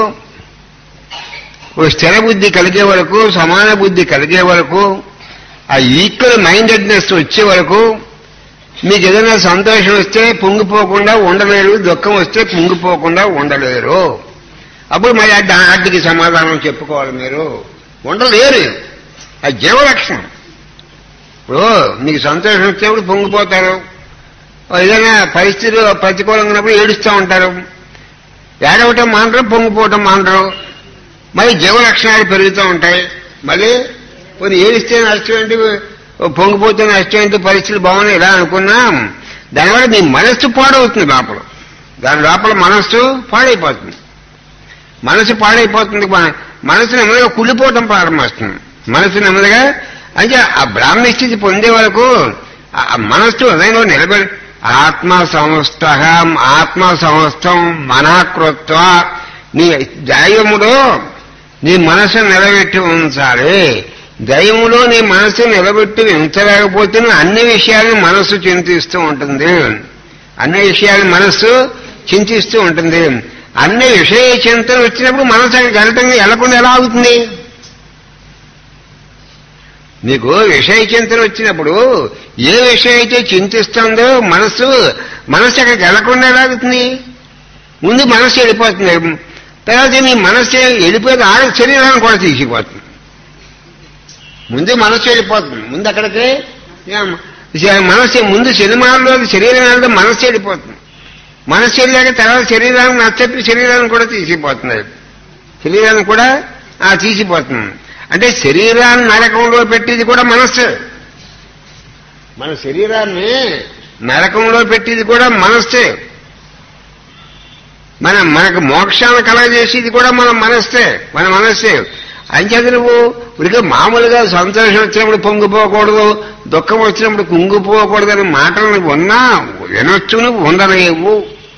ఓ స్థిర బుద్ధి కలిగే వరకు సమాన బుద్ధి కలిగే వరకు ఆ ఈక్వల్ మైండెడ్నెస్ వచ్చే వరకు మీకు ఏదైనా సంతోషం వస్తే పొంగిపోకుండా ఉండలేరు దుఃఖం వస్తే పొంగిపోకుండా ఉండలేరు అప్పుడు మరి ఆ దాటికి సమాధానం చెప్పుకోవాలి మీరు ఉండలేరు అది జీవలక్షణం ఇప్పుడు మీకు సంతోషం వచ్చేప్పుడు పొంగిపోతారు ఏదైనా పరిస్థితులు ప్రతికూలంగా ఉన్నప్పుడు ఏడుస్తూ ఉంటారు ఏడవటం మానరు పొంగిపోవటం మానరు మళ్ళీ జీవలక్షణాలు పెరుగుతూ ఉంటాయి మళ్ళీ కొన్ని ఏడిస్తే నష్టం ఏంటి పొంగిపోతే నష్టం ఏంటి పరిస్థితులు బాగున్నాయి ఇలా అనుకున్నాం దానివల్ల మీ మనస్సు పాడవుతుంది లోపల దాని లోపల మనస్సు పాడైపోతుంది మనసు పాడైపోతుంది మన- మనసు నెమ్మదిగా కుళ్ళిపోవటం ప్రారంభిస్తుంది మనసు నెమ్మదిగా అంటే ఆ బ్రాహ్మణ స్థితి పొందే వరకు ఆ ఆ మనస్సు హృదయంలో నిలబడి ఆత్మ సంస్థ ఆత్మ సంస్థం మనకృత్వ నీ దైవములో నీ మనసు నిలబెట్టి ఉంచాలి దైవములో నీ మనసు నిలబెట్టి ఉంచలేకపోతే నువ్వు అన్ని విషయాలను మనస్సు చింతిస్తూ ఉంటుంది అన్ని విషయాలు మనస్సు చింతిస్తూ ఉంటుంది అన్ని విషయ చింతన వచ్చినప్పుడు మనసు అక్కడ గణితంగా వెళ్లకుండా ఎలా అవుతుంది నీకు విషయ చింతన వచ్చినప్పుడు ఏ విషయం అయితే చింతిస్తుందో మనస్సు మనస్సు అక్కడికి వెళ్లకుండా ఎలా అవుతుంది ముందు మనస్సు వెళ్ళిపోతుంది తర్వాత నీ మనస్సు వెళ్ళిపోతే ఆడ శరీరాన్ని కూడా తీసిపోతుంది ముందు మనస్సు వెళ్ళిపోతుంది ముందు అక్కడికి ఏం, మనస్సు ముందు సినిమాల్లో శరీరం వెళ్తే మనస్సు వెళ్ళిపోతుంది మనస్సు వెళ్ళాక తర్వాత శరీరాన్ని నచ్చప్పి శరీరాన్ని కూడా తీసిపోతుంది శరీరాన్ని కూడా ఆ తీసిపోతుంది అంటే శరీరాన్ని నరకంలో పెట్టేది కూడా మనస్సు మన శరీరాన్ని నరకంలో పెట్టేది కూడా మనస్సే మన మనకు మోక్షాన్ని కలగజేసేది కూడా మన మనస్సే మన మనస్సే అంచేత నువ్వు ఉడికి మామూలుగా సంతోషం వచ్చినప్పుడు పొంగిపోకూడదు దుఃఖం వచ్చినప్పుడు కుంగిపోకూడదు అనే మాటలు నువ్వు ఉన్నా వినొచ్చు నువ్వు ఉండలేవు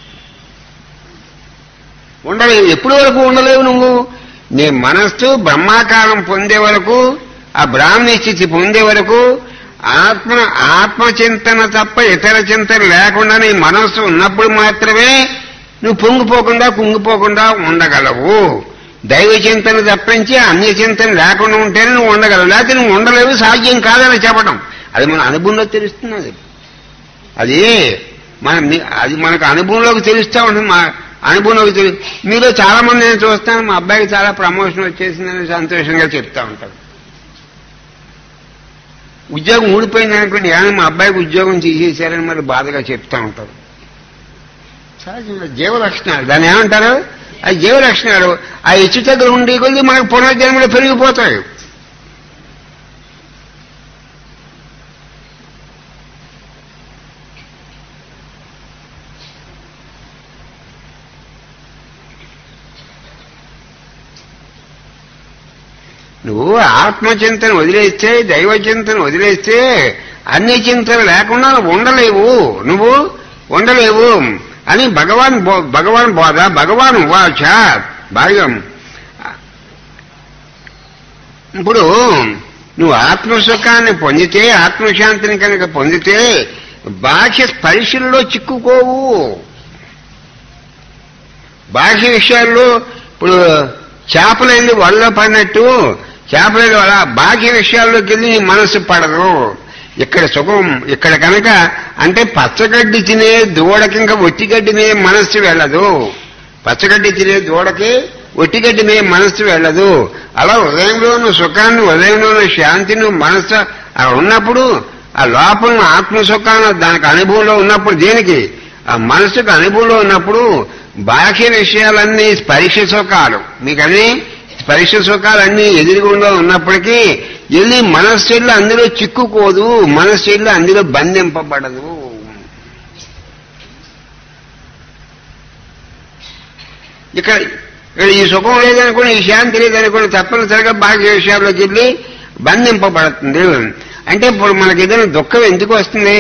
ఉండలేవు ఎప్పటి వరకు ఉండలేవు నువ్వు నీ మనస్సు బ్రహ్మాకారం పొందే వరకు ఆ బ్రాహ్మీ స్థితి పొందే వరకు ఆత్మ ఆత్మచింతన తప్ప ఇతర చింతన లేకుండా నీ మనస్సు ఉన్నప్పుడు మాత్రమే నువ్వు పొంగిపోకుండా కుంగిపోకుండా ఉండగలవు దైవ చింతన తప్పించి అన్య చింతన లేకుండా ఉంటేనే నువ్వు ఉండగలవు లేకపోతే నువ్వు ఉండలేవు సాధ్యం కాదని చెప్పడం అది మన అనుభవంలో తెలుస్తుంది అది అది మన అది మనకు అనుభవంలోకి తెలుస్తూ ఉంటుంది మా అనుభవంలోకి తెలు మీలో చాలా మంది నేను చూస్తాను మా అబ్బాయికి చాలా ప్రమోషన్ వచ్చేసిందని సంతోషంగా చెప్తా ఉంటారు ఉద్యోగం ఊడిపోయింది అనుకోండి ఏమైనా మా అబ్బాయికి ఉద్యోగం తీసేశారని మరి బాధగా చెప్తా ఉంటారు సహజంగా జీవలక్షణాలు దాన్ని ఏమంటారు అది జీవలక్షణాలు ఆ హెచ్చు తగ్గులు ఉండే కొద్ది మనకు పునర్జన్మలు పెరిగిపోతాయి నువ్వు ఆత్మచింతన వదిలేస్తే దైవ చింతన వదిలేస్తే అన్ని చింతన లేకుండా నువ్వు ఉండలేవు నువ్వు ఉండలేవు అని భగవాన్ బో- భగవాన్ బోధ భగవాన్ వాచ భాగ్యం ఇప్పుడు నువ్వు ఆత్మసుఖాన్ని పొందితే ఆత్మశాంతిని కనుక పొందితే బాహ్య స్పర్శల్లో చిక్కుకోవు బాహ్య విషయాల్లో ఇప్పుడు చేపలు వెళ్ళి వల్ల పడినట్టు చేపలు వెళ్ళి అలా బాహ్య విషయాల్లోకి వెళ్ళి నీ మనసు పడదు ఇక్కడ సుఖం ఇక్కడ కనుక అంటే పచ్చగడ్డి తినే దూడకి ఇంకా ఒట్టిగడ్డి తినే మనస్సు వెళ్ళదు పచ్చగడ్డి తినే దూడకి ఒట్టిగడ్డి మీద మనస్సు వెళ్ళదు అలా హృదయంలోని సుఖాన్ని హృదయంలోని శాంతిని మనస్సు అలా ఉన్నప్పుడు ఆ లోపల ఆత్మసుఖాన్ని దానికి అనుభవంలో ఉన్నప్పుడు దేనికి ఆ మనసుకు అనుభవంలో ఉన్నప్పుడు బాహ్య విషయాలన్నీ స్పర్శ సుఖాలు మీకన్నీ స్పర్శ సుఖాలన్నీ ఎదురుగుండా ఉన్నప్పటికీ వెళ్ళి మనస్సు వెళ్ళి అందులో చిక్కుకోదు మనస్సు వెళ్ళి అందులో బంధింపబడదు ఇక్కడ ఇక్కడ ఈ సుఖం లేదనుకుని ఈ శాంతి లేదనుకుని తప్పనిసరిగా బాహ్య విషయాల్లోకి వెళ్ళి బంధింపబడుతుంది అంటే ఇప్పుడు మనకి ఏదైనా దుఃఖం ఎందుకు వస్తుంది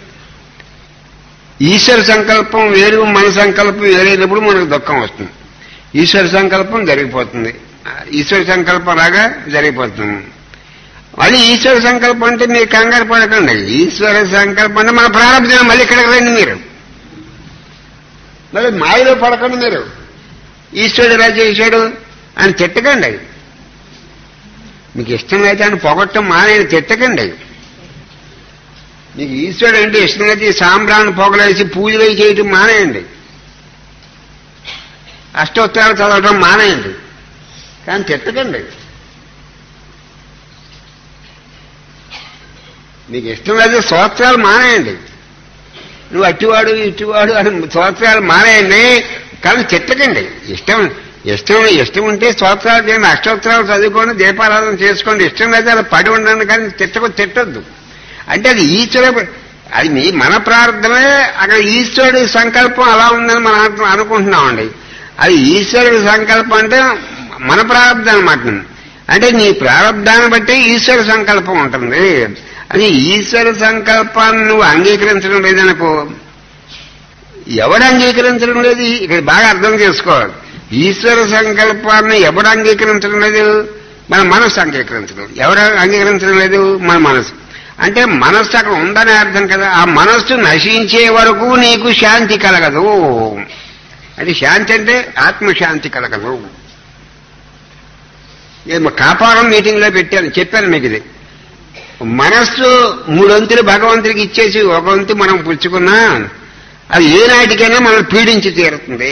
ఈశ్వర సంకల్పం వేరు మన సంకల్పం వేరేటప్పుడు మనకు దుఃఖం వస్తుంది ఈశ్వర సంకల్పం జరిగిపోతుంది ఈశ్వర సంకల్పం లాగా జరిగిపోతుంది మళ్ళీ ఈశ్వర సంకల్పం అంటే మీరు కంగారు పడకండి ఈశ్వర సంకల్పం అంటే మన ప్రారంభం మళ్ళీ ఇక్కడికి రండి మీరు మళ్ళీ మాయలో పడకండి మీరు ఈశ్వరుడు ఎలా చేశాడు అని తిట్టకండి మీకు ఇష్టం అయితే ఆయన పొగట్టం మానేది తిట్టకండి మీకు ఈశ్వరుడు అంటే ఇష్టం అయితే సాంబ్రాన్ని పొగలేసి పూజలు చేయటం మానేయండి అష్టోత్తరాలు చదవటం మానేయండి కానీ తిట్టకండి మీకు ఇష్టం లేదు స్తోత్రాలు మానేయండి నువ్వు అట్టివాడు ఇట్టివాడు అని స్తోత్రాలు మానేయండి కానీ తిట్టకండి ఇష్టం ఇష్టం ఇష్టం ఉంటే స్తోత్రాలు చేయండి అష్టోత్తరాలు చదువుకోండి దీపారాధన చేసుకోండి ఇష్టం అయితే అలా పడి ఉండండి కానీ తిట్టకు తిట్టొద్దు అంటే అది ఈశ్వర అది మీ మన ప్రార్థనే అక్కడ ఈశ్వరుడి సంకల్పం అలా ఉందని మనం అను- అనుకుంటున్నామండి అది ఈశ్వరుడి సంకల్పం అంటే మన ప్రారంధం అనమాట అంటే నీ ప్రారంధాన్ని బట్టి ఈశ్వర సంకల్పం ఉంటుంది అది ఈశ్వర సంకల్పాన్ని నువ్వు అంగీకరించడం లేదనుకో ఎవడు అంగీకరించడం లేదు ఇక్కడ బాగా అర్థం చేసుకోవాలి ఈశ్వర సంకల్పాన్ని ఎవడు అంగీకరించడం లేదు మన మనస్సు అంగీకరించడం ఎవరు అంగీకరించడం లేదు మన మనసు అంటే మనస్సు అక్కడ ఉందని అర్థం కదా ఆ మనస్సు నశించే వరకు నీకు శాంతి కలగదు అది శాంతి అంటే ఆత్మశాంతి కలగదు నేను కాపారం మీటింగ్ లో పెట్టాను చెప్పాను మీకు ఇది మనస్సు మూడొంతులు భగవంతుడికి ఇచ్చేసి ఒక వంతు మనం పుచ్చుకున్నా అది ఏనాటికైనా మనం పీడించి తీరుతుంది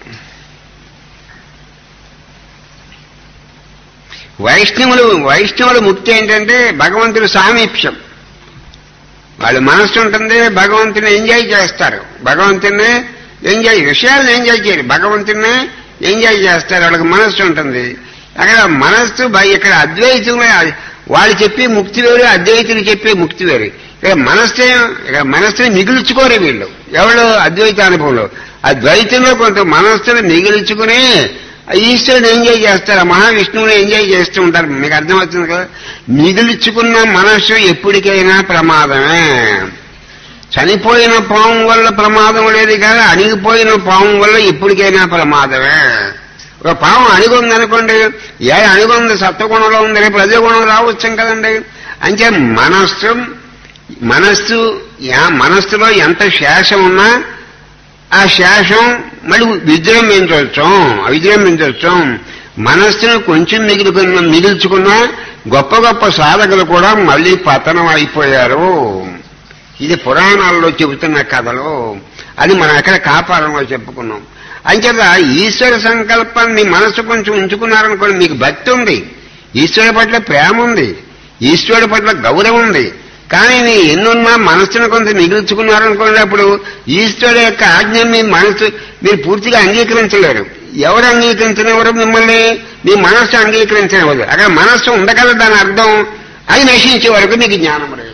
వైష్ణవులు వైష్ణవుల ముక్తి ఏంటంటే భగవంతుడి సామీప్యం వాళ్ళు మనస్సు ఉంటుంది భగవంతుని ఎంజాయ్ చేస్తారు భగవంతుని ఎంజాయ్ విషయాలను ఎంజాయ్ చేయరు భగవంతుని ఎంజాయ్ చేస్తారు వాళ్ళకి మనస్సు ఉంటుంది అక్కడ మనస్సు బ- ఇక్కడ అద్వైతంలో వాళ్ళు చెప్పే ముక్తి వేరు అద్వైతులు చెప్పే ముక్తి వేరు ఇక్కడ మనస్సు ఇక్కడ మనస్సుని మిగుల్చుకోరు వీళ్ళు ఎవరు అద్వైత అనుభవంలో అద్వైతంలో కొంత మనస్సును మిగిల్చుకుని ఈశ్వరుని ఎంజాయ్ చేస్తారు ఆ మహావిష్ణువుని ఎంజాయ్ చేస్తూ ఉంటారు మీకు అర్థమవుతుంది కదా మిగిల్చుకున్న మనస్సు ఎప్పటికైనా ప్రమాదమే చనిపోయిన పాము వల్ల ప్రమాదం లేదు కానీ అణిగిపోయిన పాము వల్ల ఎప్పటికైనా ప్రమాదమే ఒక పాము అణిగి ఉందనుకోండి ఏ అణిగుంది సత్వగుణంలో ఉంది రేపు రజగుణం రావచ్చు కదండి అంటే మనస్సు మనస్సు యా- మనస్సులో ఎంత శేషం ఉన్నా ఆ శేషం మళ్ళీ విజృంభించవచ్చు విజృంభించవచ్చు మనస్సును కొంచెం మిగిలికున్న మిగిల్చుకున్న గొప్ప గొప్ప సాధకులు కూడా మళ్ళీ పతనం అయిపోయారు ఇది పురాణాల్లో చెబుతున్న కథలు అది మనం అక్కడ కాపాడంలో చెప్పుకున్నాం అంచేత ఈశ్వర సంకల్పాన్ని మీ మనసు కొంచెం ఉంచుకున్నారనుకోండి మీకు భక్తి ఉంది ఈశ్వరుడి పట్ల ప్రేమ ఉంది ఈశ్వరుడి పట్ల గౌరవం ఉంది కానీ మీ ఎన్నున్నా మనస్సును కొంత మిగుల్చుకున్నారనుకోండి అప్పుడు ఈశ్వరుడు యొక్క ఆజ్ఞ మీ మనసు మీరు పూర్తిగా అంగీకరించలేరు ఎవరు అంగీకరించినవారు మిమ్మల్ని మీ మనస్సు అంగీకరించినవారు అక్కడ మనస్సు ఉండగలదు దాని అర్థం అది నశించే వరకు మీకు జ్ఞానం లేదు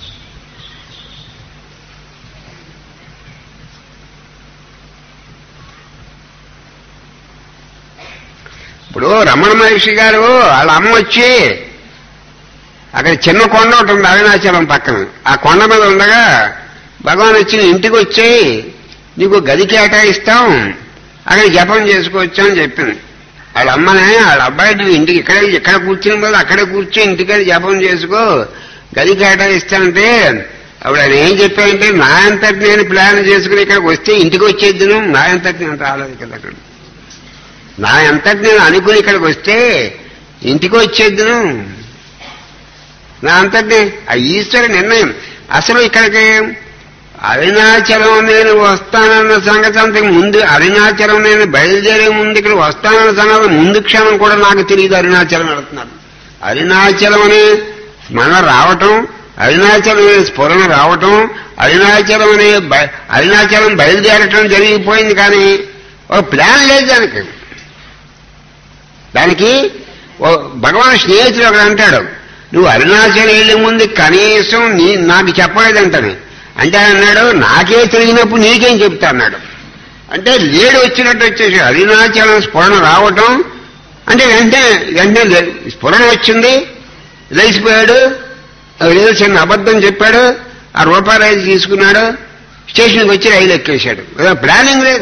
ఇప్పుడు రమణ మహర్షి గారు వాళ్ళ అమ్మ వచ్చి అక్కడ చిన్న కొండ ఒకటి ఉంది అరుణాచలం పక్కన ఆ కొండ మీద ఉండగా భగవాన్ వచ్చి నీ ఇంటికి వచ్చి నీకు గది కేటాయిస్తాం అక్కడ జపం చేసుకోవచ్చు అని చెప్పింది వాళ్ళ అమ్మనే వాళ్ళ అబ్బాయి నువ్వు ఇంటికి ఇక్కడ ఇక్కడ కూర్చుని కదా అక్కడే కూర్చో ఇంటికి జపం చేసుకో గది కేటాయిస్తానంటే అప్పుడు ఆయన ఏం చెప్పాడంటే నా అంతటి నేను ప్లాన్ చేసుకుని ఇక్కడికి వస్తే ఇంటికి వచ్చేద్దును నా అంతటి నేను రాలేదు కదా అక్కడ నా అంతటి నేను అనుకుని ఇక్కడికి వస్తే ఇంటికి వచ్చేద్దును నా అంతటి ఆ ఈశ్వర నిర్ణయం అసలు ఇక్కడికి అరుణాచలం నేను వస్తానన్న సంగతి అంతకు ముందు అరుణాచలం నేను బయలుదేరే ముందు ఇక్కడ వస్తానన్న సంగతి ముందు క్షణం కూడా నాకు తెలియదు అరుణాచలం వెళుతున్నాను అరుణాచలం అనే మన రావటం అరుణాచలం అనే స్ఫురణ రావటం అరుణాచలం అనే బ- అరుణాచలం బయలుదేరటం జరిగిపోయింది కానీ ఒక ప్లాన్ లేదు దానికి దానికి ఓ భగవాన్ స్నేహితుడు ఒకడు అంటాడు నువ్వు అరుణాచలం వెళ్ళే ముందు కనీసం నీ నాకు చెప్పలేదంటని అంటే ఆయన అన్నాడు నాకే తెలియనప్పుడు నీకేం చెప్తా అన్నాడు అంటే లేడు వచ్చినట్టు వచ్చేసి అరుణాచలం స్ఫురణ రావటం అంటే వెంటనే వెంటనే లే- స్ఫురణ వచ్చింది లేచిపోయాడు ఏదో చిన్న అబద్ధం చెప్పాడు ఆ రూపాయలు ఐదు తీసుకున్నాడు స్టేషన్కి వచ్చి రైలు ఎక్కేశాడు ఏదో ప్లానింగ్ లేదు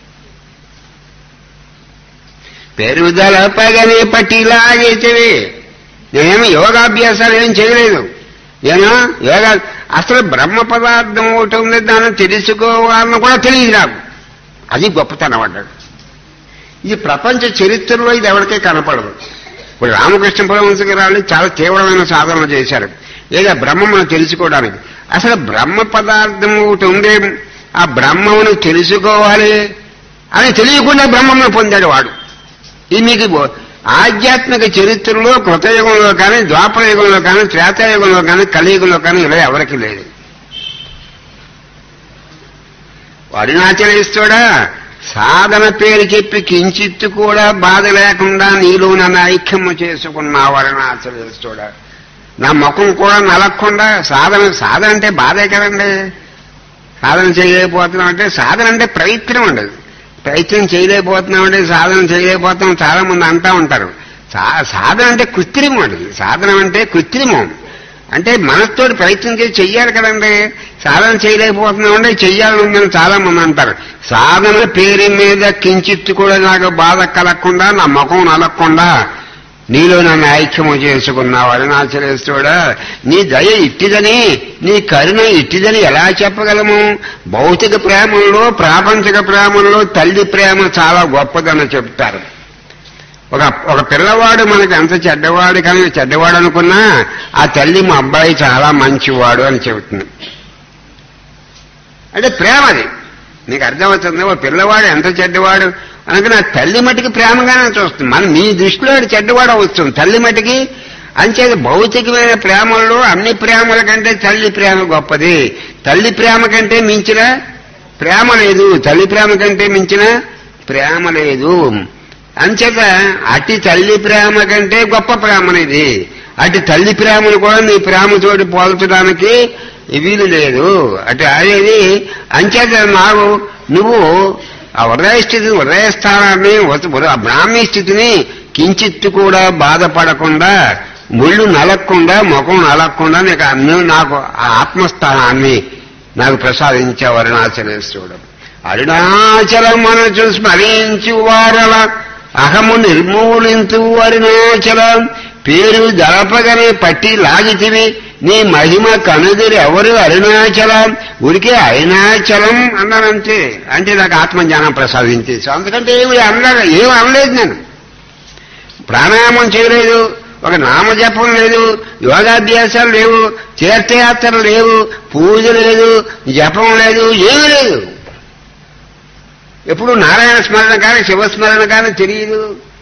పెరుగుదల పగని పట్టిలాగేటివి నేనేమో యోగాభ్యాసాలు ఏం చేయలేదు నేను యోగా అసలు బ్రహ్మ పదార్థం ఒకటి ఉంది దాన్ని తెలుసుకోవాలని కూడా తెలియదు నాకు అది గొప్పతనం అన్నాడు ఈ ప్రపంచ చరిత్రలో ఇది ఎవరికే కనపడదు ఇప్పుడు రామకృష్ణ పరమహంస గారు చాలా తీవ్రమైన సాధనలు చేశారు లేదా బ్రహ్మను తెలుసుకోవడానికి అసలు బ్రహ్మ పదార్థం ఒకటి ఉంది ఆ బ్రహ్మమును తెలుసుకోవాలి అని తెలియకుండా బ్రహ్మమును పొందాడు వాడు ఇది మీకు ఆధ్యాత్మిక చరిత్రలో కృతయుగంలో కానీ ద్వాపరయుగంలో కానీ త్రేతాయుగంలో కానీ కలియుగంలో కానీ ఇలా ఎవరికి లేదు అరుణాచలేశ్వడా సాధన పేరు చెప్పి కించిత్తు కూడా బాధ లేకుండా నీలో నన్ను ఐక్యము చేసుకున్నావు అరుణాచలేశ్వడా నా ముఖం కూడా నలగకుండా సాధన సాధన అంటే బాధే కదండి సాధన చేయలేకపోతున్నాం అంటే సాధన అంటే ప్రయత్నం ఉండదు ప్రయత్నం చేయలేకపోతున్నాం అంటే సాధన చేయలేకపోతున్నాం చాలా మంది అంటా ఉంటారు సా- సాధన అంటే కృత్రిమం అది సాధన అంటే కృత్రిమం అంటే మనతో ప్రయత్నం చేసి చెయ్యాలి కదండి సాధన చేయలేకపోతున్నాం అంటే చెయ్యాలని ఉందని చాలా మంది అంటారు సాధన పేరు మీద కించిత్తు కూడా నాకు బాధ కలగకుండా నా ముఖం నలగకుండా నీలో నన్ను ఐక్యము చేసుకున్నావు అరుణాచలేశ్వరుడా నీ దయ ఇట్టిదని నీ కరుణ ఇట్టిదని ఎలా చెప్పగలము భౌతిక ప్రేమల్లో ప్రాపంచిక ప్రేమల్లో తల్లి ప్రేమ చాలా గొప్పదని చెప్తారు ఒక ఒక పిల్లవాడు మనకి ఎంత చెడ్డవాడు కానీ చెడ్డవాడు అనుకున్నా ఆ తల్లి మా అబ్బాయి చాలా మంచివాడు అని చెబుతుంది అంటే ప్రేమ అది నీకు అర్థమవుతుంది ఓ పిల్లవాడు ఎంత చెడ్డవాడు అనగా నా తల్లి మట్టికి ప్రేమగానే చూస్తుంది మన నీ దృష్టిలో వాడు చెడ్డవాడు వస్తుంది తల్లి మట్టికి అంచేది భౌతికమైన ప్రేమల్లో అన్ని ప్రేమల కంటే తల్లి ప్రేమ గొప్పది తల్లి ప్రేమ కంటే మించిన ప్రేమ లేదు తల్లి ప్రేమ కంటే మించిన ప్రేమ లేదు అంచేత అతి తల్లి ప్రేమ కంటే గొప్ప ప్రేమనిది అటు తల్లి ప్రేమను కూడా నీ ప్రేమతోటి పోల్చడానికి వీలు లేదు అటు అనేది అంచేత నాకు నువ్వు ఆ హృదయ స్థితిని హృదయ స్థానాన్ని ఉత- ఉద- ఆ బ్రాహ్మీ స్థితిని కించిత్తు కూడా బాధపడకుండా ముళ్ళు నలగకుండా ముఖం నలగకుండా నీకు అన్ని నాకు ఆ ఆత్మస్థానాన్ని నాకు ప్రసాదించావు అరుణాచలేశ్వరుడు అరుణాచలం మనసు స్మరించు వారల అహము నిర్మూలించు అరుణాచలం పేరు దళపగనే పట్టి లాగితివి నీ మహిమ కనుదిరి ఎవరు అరుణాచలం ఉడికే అరుణాచలం అన్నానంతే అంటే నాకు ఆత్మజ్ఞానం ప్రసాదించేసి అందుకంటే ఏమి అనలేదు ఏమి అనలేదు నేను ప్రాణాయామం చేయలేదు ఒక నామజపం లేదు యోగాభ్యాసాలు లేవు తీర్థయాత్రలు లేవు పూజ లేదు జపం లేదు ఏమీ లేదు ఎప్పుడు నారాయణ స్మరణ కానీ శివస్మరణ కానీ తెలియదు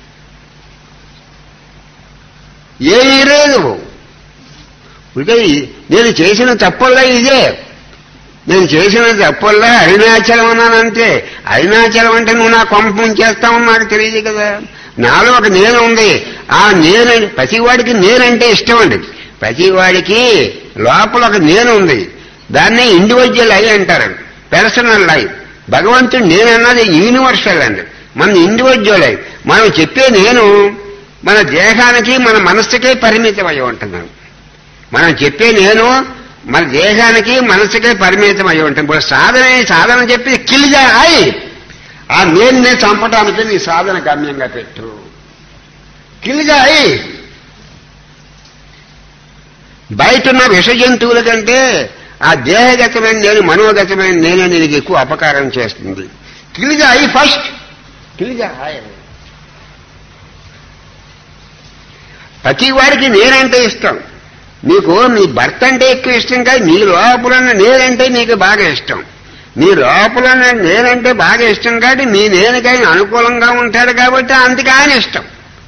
ఏమీ లేదు ఇదే నేను చేసిన తప్పుల్లా ఇదే నేను చేసిన తప్పుల్లా అరుణాచలం అన్నానంతే అరుణాచలం అంటే నువ్వు నా కొంపం చేస్తావు నాకు తెలియదు కదా నాలో ఒక నేను ఉంది ఆ నేను ప్రతివాడికి నేనంటే ఇష్టం అండి ప్రతివాడికి లోపల ఒక నేను ఉంది దాన్నే ఇండివిజువల్ ఐ అంటారు పర్సనల్ ఐ భగవంతుడు నేనన్నది యూనివర్సల్ అండి మన ఇండివిజువల్ ఐ మనం చెప్పే నేను మన దేహానికి మన మనస్సుకే పరిమితం అయి ఉంటున్నాను మనం చెప్పే నేను మన దేహానికి మనసుకే పరిమితం అయి ఉంటుంది ఇప్పుడు సాధన సాధన చెప్పి కిల్గా అయి ఆ నేను చంపటానికి నీ సాధన గమ్యంగా పెట్టు కిల్గా అయి బయట ఉన్న విష జంతువుల కంటే ఆ దేహగతమైన నేను మనోగతమైన నేనే నీకు ఎక్కువ అపకారం చేస్తుంది కిల్గా అయి ఫస్ట్ కిల్గా అయి ప్రతి వాడికి నేనంటే ఇష్టం నీకు నీ భర్త అంటే ఎక్కువ ఇష్టం కాదు నీ లోపల ఉన్న నేనంటే నీకు బాగా ఇష్టం నీ లోపల ఉన్న నేనంటే బాగా ఇష్టం కాబట్టి నీ నేనుకి ఆయన అనుకూలంగా ఉంటాడు కాబట్టి అందుకే ఆయన ఇష్టం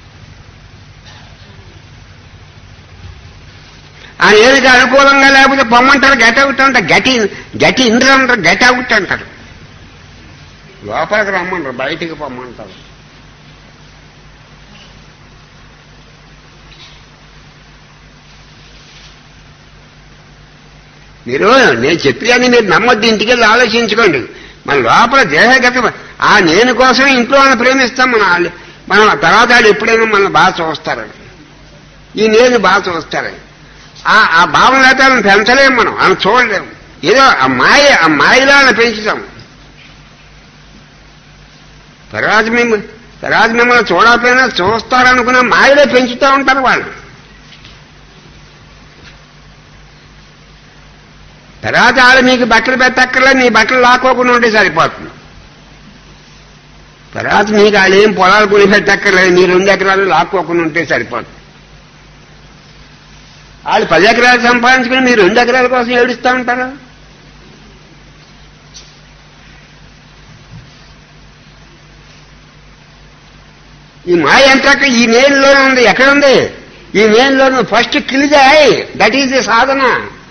ఆ నేనుకి అనుకూలంగా లేకపోతే పొమ్మంటారు గెట్ అవుట్ అంటారు గటి గటి ఇంద్ర అంటారు గెట్ అవుట్ అంటారు లోపలికి రమ్మంటారు బయటికి పొమ్మంటారు మీరు నేను చెప్పాను మీరు నమ్మొద్దు ఇంటికి వెళ్ళి ఆలోచించుకోండి మన లోపల దేహగత ఆ నేను కోసం ఇంట్లో వాళ్ళని ప్రేమిస్తాం మన వాళ్ళు మనం తర్వాత వాళ్ళు ఎప్పుడైనా మన బాగా చూస్తారు ఈ నేను బాగా చూస్తారు ఆ ఆ భావన లేకపోతే వాళ్ళని పెంచలేము మనం వాళ్ళని చూడలేము ఏదో ఆ మాయ ఆ మాయలో వాళ్ళని పెంచుతాం తర్వాత మేము తర్వాత మిమ్మల్ని చూడకపోయినా చూస్తారనుకున్న మాయలో పెంచుతూ ఉంటారు వాళ్ళు తర్వాత ఆడ మీకు బట్టలు పెట్టక్కర్లే మీ బట్టలు లాక్కోకుండా ఉంటే సరిపోతుంది తర్వాత మీకు వాళ్ళు ఏం పొలాలు కొని పెట్టక్కర్లేదు మీ రెండు ఎకరాలు లాక్కోకుండా ఉంటే సరిపోతుంది వాళ్ళు పది ఎకరాలు సంపాదించుకుని మీరు రెండు ఎకరాల కోసం ఏడుస్తూ ఉంటారు ఈ మాయ అంతా ఈ నేలులోనే ఉంది ఎక్కడ ఉంది ఈ నేలులో ఫస్ట్ కిలిదే దట్ ఈజ్ ది సాధన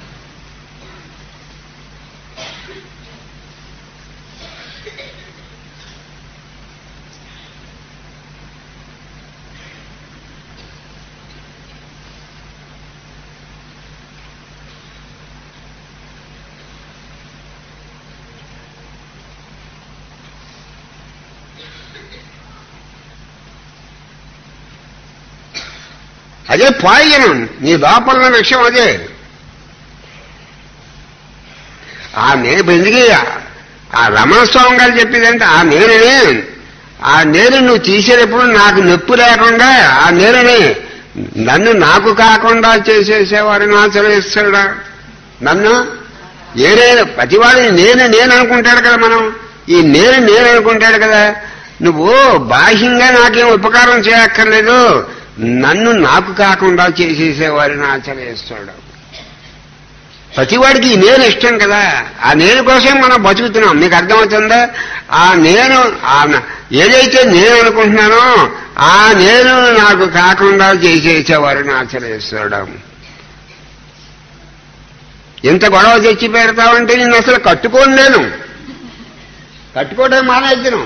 అదే పాయిజనం నీ లోపల ఉన్న విషయం అదే ఆ నేను ఎందుకు ఆ రమణ స్వామి గారు చెప్పేదంటే ఆ నేరుని ఆ నేరు నువ్వు తీసేటప్పుడు నాకు నొప్పి లేకుండా ఆ నేరుని నన్ను నాకు కాకుండా చేసేసేవారిని ఆచరిస్తాడా నన్ను ఏరే ప్రతివాడిని నేను నేను అనుకుంటాడు కదా మనం ఈ నేను నేను అనుకుంటాడు కదా నువ్వు బాహ్యంగా నాకేం ఉపకారం చేయక్కర్లేదు నన్ను నాకు కాకుండా చేసేసేవారిని ఆచరిస్తాడు ప్రతివాడికి ఈ నేను ఇష్టం కదా ఆ నేను కోసం మనం బతుకుతున్నాం మీకు అర్థమవుతుందా ఆ నేను ఆ న- ఏదైతే నేను అనుకుంటున్నానో ఆ నేను నాకు కాకుండా చేసేసేవారిని ఆచరిస్తాడు ఇంత గొడవ తెచ్చి పెడతావంటే నేను అసలు కట్టుకోను నేను కట్టుకోవడం మానేద్దును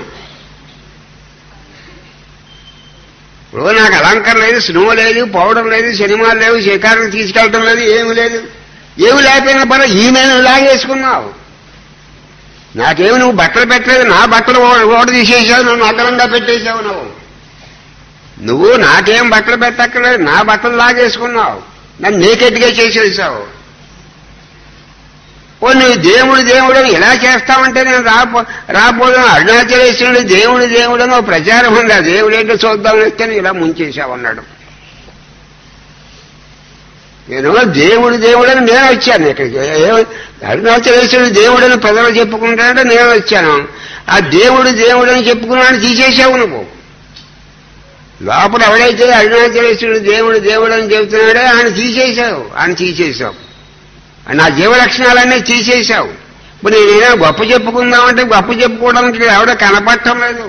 ఇప్పుడు నాకు అలంకరణ లేదు స్నో లేదు పౌడర్ లేదు సినిమాలు లేవు షికారులు తీసుకెళ్ళటం లేదు ఏమి లేదు ఏమి లేకపోయినా పర్వ ఈ నేను లాగేసుకున్నావు నాకేమి నువ్వు బట్టలు పెట్టలేదు నా బట్టలు ఓ- ఓడ తీసేసావు నువ్వు నగరంగా పెట్టేశావు నువ్వు నువ్వు నాకేం బట్టలు పెట్టక్కర్లేదు నా బట్టలు లాగేసుకున్నావు నన్ను నేకెట్గా చేసేసావు ఓ నువ్వు దేవుడు దేవుడు అని ఇలా చేస్తావంటే నేను రాపో రాబోదు అరుణాచలేశ్వరుడు దేవుడు దేవుడు అని ఓ ప్రచారం ఉంది ఆ దేవుడు ఏంటో చూద్దామని వస్తే నువ్వు ఇలా ముంచేశావు అన్నాడు నేను దేవుడు దేవుడు అని నేను వచ్చాను ఇక్కడికి ఏ- అరుణాచలేశ్వరుడు దేవుడు అని ప్రజలు చెప్పుకుంటాడంటే నేను వచ్చాను ఆ దేవుడు దేవుడు అని చెప్పుకున్నాడు తీసేసావు నువ్వు లోపల ఎవడైతే అరుణాచలేశ్వరుడు దేవుడు దేవుడు అని చెబుతున్నాడో ఆయన తీసేశావు ఆయన తీసేశావు నా జీవ లక్షణాలన్నీ తీసేశావు ఇప్పుడు నేనేనా గొప్ప చెప్పుకుందామంటే గొప్ప చెప్పుకోవడానికి ఇక్కడ ఎవడ కనపడటం లేదు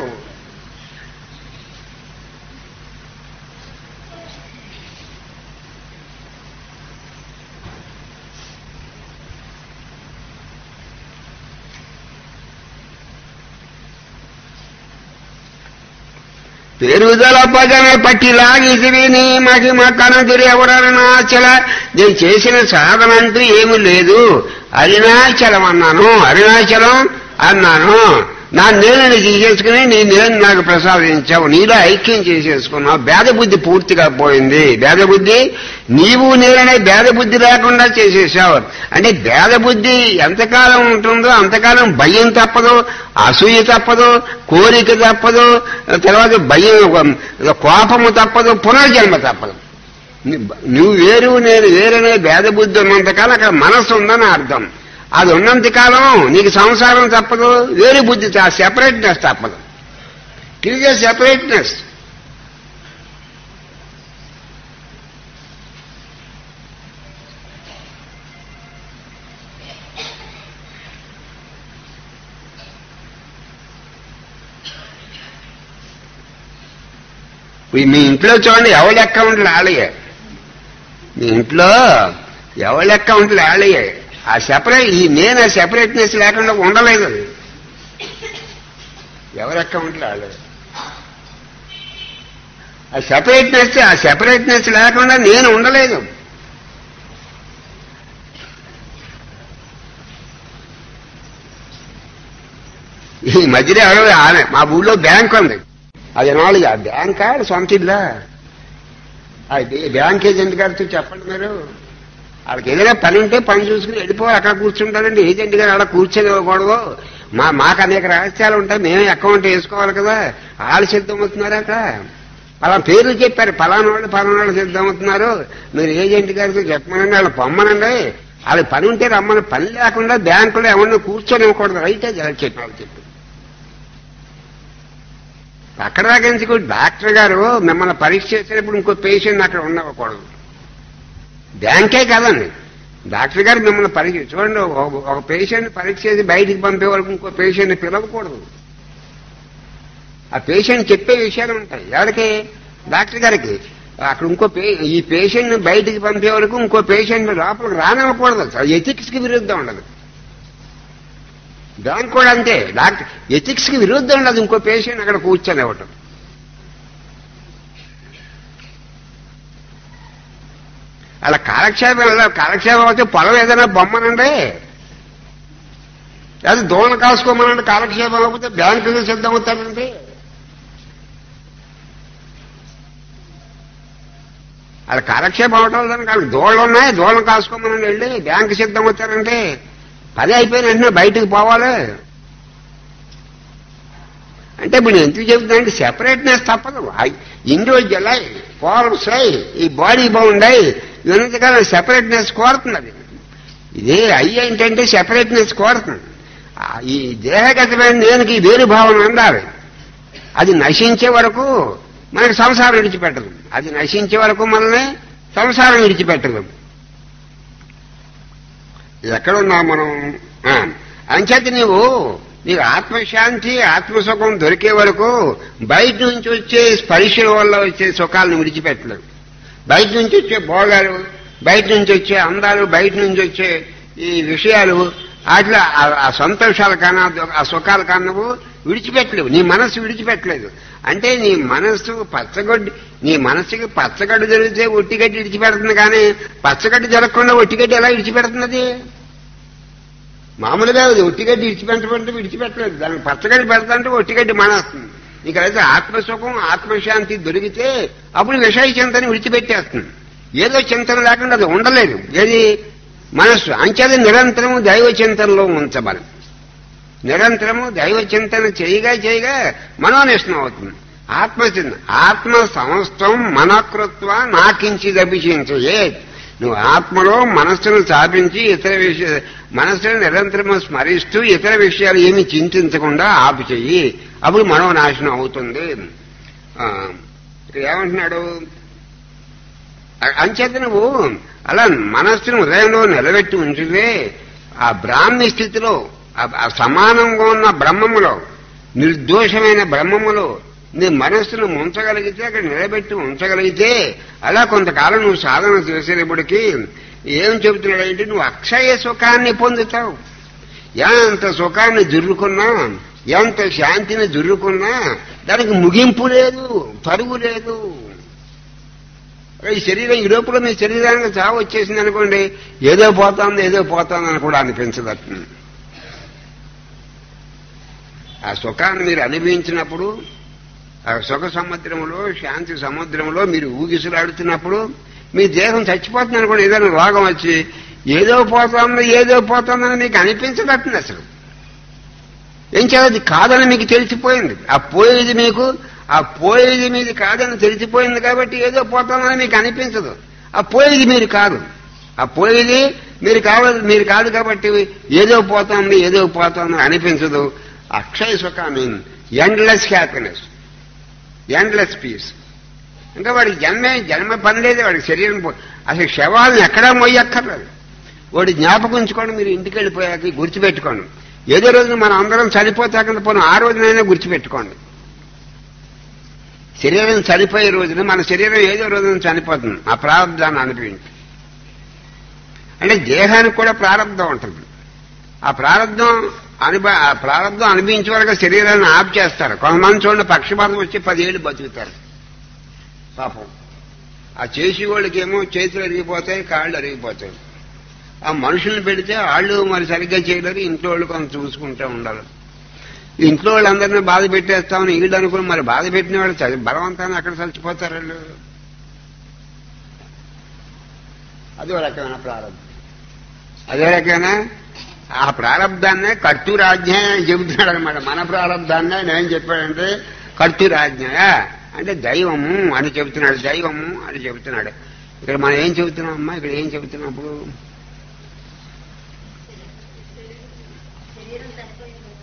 పెరుగుదల పదమే పట్టి లాగిసిరి నీ మహిమ కనదురి ఎవరనాచల నేను చేసిన సాధన అంటూ ఏమీ లేదు అరుణాచలం అన్నాను అరుణాచలం అన్నాను నా నేను తీసేసుకుని నీ నేను నాకు ప్రసాదించావు నీలో ఐక్యం చేసేసుకున్నావు భేద బుద్ధి పూర్తిగా పోయింది భేద బుద్ధి నీవు నేననే భేద బుద్ధి లేకుండా చేసేసావు అంటే భేద బుద్ధి ఎంతకాలం ఉంటుందో అంతకాలం భయం తప్పదు అసూయ తప్పదు కోరిక తప్పదు తర్వాత భయం కోపము తప్పదు పునర్జన్మ తప్పదు నువ్వు వేరు నేను వేరనే భేద బుద్ధి ఉన్నంతకాలం అక్కడ మనస్సు ఉందని అర్థం అది ఉన్నంతకాలం నీకు సంసారం తప్పదు వేరు బుద్ధి సెపరేట్నెస్ తప్పదు ఇట్ ఈజ్ సెపరేట్నెస్ మీ ఇంట్లో చూడండి ఎవరి అకౌంట్లు ఆలయ్యే మీ ఇంట్లో ఎవరి అకౌంట్లు ఆలయ్యే ఆ సెపరేట్ ఈ నేను ఆ సెపరేట్నెస్ లేకుండా ఉండలేదు అది ఎవరి అకౌంట్లు ఆలయ్య ఆ సెపరేట్నెస్ ఆ సెపరేట్నెస్ లేకుండా నేను ఉండలేదు ఈ మధ్యలో ఎవరో ఆమె మా ఊళ్ళో బ్యాంక్ ఉంది అది నాలుగు ఆ బ్యాంక్ ఆడ సొంత ఇల్లా అది బ్యాంక్ ఏజెంట్ గారితో చెప్పండి మీరు వాళ్ళకి ఏదైనా పని ఉంటే పని చూసుకుని వెళ్ళిపోయి అక్కడ కూర్చుంటారండి ఏజెంట్ గారు అక్కడ కూర్చొని ఇవ్వకూడదు మా మాకు అనేక రహస్యాలు ఉంటాయి మేమే అకౌంట్ వేసుకోవాలి కదా వాళ్ళు సిద్ధమవుతున్నారు అక్కడ అలా పేర్లు చెప్పారు పలానా వాళ్ళు పలానా వాళ్ళు సిద్ధమవుతున్నారు మీరు ఏజెంట్ గారితో చెప్పమనండి వాళ్ళు పొమ్మనండి వాళ్ళకి పని ఉంటే రమ్మని పని లేకుండా బ్యాంకులో ఎవరిని కూర్చొని ఇవ్వకూడదు రైతే చెప్పి వాళ్ళు చెప్పి అక్కడ దాకా ఎందుకు డాక్టర్ గారు మిమ్మల్ని పరీక్ష చేసేటప్పుడు ఇంకో పేషెంట్ అక్కడ ఉండకూడదు బ్యాంకే కాదండి డాక్టర్ గారు మిమ్మల్ని పరీక్ష చూడండి ఒక- ఒక పేషెంట్ పరీక్ష చేసి బయటికి పంపే వరకు ఇంకో పేషెంట్ పిలవకూడదు ఆ పేషెంట్ చెప్పే విషయాలు ఉంటాయి ఎవరికి డాక్టర్ గారికి అక్కడ ఇంకో పే ఈ పేషెంట్ బయటికి పంపే వరకు ఇంకో పేషెంట్ లోపలికి రానివ్వకూడదు అసలు ఎథిక్స్ కి విరుద్ధం ఉండదు బ్యాంక్ కూడా అంతే డాక్టర్ ఎథిక్స్ కి విరుద్ధం ఉండదు ఇంకో పేషెంట్ అక్కడ కూర్చొని ఇవ్వటం అలా కాలక్షేపం ఎలా కాలక్షేపం అయితే పొలం ఏదైనా బొమ్మనండి లేదా దోణలు కాసుకోమనండి కాలక్షేపం లేకపోతే బ్యాంకుకి సిద్ధం అవుతాడండి అలా కాలక్షేపం అవటం లేదని కాదు దోళ్ళు ఉన్నాయి దోళ్ళను కాసుకోమనండి వెళ్ళి బ్యాంకు సిద్ధం అవుతారంటే పని అయిపోయిన వెంటనే బయటకు పోవాలి అంటే ఇప్పుడు నేను ఎందుకు చెబుతున్నానంటే సెపరేట్నెస్ తప్పదు ఇండివిజువల్ అయి ఫార్మ్స్ అయి ఈ బాడీ బాగుండాయి ఇవన్నీ కదా సెపరేట్నెస్ కోరుతున్నది ఇదే అయ్యి ఏంటంటే సెపరేట్నెస్ కోరుతుంది ఆ, ఈ దేహగతమైన నేనుకి వేరు భావన ఉండాలి అది నశించే వరకు మనకి సంసారం విడిచిపెట్టదు అది నశించే వరకు మనల్ని సంసారం విడిచిపెట్టదు ఎక్కడున్నా మనం ఆ, అంచేత నీవు నీకు ఆత్మశాంతి ఆత్మసుఖం దొరికే వరకు బయట నుంచి వచ్చే స్పర్శల వల్ల వచ్చే సుఖాలను విడిచిపెట్టలేవు బయట నుంచి వచ్చే భోగాలు బయట నుంచి వచ్చే అందాలు బయట నుంచి వచ్చే ఈ విషయాలు అట్లా ఆ- ఆ సంతోషాలు కానా ఆ సుఖాలు కానా నువ్వు విడిచిపెట్టలేవు నీ మనస్సు విడిచిపెట్టలేదు అంటే నీ మనస్సు పచ్చగడ్డి నీ మనస్సుకి పచ్చగడ్డి జరిగితే ఒట్టిగడ్డి విడిచిపెడుతుంది కానీ పచ్చగడ్డి జరగకుండా ఒట్టిగడ్డి ఎలా విడిచిపెడుతున్నది మామూలుగా అది ఒట్టిగడ్డి విడిచిపెట్టమంటే విడిచిపెట్టలేదు దానికి పచ్చగడ్డి పెడతాంటే ఒట్టిగడ్డి మానేస్తుంది నీకైతే ఆత్మసుఖం ఆత్మశాంతి దొరికితే అప్పుడు విషయ చింతన విడిచిపెట్టేస్తుంది ఏదో చింతన లేకుండా అది ఉండలేదు ఏది మనస్సు అంచేది నిరంతరము దైవ చింతనలో ఉంచబలి నిరంతరము దైవ చింతన చేయగా చేయగా మనోనిష్టం అవుతుంది ఆత్మచింత ఆత్మ సమస్తం మనకృత్వ నాకించి అభిషించు ఏ నువ్వు ఆత్మలో మనస్సును స్థాపించి ఇతర విషయ మనస్సును నిరంతరము స్మరిస్తూ ఇతర విషయాలు ఏమి చింతించకుండా ఆపు చెయ్యి అప్పుడు మనోనాశనం అవుతుంది ఆ, ఇక్కడ ఏమంటున్నాడు అ- అంచేత నువ్వు అలా మనస్సును హృదయంలో నిలబెట్టి ఉంచితే ఆ బ్రాహ్మి స్థితిలో ఆ- ఆ సమానంగా ఉన్న బ్రహ్మములో నిర్దోషమైన బ్రహ్మములో నీ మనస్సును ఉంచగలిగితే అక్కడ నిలబెట్టి ఉంచగలిగితే అలా కొంతకాలం నువ్వు సాధన చేసేటప్పటికి ఏం చెబుతున్నాడంటే నువ్వు అక్షయ సుఖాన్ని పొందుతావు ఎంత సుఖాన్ని జుర్రుకున్నా ఎంత శాంతిని జుర్రుకున్నా దానికి ముగింపు లేదు తరుగు లేదు ఈ శరీరం ఈ లోపల మీ శరీరానికి చావు వచ్చేసింది అనుకోండి ఏదో పోతాంది ఏదో పోతాంది అని కూడా అనిపించదు ఆ సుఖాన్ని మీరు అనుభవించినప్పుడు ఆ సుఖ సముద్రంలో శాంతి సముద్రంలో మీరు ఊగిసలాడుతున్నప్పుడు మీ దేహం చచ్చిపోతుంది అనుకోండి ఏదైనా రోగం వచ్చి ఏదో పోతుందో ఏదో పోతుందని మీకు అనిపించదట్టుంది అసలు ఏం చేయాలి కాదని మీకు తెలిసిపోయింది ఆ పోయేది మీకు ఆ పోయేది మీది కాదని తెలిసిపోయింది కాబట్టి ఏదో పోతామని మీకు అనిపించదు ఆ పోయేది మీరు కాదు ఆ పోయేది మీరు కావాలి మీరు కాదు కాబట్టి ఏదో పోతుంది ఏదో పోతుంది అనిపించదు అక్షయ సుఖాన్ని ఎండ్లెస్ హ్యాపీనెస్ ఎండ్లెస్ పీస్ ఇంకా వాడికి జన్మే జన్మ పని లేదు వాడికి శరీరం పో- అసలు శవాలను ఎక్కడా మొయ్యక్కర్లేదు వాడి జ్ఞాపకం ఉంచుకోండి మీరు ఇంటికి వెళ్ళిపోయాక గుర్తుపెట్టుకోండి ఏదో రోజున మనం అందరం చనిపోతాక పోను ఆ రోజునైనా గుర్తుపెట్టుకోండి శరీరం చనిపోయే రోజున మన శరీరం ఏదో రోజున చనిపోతుంది ఆ ప్రారంధాన్ని అనుభవించి అంటే దేహానికి కూడా ప్రారంధం ఉంటుంది ఆ ప్రారంధం అనుభ ఆ ప్రారంధం అనుభవించే వరకు శరీరాన్ని ఆఫ్ చేస్తారు కొంతమంది చూడండి పక్షపాతం వచ్చి పదేళ్ళు బతుకుతారు పాపం ఆ చేసి వాళ్ళకేమో చేతులు అరిగిపోతాయి కాళ్ళు అరిగిపోతాయి ఆ మనుషుల్ని పెడితే వాళ్ళు మరి సరిగ్గా చేయలేరు ఇంట్లో వాళ్ళు కొంత చూసుకుంటూ ఉండాలి ఇంట్లో వాళ్ళందరినీ బాధ పెట్టేస్తామని వీళ్ళు అనుకుని మరి బాధ పెట్టిన వాళ్ళు చ- బలవంతాన్ని అక్కడ చచ్చిపోతారు వాళ్ళు అదో రకమైన ప్రారంభం అదే రకమైన ఆ ప్రారంధాన్నే కర్తూరాజ్ఞ అని చెబుతున్నాడు అనమాట మన ప్రారంధాన్నే నేను చెప్పాడంటే కర్తూరాజ్ఞ అంటే దైవము అని చెబుతున్నాడు దైవము అని చెబుతున్నాడు ఇక్కడ మనం ఏం చెబుతున్నాం అమ్మా ఇక్కడ ఏం చెబుతున్నాం అప్పుడు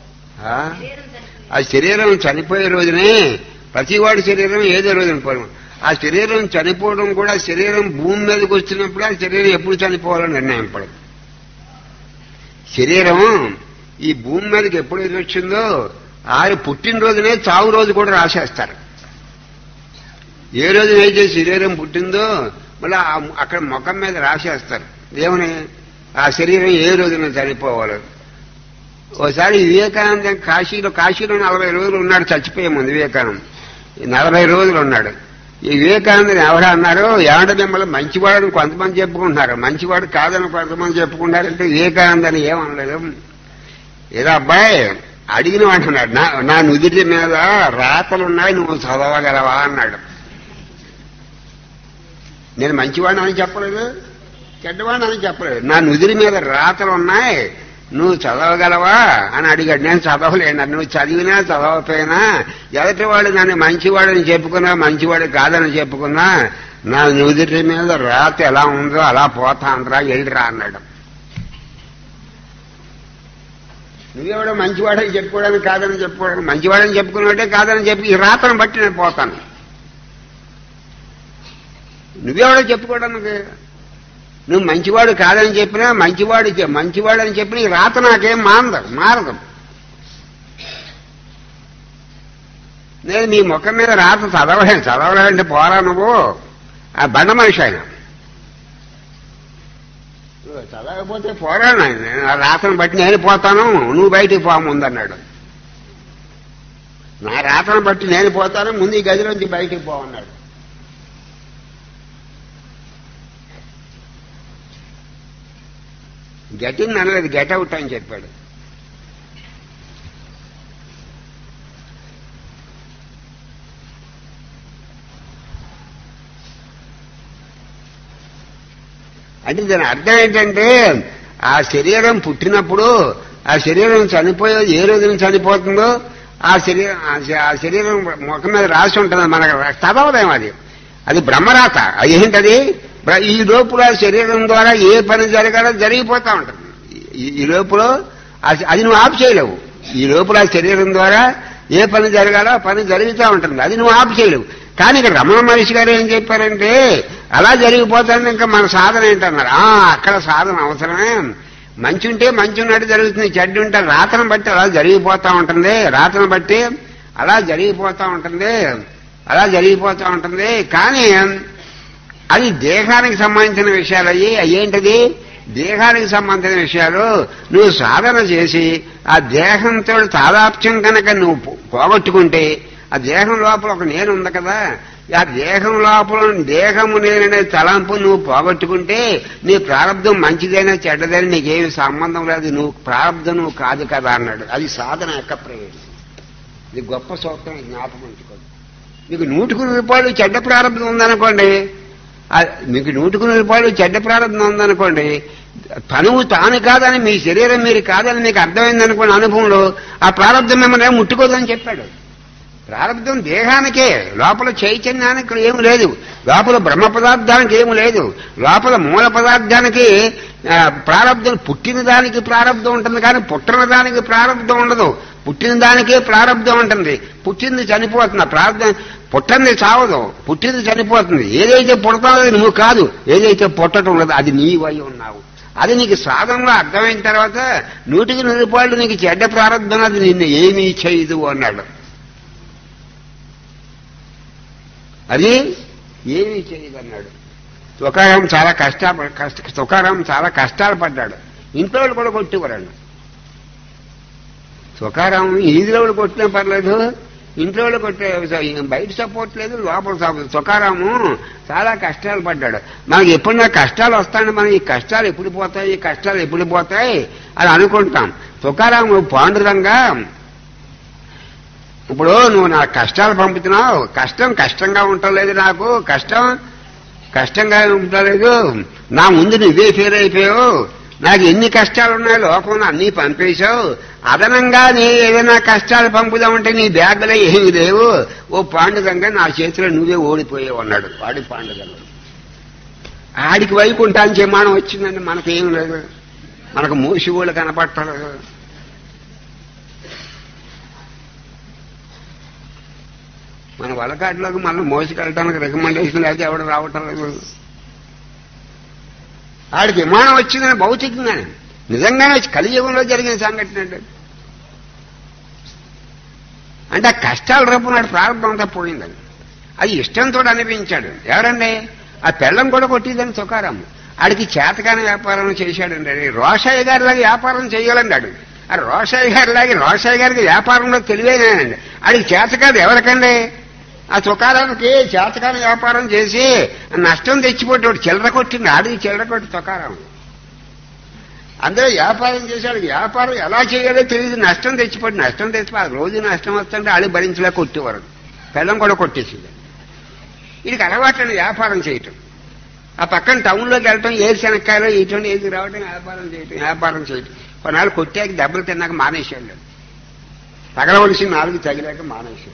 ఆ? ఆ శరీరం చనిపోయే రోజునే ప్రతివాడి శరీరం ఏదో రోజున పోవడం ఆ శరీరం చనిపోవడం కూడా శరీరం భూమి మీదకి వచ్చినప్పుడు ఆ శరీరం ఎప్పుడు చనిపోవాలని నిర్ణయం పడదు శరీరం ఈ భూమి మీదకి ఎప్పుడైతే వచ్చిందో ఆయన పుట్టినరోజునే చావు రోజు కూడా రాసేస్తారు ఏ రోజునైతే శరీరం పుట్టిందో మళ్ళీ ఆ- అక్కడ ముఖం మీద రాసేస్తారు ఏమని ఆ శరీరం ఏ రోజున చనిపోవాలి ఓసారి వివేకానంద కాశీలో కాశీలో నలభై రోజులు ఉన్నాడు చచ్చిపోయే ముందు వివేకానంద ఈ నలభై రోజులు ఉన్నాడు ఈ వివేకానందని ఎవరు అన్నారు ఏమంటే మిమ్మల్ని మంచివాడని కొంతమంది చెప్పుకుంటున్నారు మంచివాడు కాదని కొంతమంది చెప్పుకుంటారంటే వివేకానందని ఏమనలేదు ఏదో అబ్బాయి అడిగిన అంటున్నాడు నా నా నుదిటి మీద రాతలున్నాయి నువ్వు చదవగలవా అన్నాడు నేను మంచివాడిని అని చెప్పలేదు చెడ్డవాడిని అని చెప్పలేదు నా నుదిరి మీద రాతలు ఉన్నాయి నువ్వు చదవగలవా అని అడిగాడు నేను చదవలేను నువ్వు చదివినా చదవకపోయినా ఎదటి వాడు నన్ను మంచివాడని చెప్పుకున్నా మంచివాడు కాదని చెప్పుకున్నా నా నుదిరి మీద రాత ఎలా ఉందో అలా పోతా అందరా వెళ్ళిరా అన్నాడు నువ్వెవడో మంచివాడని చెప్పుకోవడానికి కాదని చెప్పుకోవడానికి మంచివాడని చెప్పుకున్నట్టే కాదని చెప్పి ఈ రాతను బట్టి నేను పోతాను నువ్వెవడో చెప్పుకోవడానికి నువ్వు మంచివాడు కాదని చెప్పినా మంచివాడు చె- మంచివాడు అని చెప్పినా ఈ రాత నాకేం మారదు మారదు నేను నీ ముఖం మీద రాత చదవలేను చదవలేదంటే పోరా నువ్వు ఆ బండ మనిషి ఆయన నువ్వు చదవకపోతే పోరా నాయన. నేను ఆ రాతను బట్టి నేను పోతాను నువ్వు బయటికి పో ముందన్నాడు నా రాతను బట్టి నేను పోతాను ముందు ఈ గదిలోంచి బయటికి పోవన్నాడు గెట్ ఇన్ అనలేదు గెట్ అవుట్ అని చెప్పాడు అంటే దాని అర్థం ఏంటంటే ఆ శరీరం పుట్టినప్పుడు ఆ శరీరం చనిపోయేది ఏ రోజున చనిపోతుందో ఆ శరీరం ఆ శ- ఆ శరీరం ముఖం మీద రాసి ఉంటుంది మనకు చదవలేం అది అది బ్రహ్మరాత అది ఏంటది బ్ర- ఈ లోపల శరీరం ద్వారా ఏ పని జరగాలో జరిగిపోతా ఉంటుంది ఈ- ఈ లోపల ఆ శ- అది నువ్వు ఆఫ్ చేయలేవు ఈ లోపల ఆ శరీరం ద్వారా ఏ పని జరగాలో ఆ పని జరుగుతూ ఉంటుంది అది నువ్వు ఆఫ్ చేయలేవు కానీ ఇక్కడ రమణ మహర్షి గారు ఏం చెప్పారంటే అలా జరిగిపోతుంది ఇంకా మన సాధన ఏంటన్నారు ఆ అక్కడ సాధన అవసరమే మంచి ఉంటే మంచి ఉన్నట్టు జరుగుతుంది చెడ్డు ఉంటే రాతను బట్టి అలా జరిగిపోతా ఉంటుంది రాతను బట్టి అలా జరిగిపోతా ఉంటుంది అలా జరిగిపోతా ఉంటుంది కానీ అది దేహానికి సంబంధించిన విషయాలు అయ్యి అయ్యేంటిది దేహానికి సంబంధించిన విషయాలు నువ్వు సాధన చేసి ఆ దేహంతో తాదాప్యం కనుక నువ్వు పో- పోగొట్టుకుంటే ఆ దేహం లోపల ఒక నేను ఉంది కదా ఆ దేహం లోపల దేహము నేననే తలంపు నువ్వు పోగొట్టుకుంటే నీ ప్రారంధం మంచిదైనా చెడ్డదైనా నీకేమి సంబంధం లేదు నువ్వు ప్రారంధం నువ్వు కాదు కదా అన్నాడు అది సాధన యొక్క ప్రయోజనం ఇది గొప్ప సూత్రం ఇది జ్ఞాపకం ఉంచుకోండి మీకు నూటికి రూపాయలు చెడ్డ ప్రారంభం ఉందనుకోండి ఆ మీకు నూటికి రూపాయలు చెడ్డ ప్రారంభం ఉందనుకోండి తనువు తాను కాదని మీ శరీరం మీరు కాదని మీకు అర్థమైందనుకోండి అనుభవంలో ఆ ప్రారంభం మిమ్మల్ని ఏం ముట్టుకోదని చెప్పాడు ప్రారంభం దేహానికే లోపల చైతన్యానికి ఏమి లేదు లోపల బ్రహ్మ పదార్థానికి ఏమి లేదు లోపల మూల పదార్థానికి ఆ, ప్రారంధం పుట్టిన దానికి ప్రారంధం ఉంటుంది కానీ పుట్టిన దానికి ప్రారంధం ఉండదు పుట్టిన దానికే ప్రారంధం ఉంటుంది పుట్టింది చనిపోతుంది ఆ ప్రారంధం పుట్టింది చావదు పుట్టింది చనిపోతుంది ఏదైతే పుడతాదో అది నువ్వు కాదు ఏదైతే పుట్టడం ఉండదు అది నీవై ఉన్నావు అది నీకు సాధనలో అర్థమైన తర్వాత నూటికి నూరు రూపాయలు నీకు చెడ్డ ప్రారంభం అది నిన్ను ఏమీ చేయదు అన్నాడు అది ఏమీ చేయదన్నాడు తుకారం చాలా కష్ట కష్ట తుకారం చాలా కష్టాలు పడ్డాడు ఇంట్లో వాళ్ళు కూడా కొట్టేవారండి తుకారం ఈదిలో వాళ్ళు కొట్టినా పర్లేదు ఇంట్లో వాళ్ళు కొట్టే బయట సపోర్ట్ లేదు లోపల సపోర్ట్ తుకారాము చాలా కష్టాలు పడ్డాడు మనకి ఎప్పుడైనా కష్టాలు వస్తాయంటే మనం ఈ కష్టాలు ఎప్పుడు పోతాయి ఈ కష్టాలు ఎప్పుడు పోతాయి అని అనుకుంటాం తుకారాము పాండురంగా ఇప్పుడు నువ్వు నా కష్టాలు పంపుతున్నావు కష్టం కష్టంగా ఉండలేదు నాకు కష్టం కష్టంగా ఉండలేదు నా ముందు నువ్వే ఫెయిల్ అయిపోయావు నాకు ఎన్ని కష్టాలు ఉన్నాయో లోకంలో అన్నీ పంపేశావు అదనంగా నీ ఏదైనా కష్టాలు పంపుదామంటే నీ బ్యాగ్లో ఏమి లేవు ఓ పాండుగంగా నా చేతిలో నువ్వే ఓడిపోయావు అన్నాడు వాడి పాండుగంగా ఆడికి వైకుంఠాన్ని చెమానం వచ్చిందండి మనకేం లేదు మనకు మూసి ఊళ్ళు కనపట్టలేదు మన వలకాటిలోకి మనం మోసుకెళ్ళటానికి రికమెండేషన్ అయితే ఎవడు రావటం లేదు ఆడికి విమానం వచ్చిందని భౌతికంగానే నిజంగానే వచ్చి కలియుగంలో జరిగిన సంఘటన అంటే అంటే ఆ కష్టాల రూపం నాడు ప్రారంభం అంతా పోయిందని అది ఇష్టంతో అనిపించాడు ఎవరండి ఆ పెళ్ళం కూడా కొట్టిందని తుకారాం ఆడికి చేతకాని వ్యాపారం చేశాడండి అది రోషయ్య గారి లాగా వ్యాపారం చేయాలన్నాడు ఆ రోషయ్య గారి లాగా రోషయ్య గారికి వ్యాపారంలో తెలివేనండి ఆడికి చేతకాదు ఎవరికండి ఆ తుకారానికి చేతకాని వ్యాపారం చేసి నష్టం తెచ్చిపోతాడు చిల్లర కొట్టింది ఆడికి చిల్లర కొట్టి తుకారం అందరూ వ్యాపారం చేశాడు వ్యాపారం ఎలా చేయాలో తెలియదు నష్టం తెచ్చిపోయి నష్టం తెచ్చిపో రోజు నష్టం వస్తుంటే ఆడి భరించలే కొట్టేవారు పెళ్ళం కూడా కొట్టేసింది వీడికి అలవాట్లని వ్యాపారం చేయటం ఆ పక్కన టౌన్లోకి వెళ్ళటం ఏది శనక్కాయలో ఇటువంటి ఏది రావటం వ్యాపారం చేయటం వ్యాపారం చేయటం కొన్నాళ్ళు కొట్టాక దెబ్బలు తిన్నాక మానేశాడు తగలవలసి నాలుగు తగిలాక మానేశాడు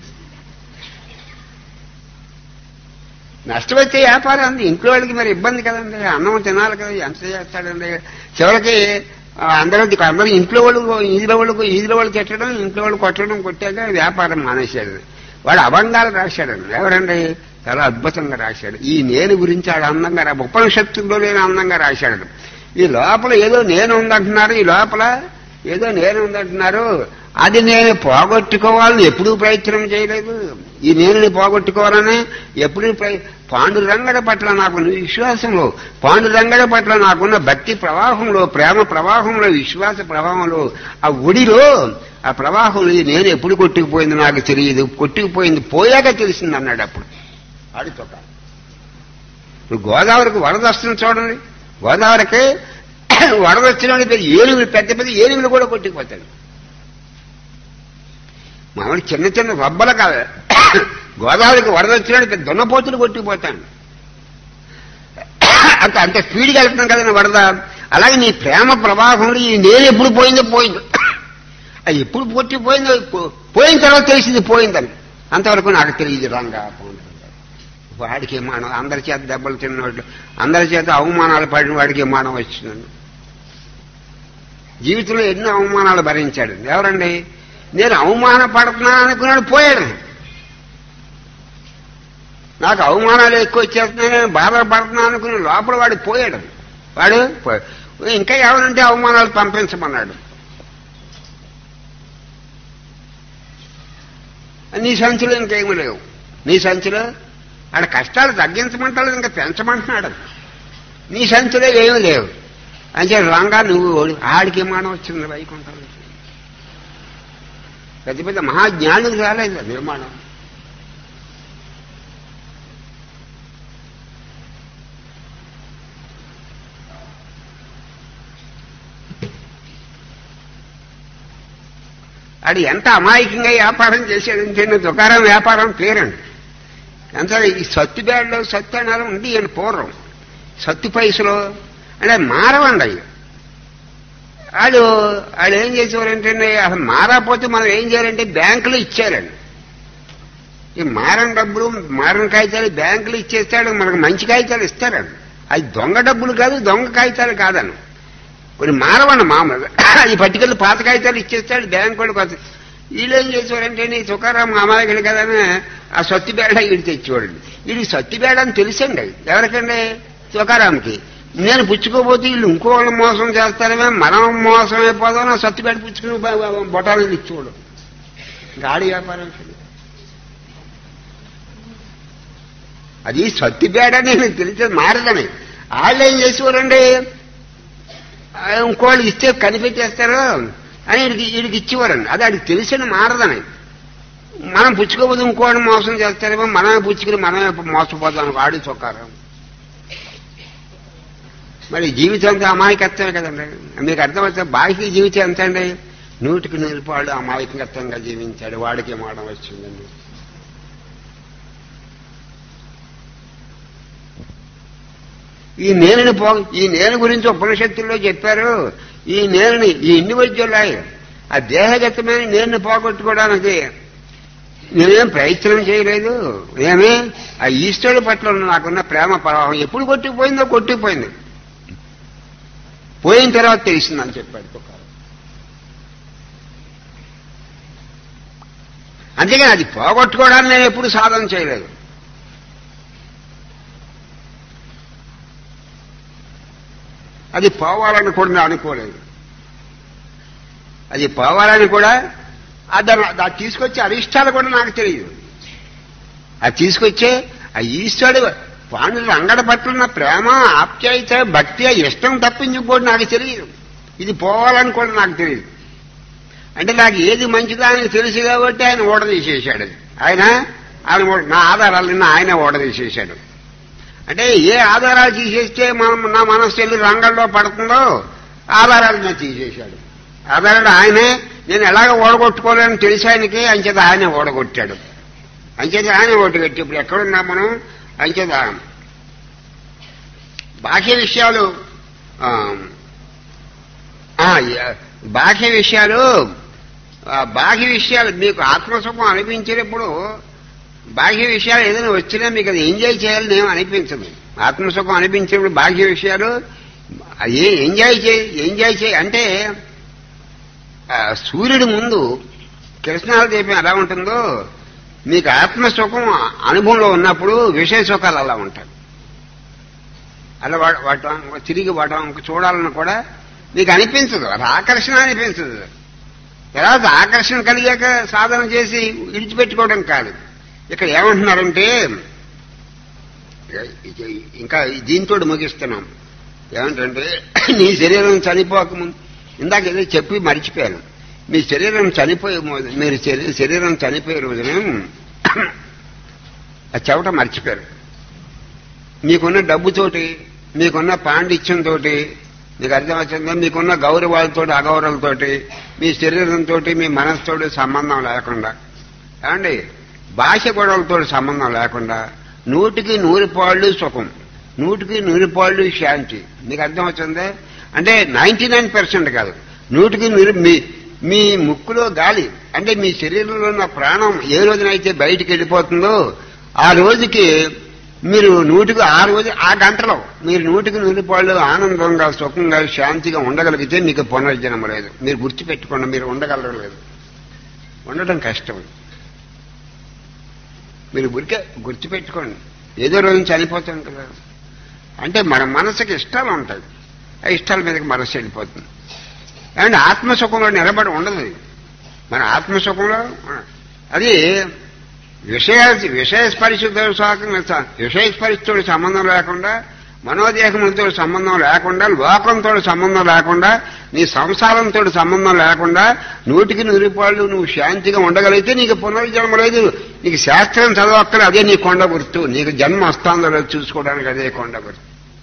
నష్టమైతే వ్యాపారం అంది ఇంట్లో వాళ్ళకి మరి ఇబ్బంది కదండి అన్నం తినాలి కదా ఎంత చేస్తాడండి చివరికి ఆ, అందరూ అందరూ ఇంట్లో వాళ్ళు ఈదిలో వాళ్ళు ఈదిలో వాళ్ళు తిట్టడం ఇంట్లో వాళ్ళు కొట్టడం కొట్టాక వ్యాపారం మానేశాడు వాడు అభంగాలు రాశాడు ఎవరండి చాలా అద్భుతంగా రాశాడు ఈ నేను గురించి ఆడు అందంగా రా ఉపనిషత్తుల్లో నేను అందంగా రాశాడు ఈ లోపల ఏదో నేను ఉందంటున్నారు ఈ లోపల ఏదో నేను ఉందంటున్నారు అది నేను పోగొట్టుకోవాలని ఎప్పుడూ ప్రయత్నం చేయలేదు ఈ నేనుని పోగొట్టుకోవాలని ఎప్పుడూ ప్రయ పాండురంగడ పట్ల నాకున్న విశ్వాసంలో పాండురంగడ పట్ల నాకున్న భక్తి ప్రవాహంలో ప్రేమ ప్రవాహంలో విశ్వాస ప్రవాహంలో ఆ ఒడిలో ఆ ప్రవాహంలో ఈ నేను ఎప్పుడు కొట్టుకుపోయింది నాకు తెలియదు కొట్టుకుపోయింది పోయాక తెలిసింది అన్నాడు అప్పుడు ఆడితోక ఇప్పుడు గోదావరికి వరద వస్తుంది చూడండి గోదావరికి వరద వచ్చిన ఏనుగులు పెద్ద పెద్ద ఏనుగులు కూడా కొట్టుకుపోతాడు మామూలు చిన్న చిన్న రబ్బల కాదు గోదావరికి వరద వచ్చినాడు పెద్ద దున్నపోతులు కొట్టుకుపోతాడు అంత అంత స్పీడ్గా వెళ్తున్నాం కదండి వరద అలాగే నీ ప్రేమ ప్రవాహంలో ఈ నేను ఎప్పుడు పోయిందో పోయింది అది ఎప్పుడు పొట్టిపోయిందో పో- పోయిన తర్వాత తెలిసింది పోయిందని అంతవరకు నాకు తెలియదు రంగా వాడికి మానం అందరి చేత దెబ్బలు తిన్నవాడు అందరి చేత అవమానాలు పడిన వాడికి మానం వచ్చిందండి జీవితంలో ఎన్నో అవమానాలు భరించాడు ఎవరండి నేను అవమాన పడుతున్నా అనుకున్నాడు పోయాడు నాకు అవమానాలు ఎక్కువ వచ్చేస్తున్నాయి నేను బాధపడుతున్నా అనుకుని లోపల వాడు పోయాడు వాడు పో- ఇంకా ఎవరంటే అవమానాలు పంపించమన్నాడు నీ సంచులు ఇంకేమీ లేవు నీ సంచులు ఆడ కష్టాలు తగ్గించమంటాడు ఇంకా పెంచమంటున్నాడు నీ సంచులో ఏమీ లేవు అంటే రంగా నువ్వు ఓడి- ఆడికి విమానం వచ్చింది వైకుంఠం పెద్ద పెద్ద మహాజ్ఞానులు రాలేదు నిర్మాణం అది ఎంత అమాయకంగా వ్యాపారం చేశాడంటే నేను దుకారం వ్యాపారం పేరండి ఎంత ఈ సత్తు బ్యాడ్లో సత్తు అనాలి ఉంది అని పూర్వం సత్తు పైసలు అంటే మారవండి అవి వాళ్ళు వాళ్ళు ఏం చేసేవారంటే అసలు మారకపోతే మనం ఏం చేయాలంటే బ్యాంకులో ఇచ్చారండి ఈ మారని డబ్బులు మారని కాగితాలు బ్యాంకులు ఇచ్చేస్తాడు మనకు మంచి కాగితాలు ఇస్తారండి అది దొంగ డబ్బులు కాదు దొంగ కాగితాలు కాదని కొన్ని మారవండి మామూలుగా ఈ పట్టుకెళ్ళి పాత కాగితాలు ఇచ్చేస్తాడు బ్యాంకు కూడా కొత్త వీళ్ళు ఏం చేసేవారంటే నీ తుకారాం అమాయకుడు కదా అని ఆ సత్తి బేడ వీడు తెచ్చేవాడండి వీడికి సత్తి బేడ అని తెలుసండి ఎవరికండి తుకారాంకి నేను పుచ్చుకోపోతే వీళ్ళు ఇంకో వాళ్ళు మోసం చేస్తారేమో మనం మోసం అయిపోదాం నా సత్తి బేడ పుచ్చుకుని బ- బ- బొటాలు ఇచ్చేవాడు గాడి వ్యాపారం చేయండి. అది సత్తి బేడ నేను తెలిసేది మారదని వాళ్ళు ఏం చేసేవారండి ఆ, ఇంకోళ్ళు ఇస్తే కనిపెట్టేస్తారు అని వీడికి వీడికి ఇచ్చేవారండి అది ఆడికి తెలిసిన మారదని మనం పుచ్చుకోపోతే ఇంకోటి మోసం చేస్తారేమో మనమే పుచ్చుకుని మనమే మోసపోతాం వాడి చొక్కారు మరి జీవితం అంతా అమాయకత్వమే కదండి మీకు అర్థమవుతా బాకీ జీవితం ఎంత అండి నూటికి నూరు పాళ్ళు అమాయకత్వంగా జీవించాడు వాడికి మాట వచ్చిందండి ఈ నేనుని పో ఈ నేను గురించి ఉపనిషత్తుల్లో చెప్పారు ఈ నేనుని ఈ ఇండివిజువల్ ఆ దేహగతమైన నేను పోగొట్టుకోవడానికి నేనేం ప్రయత్నం చేయలేదు ఏమి ఆ ఈశ్వరుడి పట్ల ఉన్న నాకున్న ప్రేమ ప్రవాహం ఎప్పుడు కొట్టుకుపోయిందో కొట్టుకుపోయింది పోయిన తర్వాత తెలిసిందని చెప్పాడు తుకారాం. అంతేగాని అది పోగొట్టుకోవడానికి నేను ఎప్పుడు సాధన చేయలేదు అది పోవాలని కూడా నేను అనుకోలేదు అది పోవాలని కూడా అది అది తీసుకొచ్చే అరిష్టాలు కూడా నాకు తెలియదు అది తీసుకొచ్చే ఆ ఈశ్వరుడు పాండుడు అంగడ పట్ల ఉన్న ప్రేమ ఆప్యాయత భక్తి ఇష్టం తప్పించుకోటి నాకు తెలియదు ఇది పోవాలని కూడా నాకు తెలియదు అంటే నాకు ఏది మంచిదో ఆయనకు తెలుసు కాబట్టి ఆయన ఓడ తీసేశాడు అది ఆయన ఆయన ఓడ- నా ఆధారాలు నిన్న ఆయన ఓడ తీసేశాడు అంటే ఏ ఆధారాలు తీసేస్తే మనం నా మనస్సు వెళ్ళి రంగంలో పడుతుందో ఆధారాలు నేను తీసేశాడు ఆధారాలు ఆయనే నేను ఎలాగ ఓడగొట్టుకోలేని తెలిసి ఆయనకి అంచేత ఆయనే ఓడగొట్టాడు అంచేత ఆయన ఓడగొట్టి ఇప్పుడు ఎక్కడున్నా మనం అంచేత బాహ్య విషయాలు ఆ, ఆ, య- బాహ్య విషయాలు ఆ, బాహ్య విషయాలు మీకు ఆత్మసుఖం అనిపించినప్పుడు బాహ్య విషయాలు ఏదైనా వచ్చినా మీకు అది ఎంజాయ్ చేయాలని ఏం అనిపించదు ఆత్మసుఖం అనిపించినప్పుడు బాహ్య విషయాలు ఏ ఎంజాయ్ చేయి ఎంజాయ్ చేయి అంటే ఆ, సూర్యుడి ముందు కృష్ణాల దీపం ఎలా ఉంటుందో మీకు ఆత్మసుఖం అనుభవంలో ఉన్నప్పుడు విషయ సుఖాలు అలా ఉంటాయి అలా వా- వాటి తిరిగి వాటి చూడాలని కూడా మీకు అనిపించదు అది ఆకర్షణ అనిపించదు తర్వాత ఆకర్షణ కలిగాక సాధన చేసి విడిచిపెట్టుకోవడం కాదు ఇక్కడ ఏమంటున్నారంటే ఇక- ఇంకా దీంతో ముగిస్తున్నాం ఏమంటంటే నీ శరీరం చనిపోకముందు ఇందాక ఏదో చెప్పి మర్చిపోయాను మీ శరీరం చనిపోయే మొద- మీరు శరీ- శరీరం చనిపోయే రోజున ఆ చెవట మర్చిపోయారు మీకున్న డబ్బుతోటి మీకున్న పాండిత్యంతో మీకు అర్థమవుతుందా మీకున్న గౌరవాలతో అగౌరవాలతోటి మీ శరీరంతో మీ మనసుతోటి సంబంధం లేకుండా ఏమండి భాష గొడవలతో సంబంధం లేకుండా నూటికి నూరు పాళ్ళు సుఖం నూటికి నూరు పాళ్ళు శాంతి మీకు అర్థమవుతుందా అంటే నైన్టీ నైన్ పర్సెంట్ కాదు నూటికి నూరు మీ మీ ముక్కులో గాలి అంటే మీ శరీరంలో ఉన్న ప్రాణం ఏ రోజునైతే బయటికి వెళ్ళిపోతుందో ఆ రోజుకి మీరు నూటికి ఆ రోజు ఆ గంటలో మీరు నూటికి నూరు పాళ్ళు ఆనందంగా సుఖంగా శాంతిగా ఉండగలిగితే మీకు పునర్జన్మ లేదు మీరు గుర్తుపెట్టుకోండి మీరు ఉండగలరు లేదు ఉండటం కష్టం మీరు గురికే గుర్తుపెట్టుకోండి ఏదో రోజు చనిపోతాం కదా అంటే మన మనసుకి ఇష్టాలు ఉంటాయి ఆ ఇష్టాల మీదకి మనసు వెళ్ళిపోతుంది ఏమంటే ఆత్మసుఖంలో నిలబడి ఉండదు అది. మన ఆత్మసుఖంలో అది విషయ విషయ స్పరిశతో విషయ స్పరిశతో సంబంధం లేకుండా మనోదేహములతో సంబంధం లేకుండా లోకంతో సంబంధం లేకుండా నీ సంసారంతో సంబంధం లేకుండా నూటికి నూరిపాళ్ళు నువ్వు శాంతిగా ఉండగలిగితే నీకు పునర్జన్మ లేదు నీకు శాస్త్రం చదవక్కలే అదే నీ కొండ గుర్తు నీకు జన్మ వస్తుందో లేదో చూసుకోవడానికి అదే కొండ గుర్తు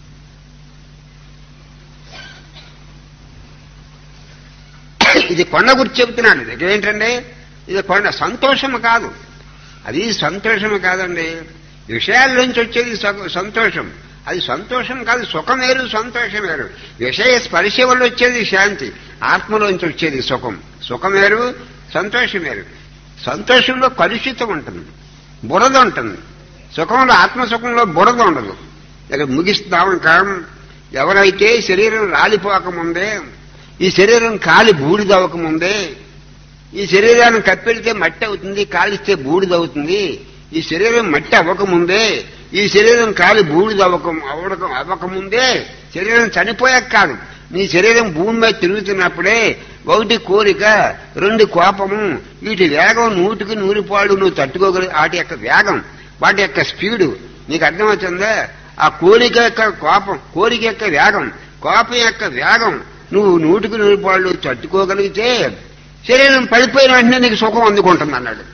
ఇది కొండ గుర్తు చెబుతున్నాడు ఇది ఏంటంటే ఇది కొండ సంతోషం కాదు అది సంతోషం కాదండి విషయాల నుంచి వచ్చేది స- సంతోషం అది సంతోషం కాదు సుఖం వేరు సంతోషం వేరు విషయ స్పర్శ వల్ల వచ్చేది శాంతి ఆత్మలోంచి వచ్చేది సుఖం సుఖం వేరు సంతోషం వేరు సంతోషంలో కలుషితం ఉంటుంది బురద ఉంటుంది సుఖంలో ఆత్మసుఖంలో బురద ఉండదు ఇక ముగిస్తాం కాం ఎవరైతే శరీరం రాలిపోకముందే ఈ శరీరం కాలి బూడిదవ్వకముందే ఈ శరీరాన్ని కప్పెడితే మట్టి అవుతుంది కాలిస్తే బూడిదవుతుంది ఈ శరీరం మట్టి అవ్వకముందే ఈ శరీరం కాలి బూడిద అవ్వక అవ్వడం అవ్వకముందే శరీరం చనిపోయాక కాదు నీ శరీరం భూమి మీద తిరుగుతున్నప్పుడే ఒకటి కోరిక రెండు కోపము వీటి వేగం నూటికి నూరిపాళ్ళు నువ్వు తట్టుకోగలి వాటి యొక్క వేగం వాటి యొక్క స్పీడు నీకు అర్థమవుతుందా ఆ కోరిక యొక్క కోపం కోరిక యొక్క వేగం కోపం యొక్క వేగం నువ్వు నూటికి నూరిపాళ్ళు తట్టుకోగలిగితే శరీరం పడిపోయిన వెంటనే నీకు సుఖం అందుకుంటుంది అన్నాడు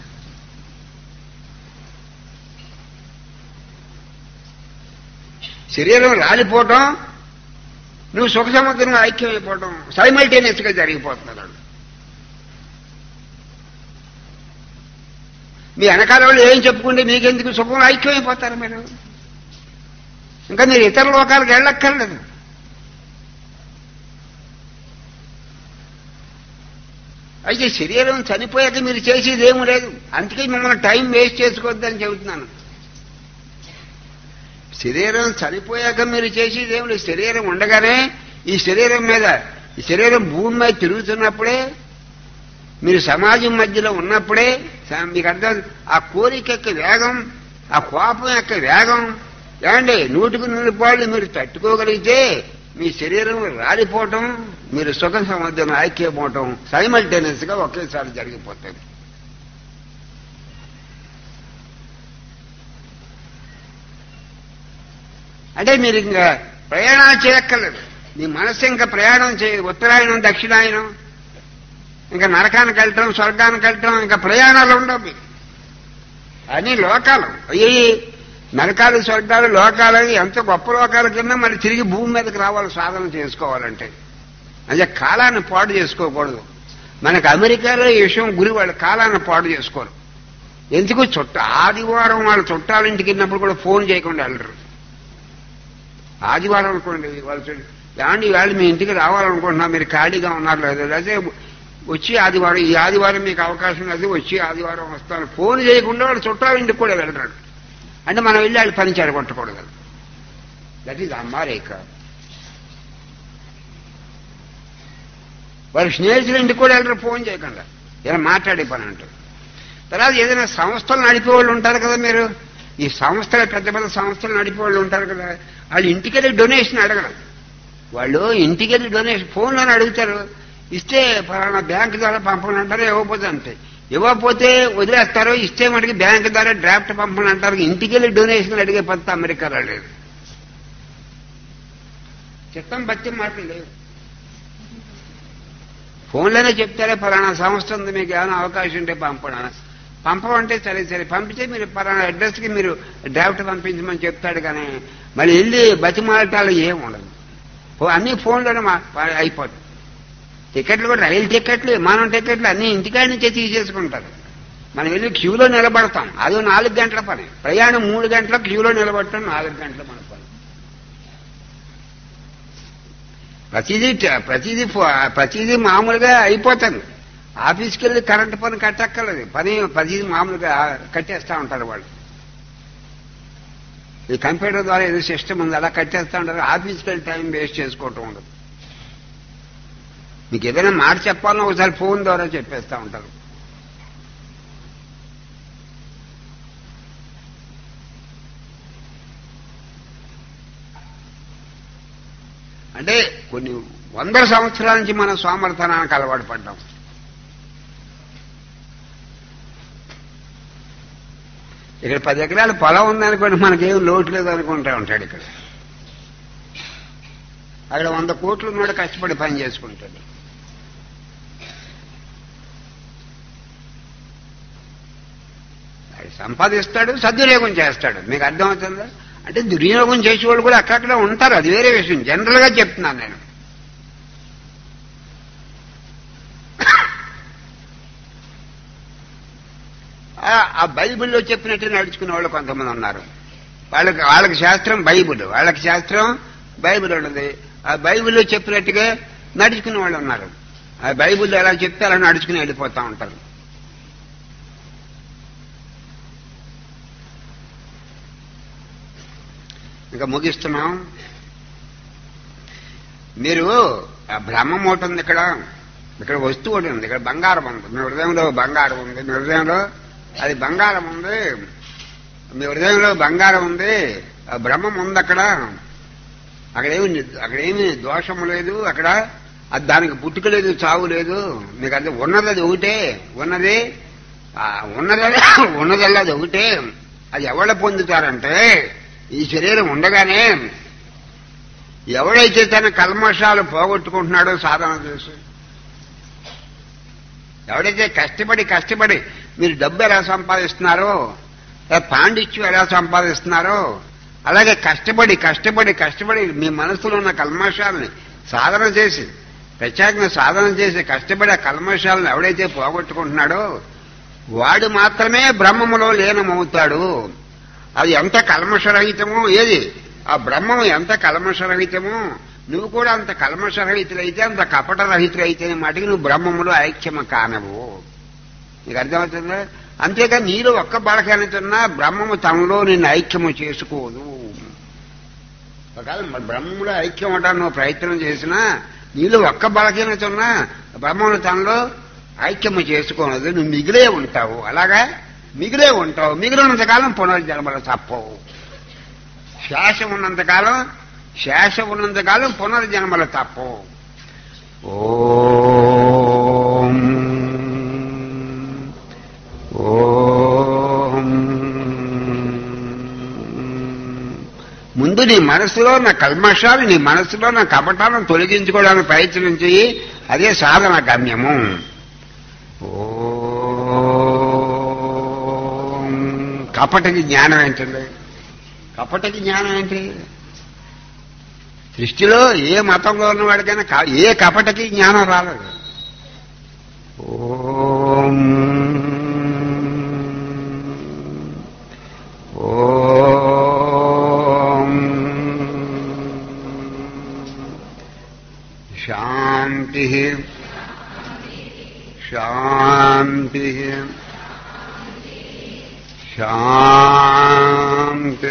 శరీరం రాలిపోవటం నువ్వు సుఖ సముద్రంగా ఐక్యమైపోవటం సైమల్టేనియస్ గా జరిగిపోతున్నాడు మీ వెనకాల వాళ్ళు ఏం చెప్పుకుంటే మీకెందుకు సుఖం ఐక్యమైపోతారు మీరు ఇంకా మీరు ఇతర లోకాలకు వెళ్ళక్కర్లేదు అయితే శరీరం చనిపోయాక మీరు చేసేది ఏమీ లేదు అందుకే మిమ్మల్ని టైం వేస్ట్ చేసుకోవద్దని చెబుతున్నాను శరీరం చనిపోయాక మీరు చేసేది ఏమి లేదు శరీరం ఉండగానే ఈ శరీరం మీద ఈ శరీరం భూమి మీద తిరుగుతున్నప్పుడే మీరు సమాజం మధ్యలో ఉన్నప్పుడే స- మీకు అర్థం ఆ కోరిక యొక్క వేగం ఆ కోపం యొక్క వేగం ఏమండి నూటికి నూరు పాళ్ళు మీరు తట్టుకోగలిగితే మీ శరీరం రాలిపోవటం మీరు సుఖ సముద్రం ఐక్యపోవటం సైమల్టేనియస్ గా ఒకేసారి జరిగిపోతుంది అంటే మీరు ఇంకా ప్రయాణాలు చేయక్కర్లేదు మీ మనస్సు ఇంకా ప్రయాణం చేయ ఉత్తరాయణం దక్షిణాయనం ఇంకా నరకానికి వెళ్ళటం స్వర్గానికి వెళ్ళటం ఇంకా ప్రయాణాలు ఉండవు మీకు అన్ని లోకాలు అయ్యి నరకాలు స్వర్గాలు లోకాలు ఎంత గొప్ప లోకాల కింద మరి తిరిగి భూమి మీదకి రావాలి సాధన చేసుకోవాలంటే అంటే కాలాన్ని పాడు చేసుకోకూడదు మనకు అమెరికాలో ఈ విషయం గురి వాళ్ళు కాలాన్ని పాడు చేసుకోరు ఎందుకు చుట్ట ఆదివారం వాళ్ళ చుట్టాలింటికి వెళ్ళినప్పుడు కూడా ఫోన్ చేయకుండా వెళ్ళరు ఆదివారం అనుకోండి వాళ్ళు చూ- ఏమండి వాళ్ళు మీ ఇంటికి రావాలనుకుంటున్నా మీరు ఖాళీగా ఉన్నారు లేదు అదే వచ్చి ఆదివారం ఈ ఆదివారం మీకు అవకాశం లేదు వచ్చి ఆదివారం వస్తాను ఫోన్ చేయకుండా వాళ్ళు చుట్టాల ఇంటికి కూడా వెళ్ళరాడు అంటే మనం వెళ్ళి వాళ్ళు పని చెడగొట్టకూడదు దట్ ఈజ్ అమ్మారేక వాళ్ళ స్నేహితుల ఇంటికి కూడా వెళ్ళరు ఫోన్ చేయకుండా ఇలా మాట్లాడే పని అంటారు తర్వాత ఏదైనా సంస్థలు నడిపే వాళ్ళు ఉంటారు కదా మీరు ఈ సంస్థలు పెద్ద పెద్ద సంస్థలు నడిపే వాళ్ళు ఉంటారు కదా వాళ్ళు ఇంటికెళ్ళి డొనేషన్ అడగడం వాళ్ళు ఇంటికెళ్ళి డొనేషన్ ఫోన్లోనే అడుగుతారు ఇస్తే ఫలానా బ్యాంక్ ద్వారా పంపని అంటారు ఇవ్వకపోతే అంతే ఇవ్వకపోతే వదిలేస్తారు ఇస్తే మటుకు బ్యాంక్ ద్వారా డ్రాఫ్ట్ పంపని అంటారు ఇంటికెళ్ళి డొనేషన్ అడిగే పద్ధతి అమెరికాలో లేదు చిత్తం బట్టి మాటలు లేవు ఫోన్లోనే చెప్తారే ఫలానా సంస్థ ఉంది మీకు ఏమైనా అవకాశం ఉంటే పంపడం పంపమంటే సరే సరే పంపితే మీరు ఫలానా అడ్రస్కి మీరు డ్రాఫ్ట్ పంపించమని చెప్తాడు కానీ మళ్ళీ వెళ్ళి బతిమాలటాలు ఏం ఉండదు ఫో- అన్ని ఫోన్లోనే మా- అయిపోతుంది టికెట్లు కూడా రైలు టికెట్లు విమానం టికెట్లు అన్ని ఇంటికాడి నుంచే తీసేసుకుంటారు మనం వెళ్ళి క్యూలో నిలబడతాం అది నాలుగు గంటల పని ప్రయాణం మూడు గంటల క్యూలో నిలబడటం నాలుగు గంటల మన పని ప్రతిదీ ట- ప్రతిదీ ఫో- ప్రతిదీ మామూలుగా అయిపోతుంది ఆఫీస్కి వెళ్ళి కరెంట్ పని కట్టక్కర్లేదు పని ప్రతిదీ మామూలుగా కట్టేస్తా ఉంటారు వాళ్ళు ఈ కంప్యూటర్ ద్వారా ఏదో సిస్టమ్ ఉంది అలా కట్టేస్తా ఉంటారు ఆఫీస్కి వెళ్ళి టైం వేస్ట్ చేసుకోవటం ఉండదు మీకు ఏదైనా మాట చెప్పాలన్నా ఒకసారి ఫోన్ ద్వారా చెప్పేస్తా ఉంటారు అంటే కొన్ని వందల సంవత్సరాల నుంచి మనం సోమర్థనానికి అలవాటు పడ్డాం ఇక్కడ పది ఎకరాల పొలం ఉందనుకోండి మనకేం లోటు లేదు అనుకుంటా ఉంటాడు ఇక్కడ అక్కడ వంద కోట్లు ఉన్నాడు కష్టపడి పని చేసుకుంటాడు అది సంపాదిస్తాడు సద్వినియోగం చేస్తాడు మీకు అర్థమవుతుందా అంటే దుర్వినియోగం చేసేవాళ్ళు కూడా అక్కడక్కడ ఉంటారు అది వేరే విషయం జనరల్ గా చెప్తున్నాను నేను ఆ- ఆ బైబిల్లో చెప్పినట్టు నడుచుకునే వాళ్ళు కొంతమంది ఉన్నారు వాళ్ళకి వాళ్ళకి శాస్త్రం బైబిల్ వాళ్ళకి శాస్త్రం బైబిల్ ఉన్నది ఆ బైబిల్లో చెప్పినట్టుగా నడుచుకునే వాళ్ళు ఉన్నారు ఆ బైబిల్లో ఎలా చెప్తే అలా నడుచుకుని వెళ్ళిపోతా ఉంటారు ఇంకా ముగిస్తున్నాం మీరు ఆ బ్రహ్మం ఒకటి ఉంది ఇక్కడ ఇక్కడ వస్తువు ఒకటి ఉంది ఇక్కడ బంగారం ఉంది మీ హృదయంలో బంగారం ఉంది మీ హృదయంలో అది బంగారం ఉంది మీ హృదయంలో బంగారం ఉంది ఆ బ్రహ్మం ఉంది అక్కడ అక్కడేమి అక్కడేమి దోషము లేదు అక్కడ అది దానికి పుట్టుక లేదు చావు లేదు మీకు అది ఉన్నది అది ఒకటే ఉన్నది ఆ ఉన్నదల్లా ఉన్నదల్లా అది ఒకటే అది ఎవడ పొందుతారంటే ఈ శరీరం ఉండగానే ఎవడైతే తన కల్మషాలు పోగొట్టుకుంటున్నాడో సాధన చేసి ఎవడైతే కష్టపడి కష్టపడి మీరు డబ్బు ఎలా సంపాదిస్తున్నారో లేదా పాండిత్యం ఎలా సంపాదిస్తున్నారో అలాగే కష్టపడి కష్టపడి కష్టపడి మీ మనసులో ఉన్న కల్మషాలని సాధన చేసి ప్రత్యేకంగా సాధన చేసి కష్టపడి ఆ కల్మషాలను ఎవడైతే పోగొట్టుకుంటున్నాడో వాడు మాత్రమే బ్రహ్మములో లీనమవుతాడు అది ఎంత కల్మషరహితమో ఏది ఆ బ్రహ్మం ఎంత కల్మషరహితమో నువ్వు కూడా అంత కల్మషరహితులైతే అంత కపటరహితులైతే మటుకు నువ్వు బ్రహ్మములో ఐక్యమ కానవు నీకు అర్థమవుతుందా అంతేగా నీలో ఒక్క బలకనతున్నా బ్రహ్మము తనలో నిన్ను ఐక్యము చేసుకోదు ఒకవేళ మరి బ్రహ్మములో ఐక్యం అవడానికి నువ్వు ప్రయత్నం చేసినా నీలో ఒక్క బలహీనత ఉన్నా బ్రహ్మను తనలో ఐక్యము చేసుకోనదు నువ్వు మిగిలే ఉంటావు అలాగా మిగిలే ఉంటావు మిగిలినంతకాలం పునర్జన్మలు తప్పవు శేషం ఉన్నంతకాలం శేషం ఉన్నంతకాలం పునర్జన్మలు తప్పవు ఓం ఓం ముందు నీ మనసులో నా కల్మషాలు నీ మనసులో నా కపటాలను తొలగించుకోవడానికి ప్రయత్నం చెయ్యి అదే సాధన గమ్యము ఓం కపటకి జ్ఞానం ఏంటండి కపటకి జ్ఞానం ఏంటి సృష్టిలో ఏ మతంలో ఉన్నవాడికైనా క- ఏ కపటకి జ్ఞానం రాలేదు ఓం ఓం శాంతి శాంతి శాంతి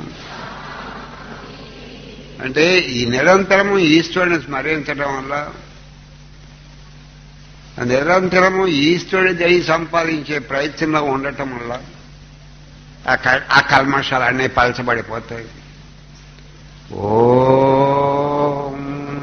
అంటే ఈ నిరంతరము ఈశ్వరుని స్మరించడం వల్ల ఆ నిరంతరము ఈశ్వరుడి దయ సంపాదించే ప్రయత్నంలో ఉండటం వల్ల ఆ క- ఆ కల్మషాలు అన్నీ పలచబడిపోతాయి ఓం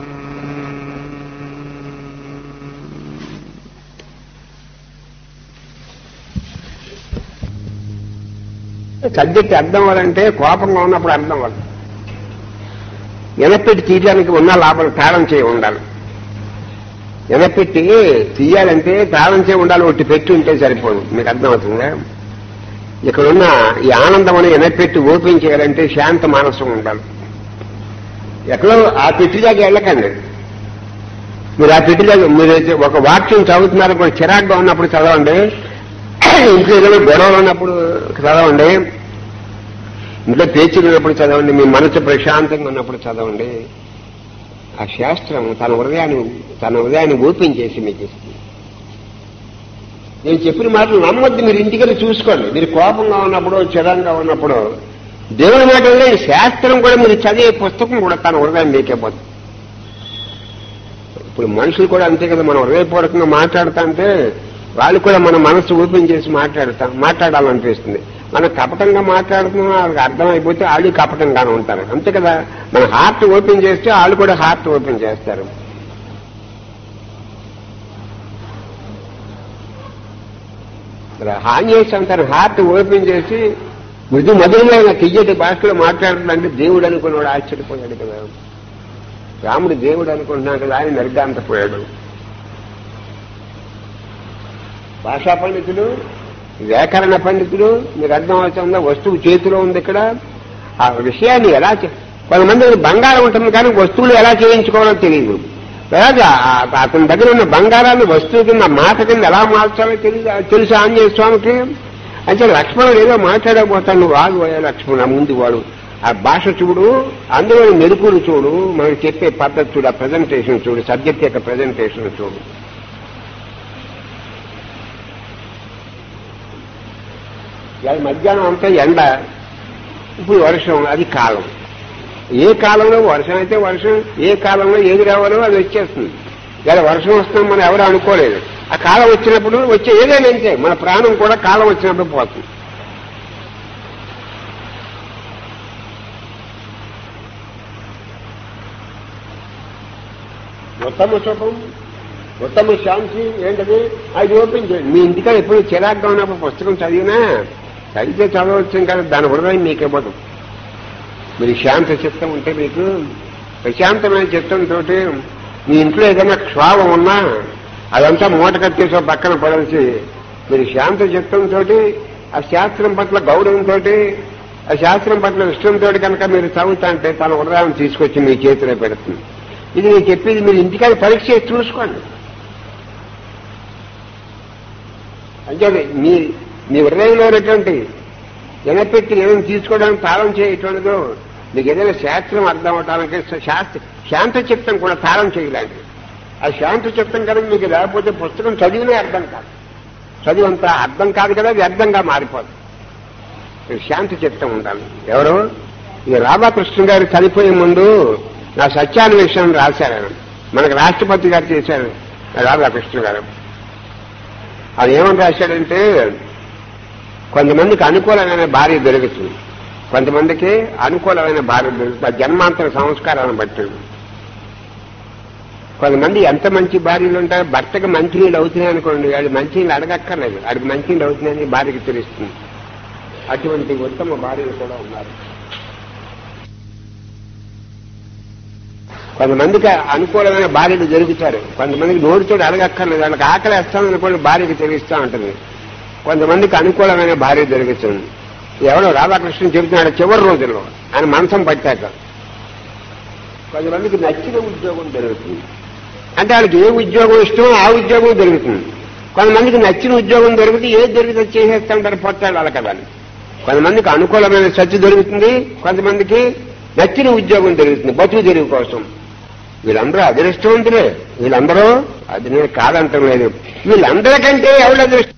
సబ్జెక్ట్ అర్థం అవ్వాలంటే కోపంగా ఉన్నప్పుడు అర్థం అవ్వాలి ఎనపెట్టి తీయడానికి ఉన్న లాభం తాళం చేయి ఉండాలి ఎనపెట్టి తీయాలంటే తాళం చేయి ఉండాలి ఒకటి పెట్టి ఉంటే సరిపోదు మీకు అర్థమవుతుందా ఇక్కడున్న ఈ ఆనందం అనే ఎనపెట్టి ఓపెన్ చేయాలంటే శాంత మానసం ఉండాలి ఎక్కడో ఆ పెట్టిదాకా వెళ్ళకండి మీరు ఆ పెట్టిదాకా మీరు ఒక వాక్యం చదువుతున్నారు కూడా చిరాగ్గా ఉన్నప్పుడు చదవండి ఇంట్లో ఏదైనా గొడవలు ఉన్నప్పుడు చదవండి ఇంట్లో పేచీలు ఉన్నప్పుడు చదవండి మీ మనసు ప్రశాంతంగా ఉన్నప్పుడు చదవండి ఆ శాస్త్రం తన హృదయాన్ని తన హృదయాన్ని ఓపెన్ చేసి మీకు ఇస్తుంది నేను చెప్పిన మాటలు నమ్మొద్దు మీరు ఇంటికెళ్ళి చూసుకోండి మీరు కోపంగా ఉన్నప్పుడు చిరంగా ఉన్నప్పుడు దేవుని మాటల్లో ఈ శాస్త్రం కూడా మీరు చదివే పుస్తకం కూడా తన హృదయం మీకే పోతుంది ఇప్పుడు మనుషులు కూడా అంతే కదా మనం హృదయపూర్వకంగా మాట్లాడుతా అంటే వాళ్ళు కూడా మన మనసు ఓపెన్ చేసి మాట్లాడతాం మాట్లాడాలనిపిస్తుంది మనం కపటంగా మాట్లాడుతున్నాం వాళ్ళకి అర్థమైపోతే వాళ్ళు కపటంగానే ఉంటారు అంతే కదా మన హార్ట్ ఓపెన్ చేస్తే వాళ్ళు కూడా హార్ట్ ఓపెన్ చేస్తారు మరి హాని చేస్తాం తన హార్ట్ ఓపెన్ చేసి మృదు మధురమైన తియ్యటి భాషలో మాట్లాడుతుందంటే దేవుడు అనుకున్నాడు ఆశ్చర్యపోయాడు కదా రాముడు దేవుడు అనుకుంటున్నాడు కదా ఆయన నిర్గాంతపోయాడు భాషా పండితుడు వ్యాకరణ పండితుడు మీకు అర్థం అవుతుందా వస్తువు చేతిలో ఉంది ఇక్కడ ఆ విషయాన్ని ఎలా చే- కొంతమంది బంగారం ఉంటుంది కానీ వస్తువులు ఎలా చేయించుకోవాలో తెలియదు లేదా ఆ- అతని దగ్గర ఉన్న బంగారాన్ని వస్తువు కింద మాట కింద ఎలా మార్చాలో తెలియదు తెలుసు ఆంజనేయ స్వామికి అంటే లక్ష్మణుడు ఏదో మాట్లాడకపోతాడు నువ్వు ఆగిపోయా లక్ష్మణ ముందు వాడు ఆ భాష చూడు అందులో మెరుపులు చూడు మనకి చెప్పే పద్ధతి చూడు ఆ ప్రజెంటేషన్ చూడు సబ్జెక్ట్ యొక్క ప్రజెంటేషన్ చూడు ఇవాళ మధ్యాహ్నం అంతా ఎండ ఇప్పుడు వర్షం అది కాలం ఏ కాలంలో వర్షం అయితే వర్షం ఏ కాలంలో ఏది రావాలో అది వచ్చేస్తుంది ఇలా వర్షం వస్తుంది మనం ఎవరు అనుకోలేదు ఆ కాలం వచ్చినప్పుడు వచ్చే ఏదైనా అంతే మన ప్రాణం కూడా కాలం వచ్చినప్పుడు పోతుంది ఉత్తమ సుఖం ఉత్తమ శాంతి ఏంటది అది ఓపెన్ చేయండి మీ ఇంటికాడ ఎప్పుడు చిరాగ్గా ఉన్నప్పుడు పుస్తకం చదివినా చదివితే చదవచ్చు కదా దాని హృదయం మీకు ఇవ్వదు మీరు శాంత చిత్తం ఉంటే మీకు ప్రశాంతమైన చిత్తంతో మీ ఇంట్లో ఏదైనా క్షోభం ఉన్నా అదంతా మూట కట్టేసో పక్కన పడేసి మీరు శాంత చిత్తంతో ఆ శాస్త్రం పట్ల గౌరవంతో ఆ శాస్త్రం పట్ల ఇష్టంతో కనుక మీరు చదువుతా అంటే తన హృదయం తీసుకొచ్చి మీ చేతిలో పెడుతుంది ఇది నేను చెప్పేది మీరు ఇంటికాడ పరీక్ష చేసి చూసుకోండి అంటే మీ మీ హృదయంలో ఉన్నటువంటి ఎనపెట్టి ఏమైనా తీసుకోవడానికి తాళం చేయటువంటిదో మీకు ఏదైనా శాస్త్రం అర్థం అవటానికి శాస్త్ర శాంత చిత్తం కూడా తాళం చేయలేండి ఆ శాంత చిత్తం కనుక మీకు లేకపోతే పుస్తకం చదివినే అర్థం కాదు చదివంతా అర్థం కాదు కదా వ్యర్థంగా మారిపోదు మీకు శాంతి చిత్తం ఉండాలి ఎవరు ఈ రాధాకృష్ణ గారు చనిపోయే ముందు నా సత్యాన్వేషణ రాశారు ఆయన. మనకు రాష్ట్రపతి గారు చేశారు రాధాకృష్ణ గారు అది ఏమని రాశాడంటే కొంతమందికి అనుకూలమైన భార్య దొరుకుతుంది కొంతమందికి అనుకూలమైన భార్య దొరుకుతుంది ఆ జన్మాంతర సంస్కారాన్ని బట్టి కొంతమంది ఎంత మంచి భార్యలు ఉంటారో భర్తకి మంచినీళ్ళు అవుతున్నాయి అనుకోండి వాడు మంచినీళ్ళు అడగక్కర్లేదు వాడికి మంచినీళ్ళు అవుతున్నాయని భార్యకి తెలుస్తుంది అటువంటి ఉత్తమ భార్యలు కూడా ఉన్నారు కొంతమందికి అనుకూలమైన భార్యలు దొరుకుతారు కొంతమందికి నోటితో అడగక్కర్లేదు వాళ్ళకి ఆకలి వేస్తామనుకోండి భార్యకి తెలుస్తూ ఉంటుంది కొంతమందికి అనుకూలమైన భార్య దొరుకుతుంది ఎవడో రాధాకృష్ణ చెబుతున్నాడు చివరి రోజుల్లో ఆయన మనసం పట్టాక కొంతమందికి నచ్చిన ఉద్యోగం దొరుకుతుంది అంటే వాళ్ళకి ఏ ఉద్యోగం ఇష్టమో ఆ ఉద్యోగం దొరుకుతుంది కొంతమందికి నచ్చిన ఉద్యోగం దొరికితే ఏది దొరికితే చేసేస్తా ఉంటారు పొట్టాడు వాళ్ళ కదా కొంతమందికి అనుకూలమైన సత్య దొరుకుతుంది కొంతమందికి నచ్చిన ఉద్యోగం దొరుకుతుంది బతుకు తెరువు కోసం వీళ్ళందరూ అదృష్టవంతులే వీళ్ళందరూ అది నేను కాదంటం లేదు వీళ్ళందరికంటే ఎవరు అదృష్టం